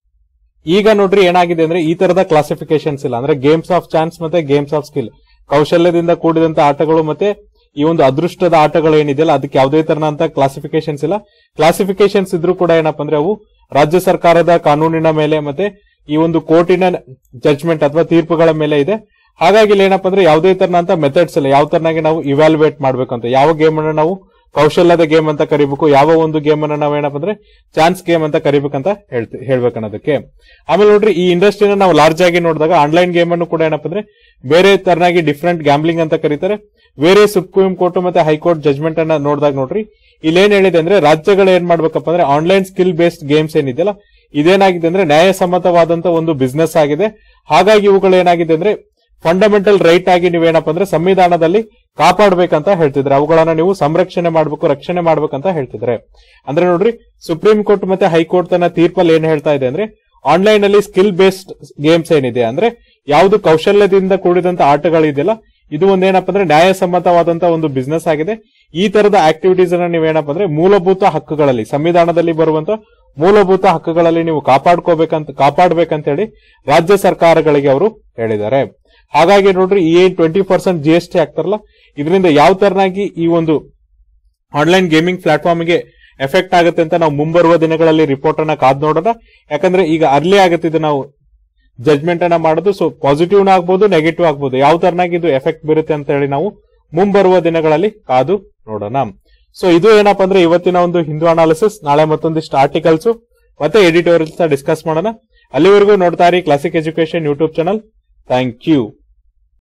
ಈಗ ನೋಡ್ರಿ ಏನಾಗಿದೆ ಅಂದ್ರೆ ಈ ತರದ ಕ್ಲಾಸಿಫಿಕೇಶನ್ಸ್ ಇಲ್ಲ ಅಂದ್ರೆ ಗೇಮ್ಸ್ ಆಫ್ ಚಾನ್ಸ್ ಮತ್ತೆ ಗೇಮ್ಸ್ ಆಫ್ ಸ್ಕಿಲ್ ಕೌಶಲ್ಯದಿಂದ ಕೂಡಿದಂತ ಆಟಗಳು ಮತ್ತೆ ಈ ಒಂದು ಅದೃಷ್ಟದ ಆಟಗಳು ಏನಿದೆಯಲ್ಲ ಅದಕ್ಕೆ ಯಾವುದೇ ತರನಂತ ಕ್ಲಾಸಿಫಿಕೇಶನ್ಸ್ ಇಲ್ಲ ಕ್ಲಾಸಿಫಿಕೇಶನ್ಸ್ ಇದ್ರೂ ಕೂಡ ಏನಪ್ಪ ಅಂದ್ರೆ ಅವು ರಾಜ್ಯ ಸರ್ಕಾರದ ಕಾನೂನಿನ ಮೇಲೆ ಮತ್ತೆ ಈ ಒಂದು ಕೋರ್ಟಿನ ಜಡ್ಜ್ಮೆಂಟ್ ಅಥವಾ ತೀರ್ಪುಗಳ ಮೇಲೆ ಇದೆ ಹಾಗಾಗಿ ಇಲ್ಲಿ ಏನಪ್ಪ ಅಂದ್ರೆ ಯಾವುದೇ ತರನಂತ ಮೆಥಡ್ಸ್ ಇಲ್ಲ ಯಾವ ತರನಾಗಿ ನಾವು ಇವ್ಯಾಲ್ಯುವೇಟ್ ಮಾಡ್ಬೇಕಂತ ಯಾವ ಗೇಮ್ ಅನ್ನ ನಾವು ಕೌಶಲ್ಯದ ಗೇಮ್ ಅಂತ ಕರಿಬೇಕು ಯಾವ ಒಂದು ಗೇಮ್ ಅನ್ನ ನಾವು ಏನಪ್ಪ ಅಂದ್ರೆ ಚಾನ್ಸ್ ಗೇಮ್ ಅಂತ ಕರಿಬೇಕಂತ ಹೇಳ್ತಿ ಹೇಳ್ಬೇಕನ್ನೋದಕ್ಕೆ ಆಮೇಲೆ ನೋಡ್ರಿ ಈ ಇಂಡಸ್ಟ್ರಿನ ನಾವು ಲಾರ್ಜ್ ಆಗಿ ನೋಡಿದಾಗ ಆನ್ಲೈನ್ ಗೇಮ್ ಅನ್ನು ಕೂಡ ಏನಪ್ಪ ಅಂದ್ರೆ ಬೇರೆ ತರನಾಗಿ ಡಿಫ್ರೆಂಟ್ ಗ್ಯಾಮ್ಲಿಂಗ್ ಅಂತ ಕರೀತಾರೆ ಬೇರೆ ಸುಪ್ರೀಂ ಕೋರ್ಟ್ ಮತ್ತೆ ಹೈಕೋರ್ಟ್ ಜಜ್ಮೆಂಟ್ ಅನ್ನ ನೋಡಿದಾಗ ನೋಡ್ರಿ ಇಲ್ಲೇನ್ ಹೇಳಿದೆ ಅಂದ್ರೆ ರಾಜ್ಯಗಳು ಏನ್ ಮಾಡ್ಬೇಕಪ್ಪ ಅಂದ್ರೆ ಆನ್ಲೈನ್ ಸ್ಕಿಲ್ ಬೇಸ್ಡ್ ಗೇಮ್ಸ್ ಏನಿದೆಯಲ್ಲ ಇದೇನಾಗಿದೆ ಅಂದ್ರೆ ನ್ಯಾಯಸಮ್ಮತವಾದಂತ ಒಂದು ಬಿಸ್ನೆಸ್ ಆಗಿದೆ ಹಾಗಾಗಿ ಇವುಗಳು ಏನಾಗಿದೆ ಅಂದ್ರೆ ಫಂಡಮೆಂಟಲ್ ರೈಟ್ ಆಗಿ ನೀವೇನಪ್ಪ ಅಂದ್ರೆ ಸಂವಿಧಾನದಲ್ಲಿ ಕಾಪಾಡಬೇಕಂತ ಹೇಳ್ತಿದ್ರೆ ಅವುಗಳನ್ನ ನೀವು ಸಂರಕ್ಷಣೆ ಮಾಡಬೇಕು ರಕ್ಷಣೆ ಮಾಡ್ಬೇಕಂತ ಹೇಳ್ತಿದ್ರೆ ಅಂದ್ರೆ ನೋಡ್ರಿ ಸುಪ್ರೀಂ ಕೋರ್ಟ್ ಮತ್ತೆ ಹೈಕೋರ್ಟ್ ತನ್ನ ತೀರ್ಪಲ್ಲಿ ಏನ್ ಹೇಳ್ತಾ ಇದೆ ಅಂದ್ರೆ ಆನ್ಲೈನ್ ಅಲ್ಲಿ ಸ್ಕಿಲ್ ಬೇಸ್ಡ್ ಗೇಮ್ಸ್ ಏನಿದೆ ಅಂದ್ರೆ ಯಾವುದು ಕೌಶಲ್ಯದಿಂದ ಕೂಡಿದಂತ ಆಟಗಳಿದೆಯಲ್ಲ ಇದು ಒಂದೇನಪ್ಪ ಅಂದ್ರೆ ನ್ಯಾಯಸಮ್ಮತವಾದಂತ ಒಂದು ಬಿಸ್ನೆಸ್ ಆಗಿದೆ ಈ ತರದ ಆಕ್ಟಿವಿಟೀಸ್ ಅನ್ನ ನೀವೇನಪ್ಪ ಅಂದ್ರೆ ಮೂಲಭೂತ ಹಕ್ಕುಗಳಲ್ಲಿ ಸಂವಿಧಾನದಲ್ಲಿ ಬರುವಂತ ಮೂಲಭೂತ ಹಕ್ಕುಗಳಲ್ಲಿ ನೀವು ಕಾಪಾಡ್ಕೋಬೇಕಂತ ಕಾಪಾಡ್ಬೇಕಂತ ಹೇಳಿ ರಾಜ್ಯ ಸರ್ಕಾರಗಳಿಗೆ ಅವರು ಹೇಳಿದ್ದಾರೆ ಹಾಗಾಗಿ ನೋಡ್ರಿ ಈ ಏನ್ twenty percent G S T ಆಗ್ತಾರಲ್ಲ ಇದರಿಂದ ಯಾವ ತರನಾಗಿ ಈ ಒಂದು ಆನ್ಲೈನ್ ಗೇಮಿಂಗ್ ಪ್ಲಾಟ್ಫಾರ್ಮ್ಗೆ ಎಫೆಕ್ಟ್ ಆಗುತ್ತೆ ಅಂತ ನಾವು ಮುಂಬರುವ ದಿನಗಳಲ್ಲಿ ರಿಪೋರ್ಟ್ ಅನ್ನ ಕಾದ್ ನೋಡೋಣ ಯಾಕಂದ್ರೆ ಈಗ ಅರ್ಲಿ ಆಗುತ್ತಿದೆ ನಾವು ಜಜ್ಮೆಂಟ್ ಅನ್ನ ಮಾಡೋದು ಸೊ ಪಾಸಿಟಿವ್ ಆಗ್ಬೋದು ನೆಗೆಟಿವ್ ಆಗ್ಬೋದು ಯಾವ ತರನಾಗಿ ಇದು ಎಫೆಕ್ಟ್ ಬೀರುತ್ತೆ ಅಂತ ಹೇಳಿ ನಾವು ಮುಂಬರುವ ದಿನಗಳಲ್ಲಿ ಕಾದು ನೋಡೋಣ ಸೊ ಇದು ಏನಪ್ಪಾ ಅಂದ್ರೆ ಇವತ್ತಿನ ಒಂದು ಹಿಂದೂ ಅನಾಲಿಸಿಸ್ ನಾಳೆ ಮತ್ತೊಂದಿಷ್ಟು ಆರ್ಟಿಕಲ್ಸ್ ಮತ್ತೆ ಎಡಿಟೋರಿಯಲ್ಸ್ ಡಿಸ್ಕಸ್ ಮಾಡೋಣ ಅಲ್ಲಿವರೆಗೂ ನೋಡ್ತಾ ಇರಿ Classic education YouTube channel thank you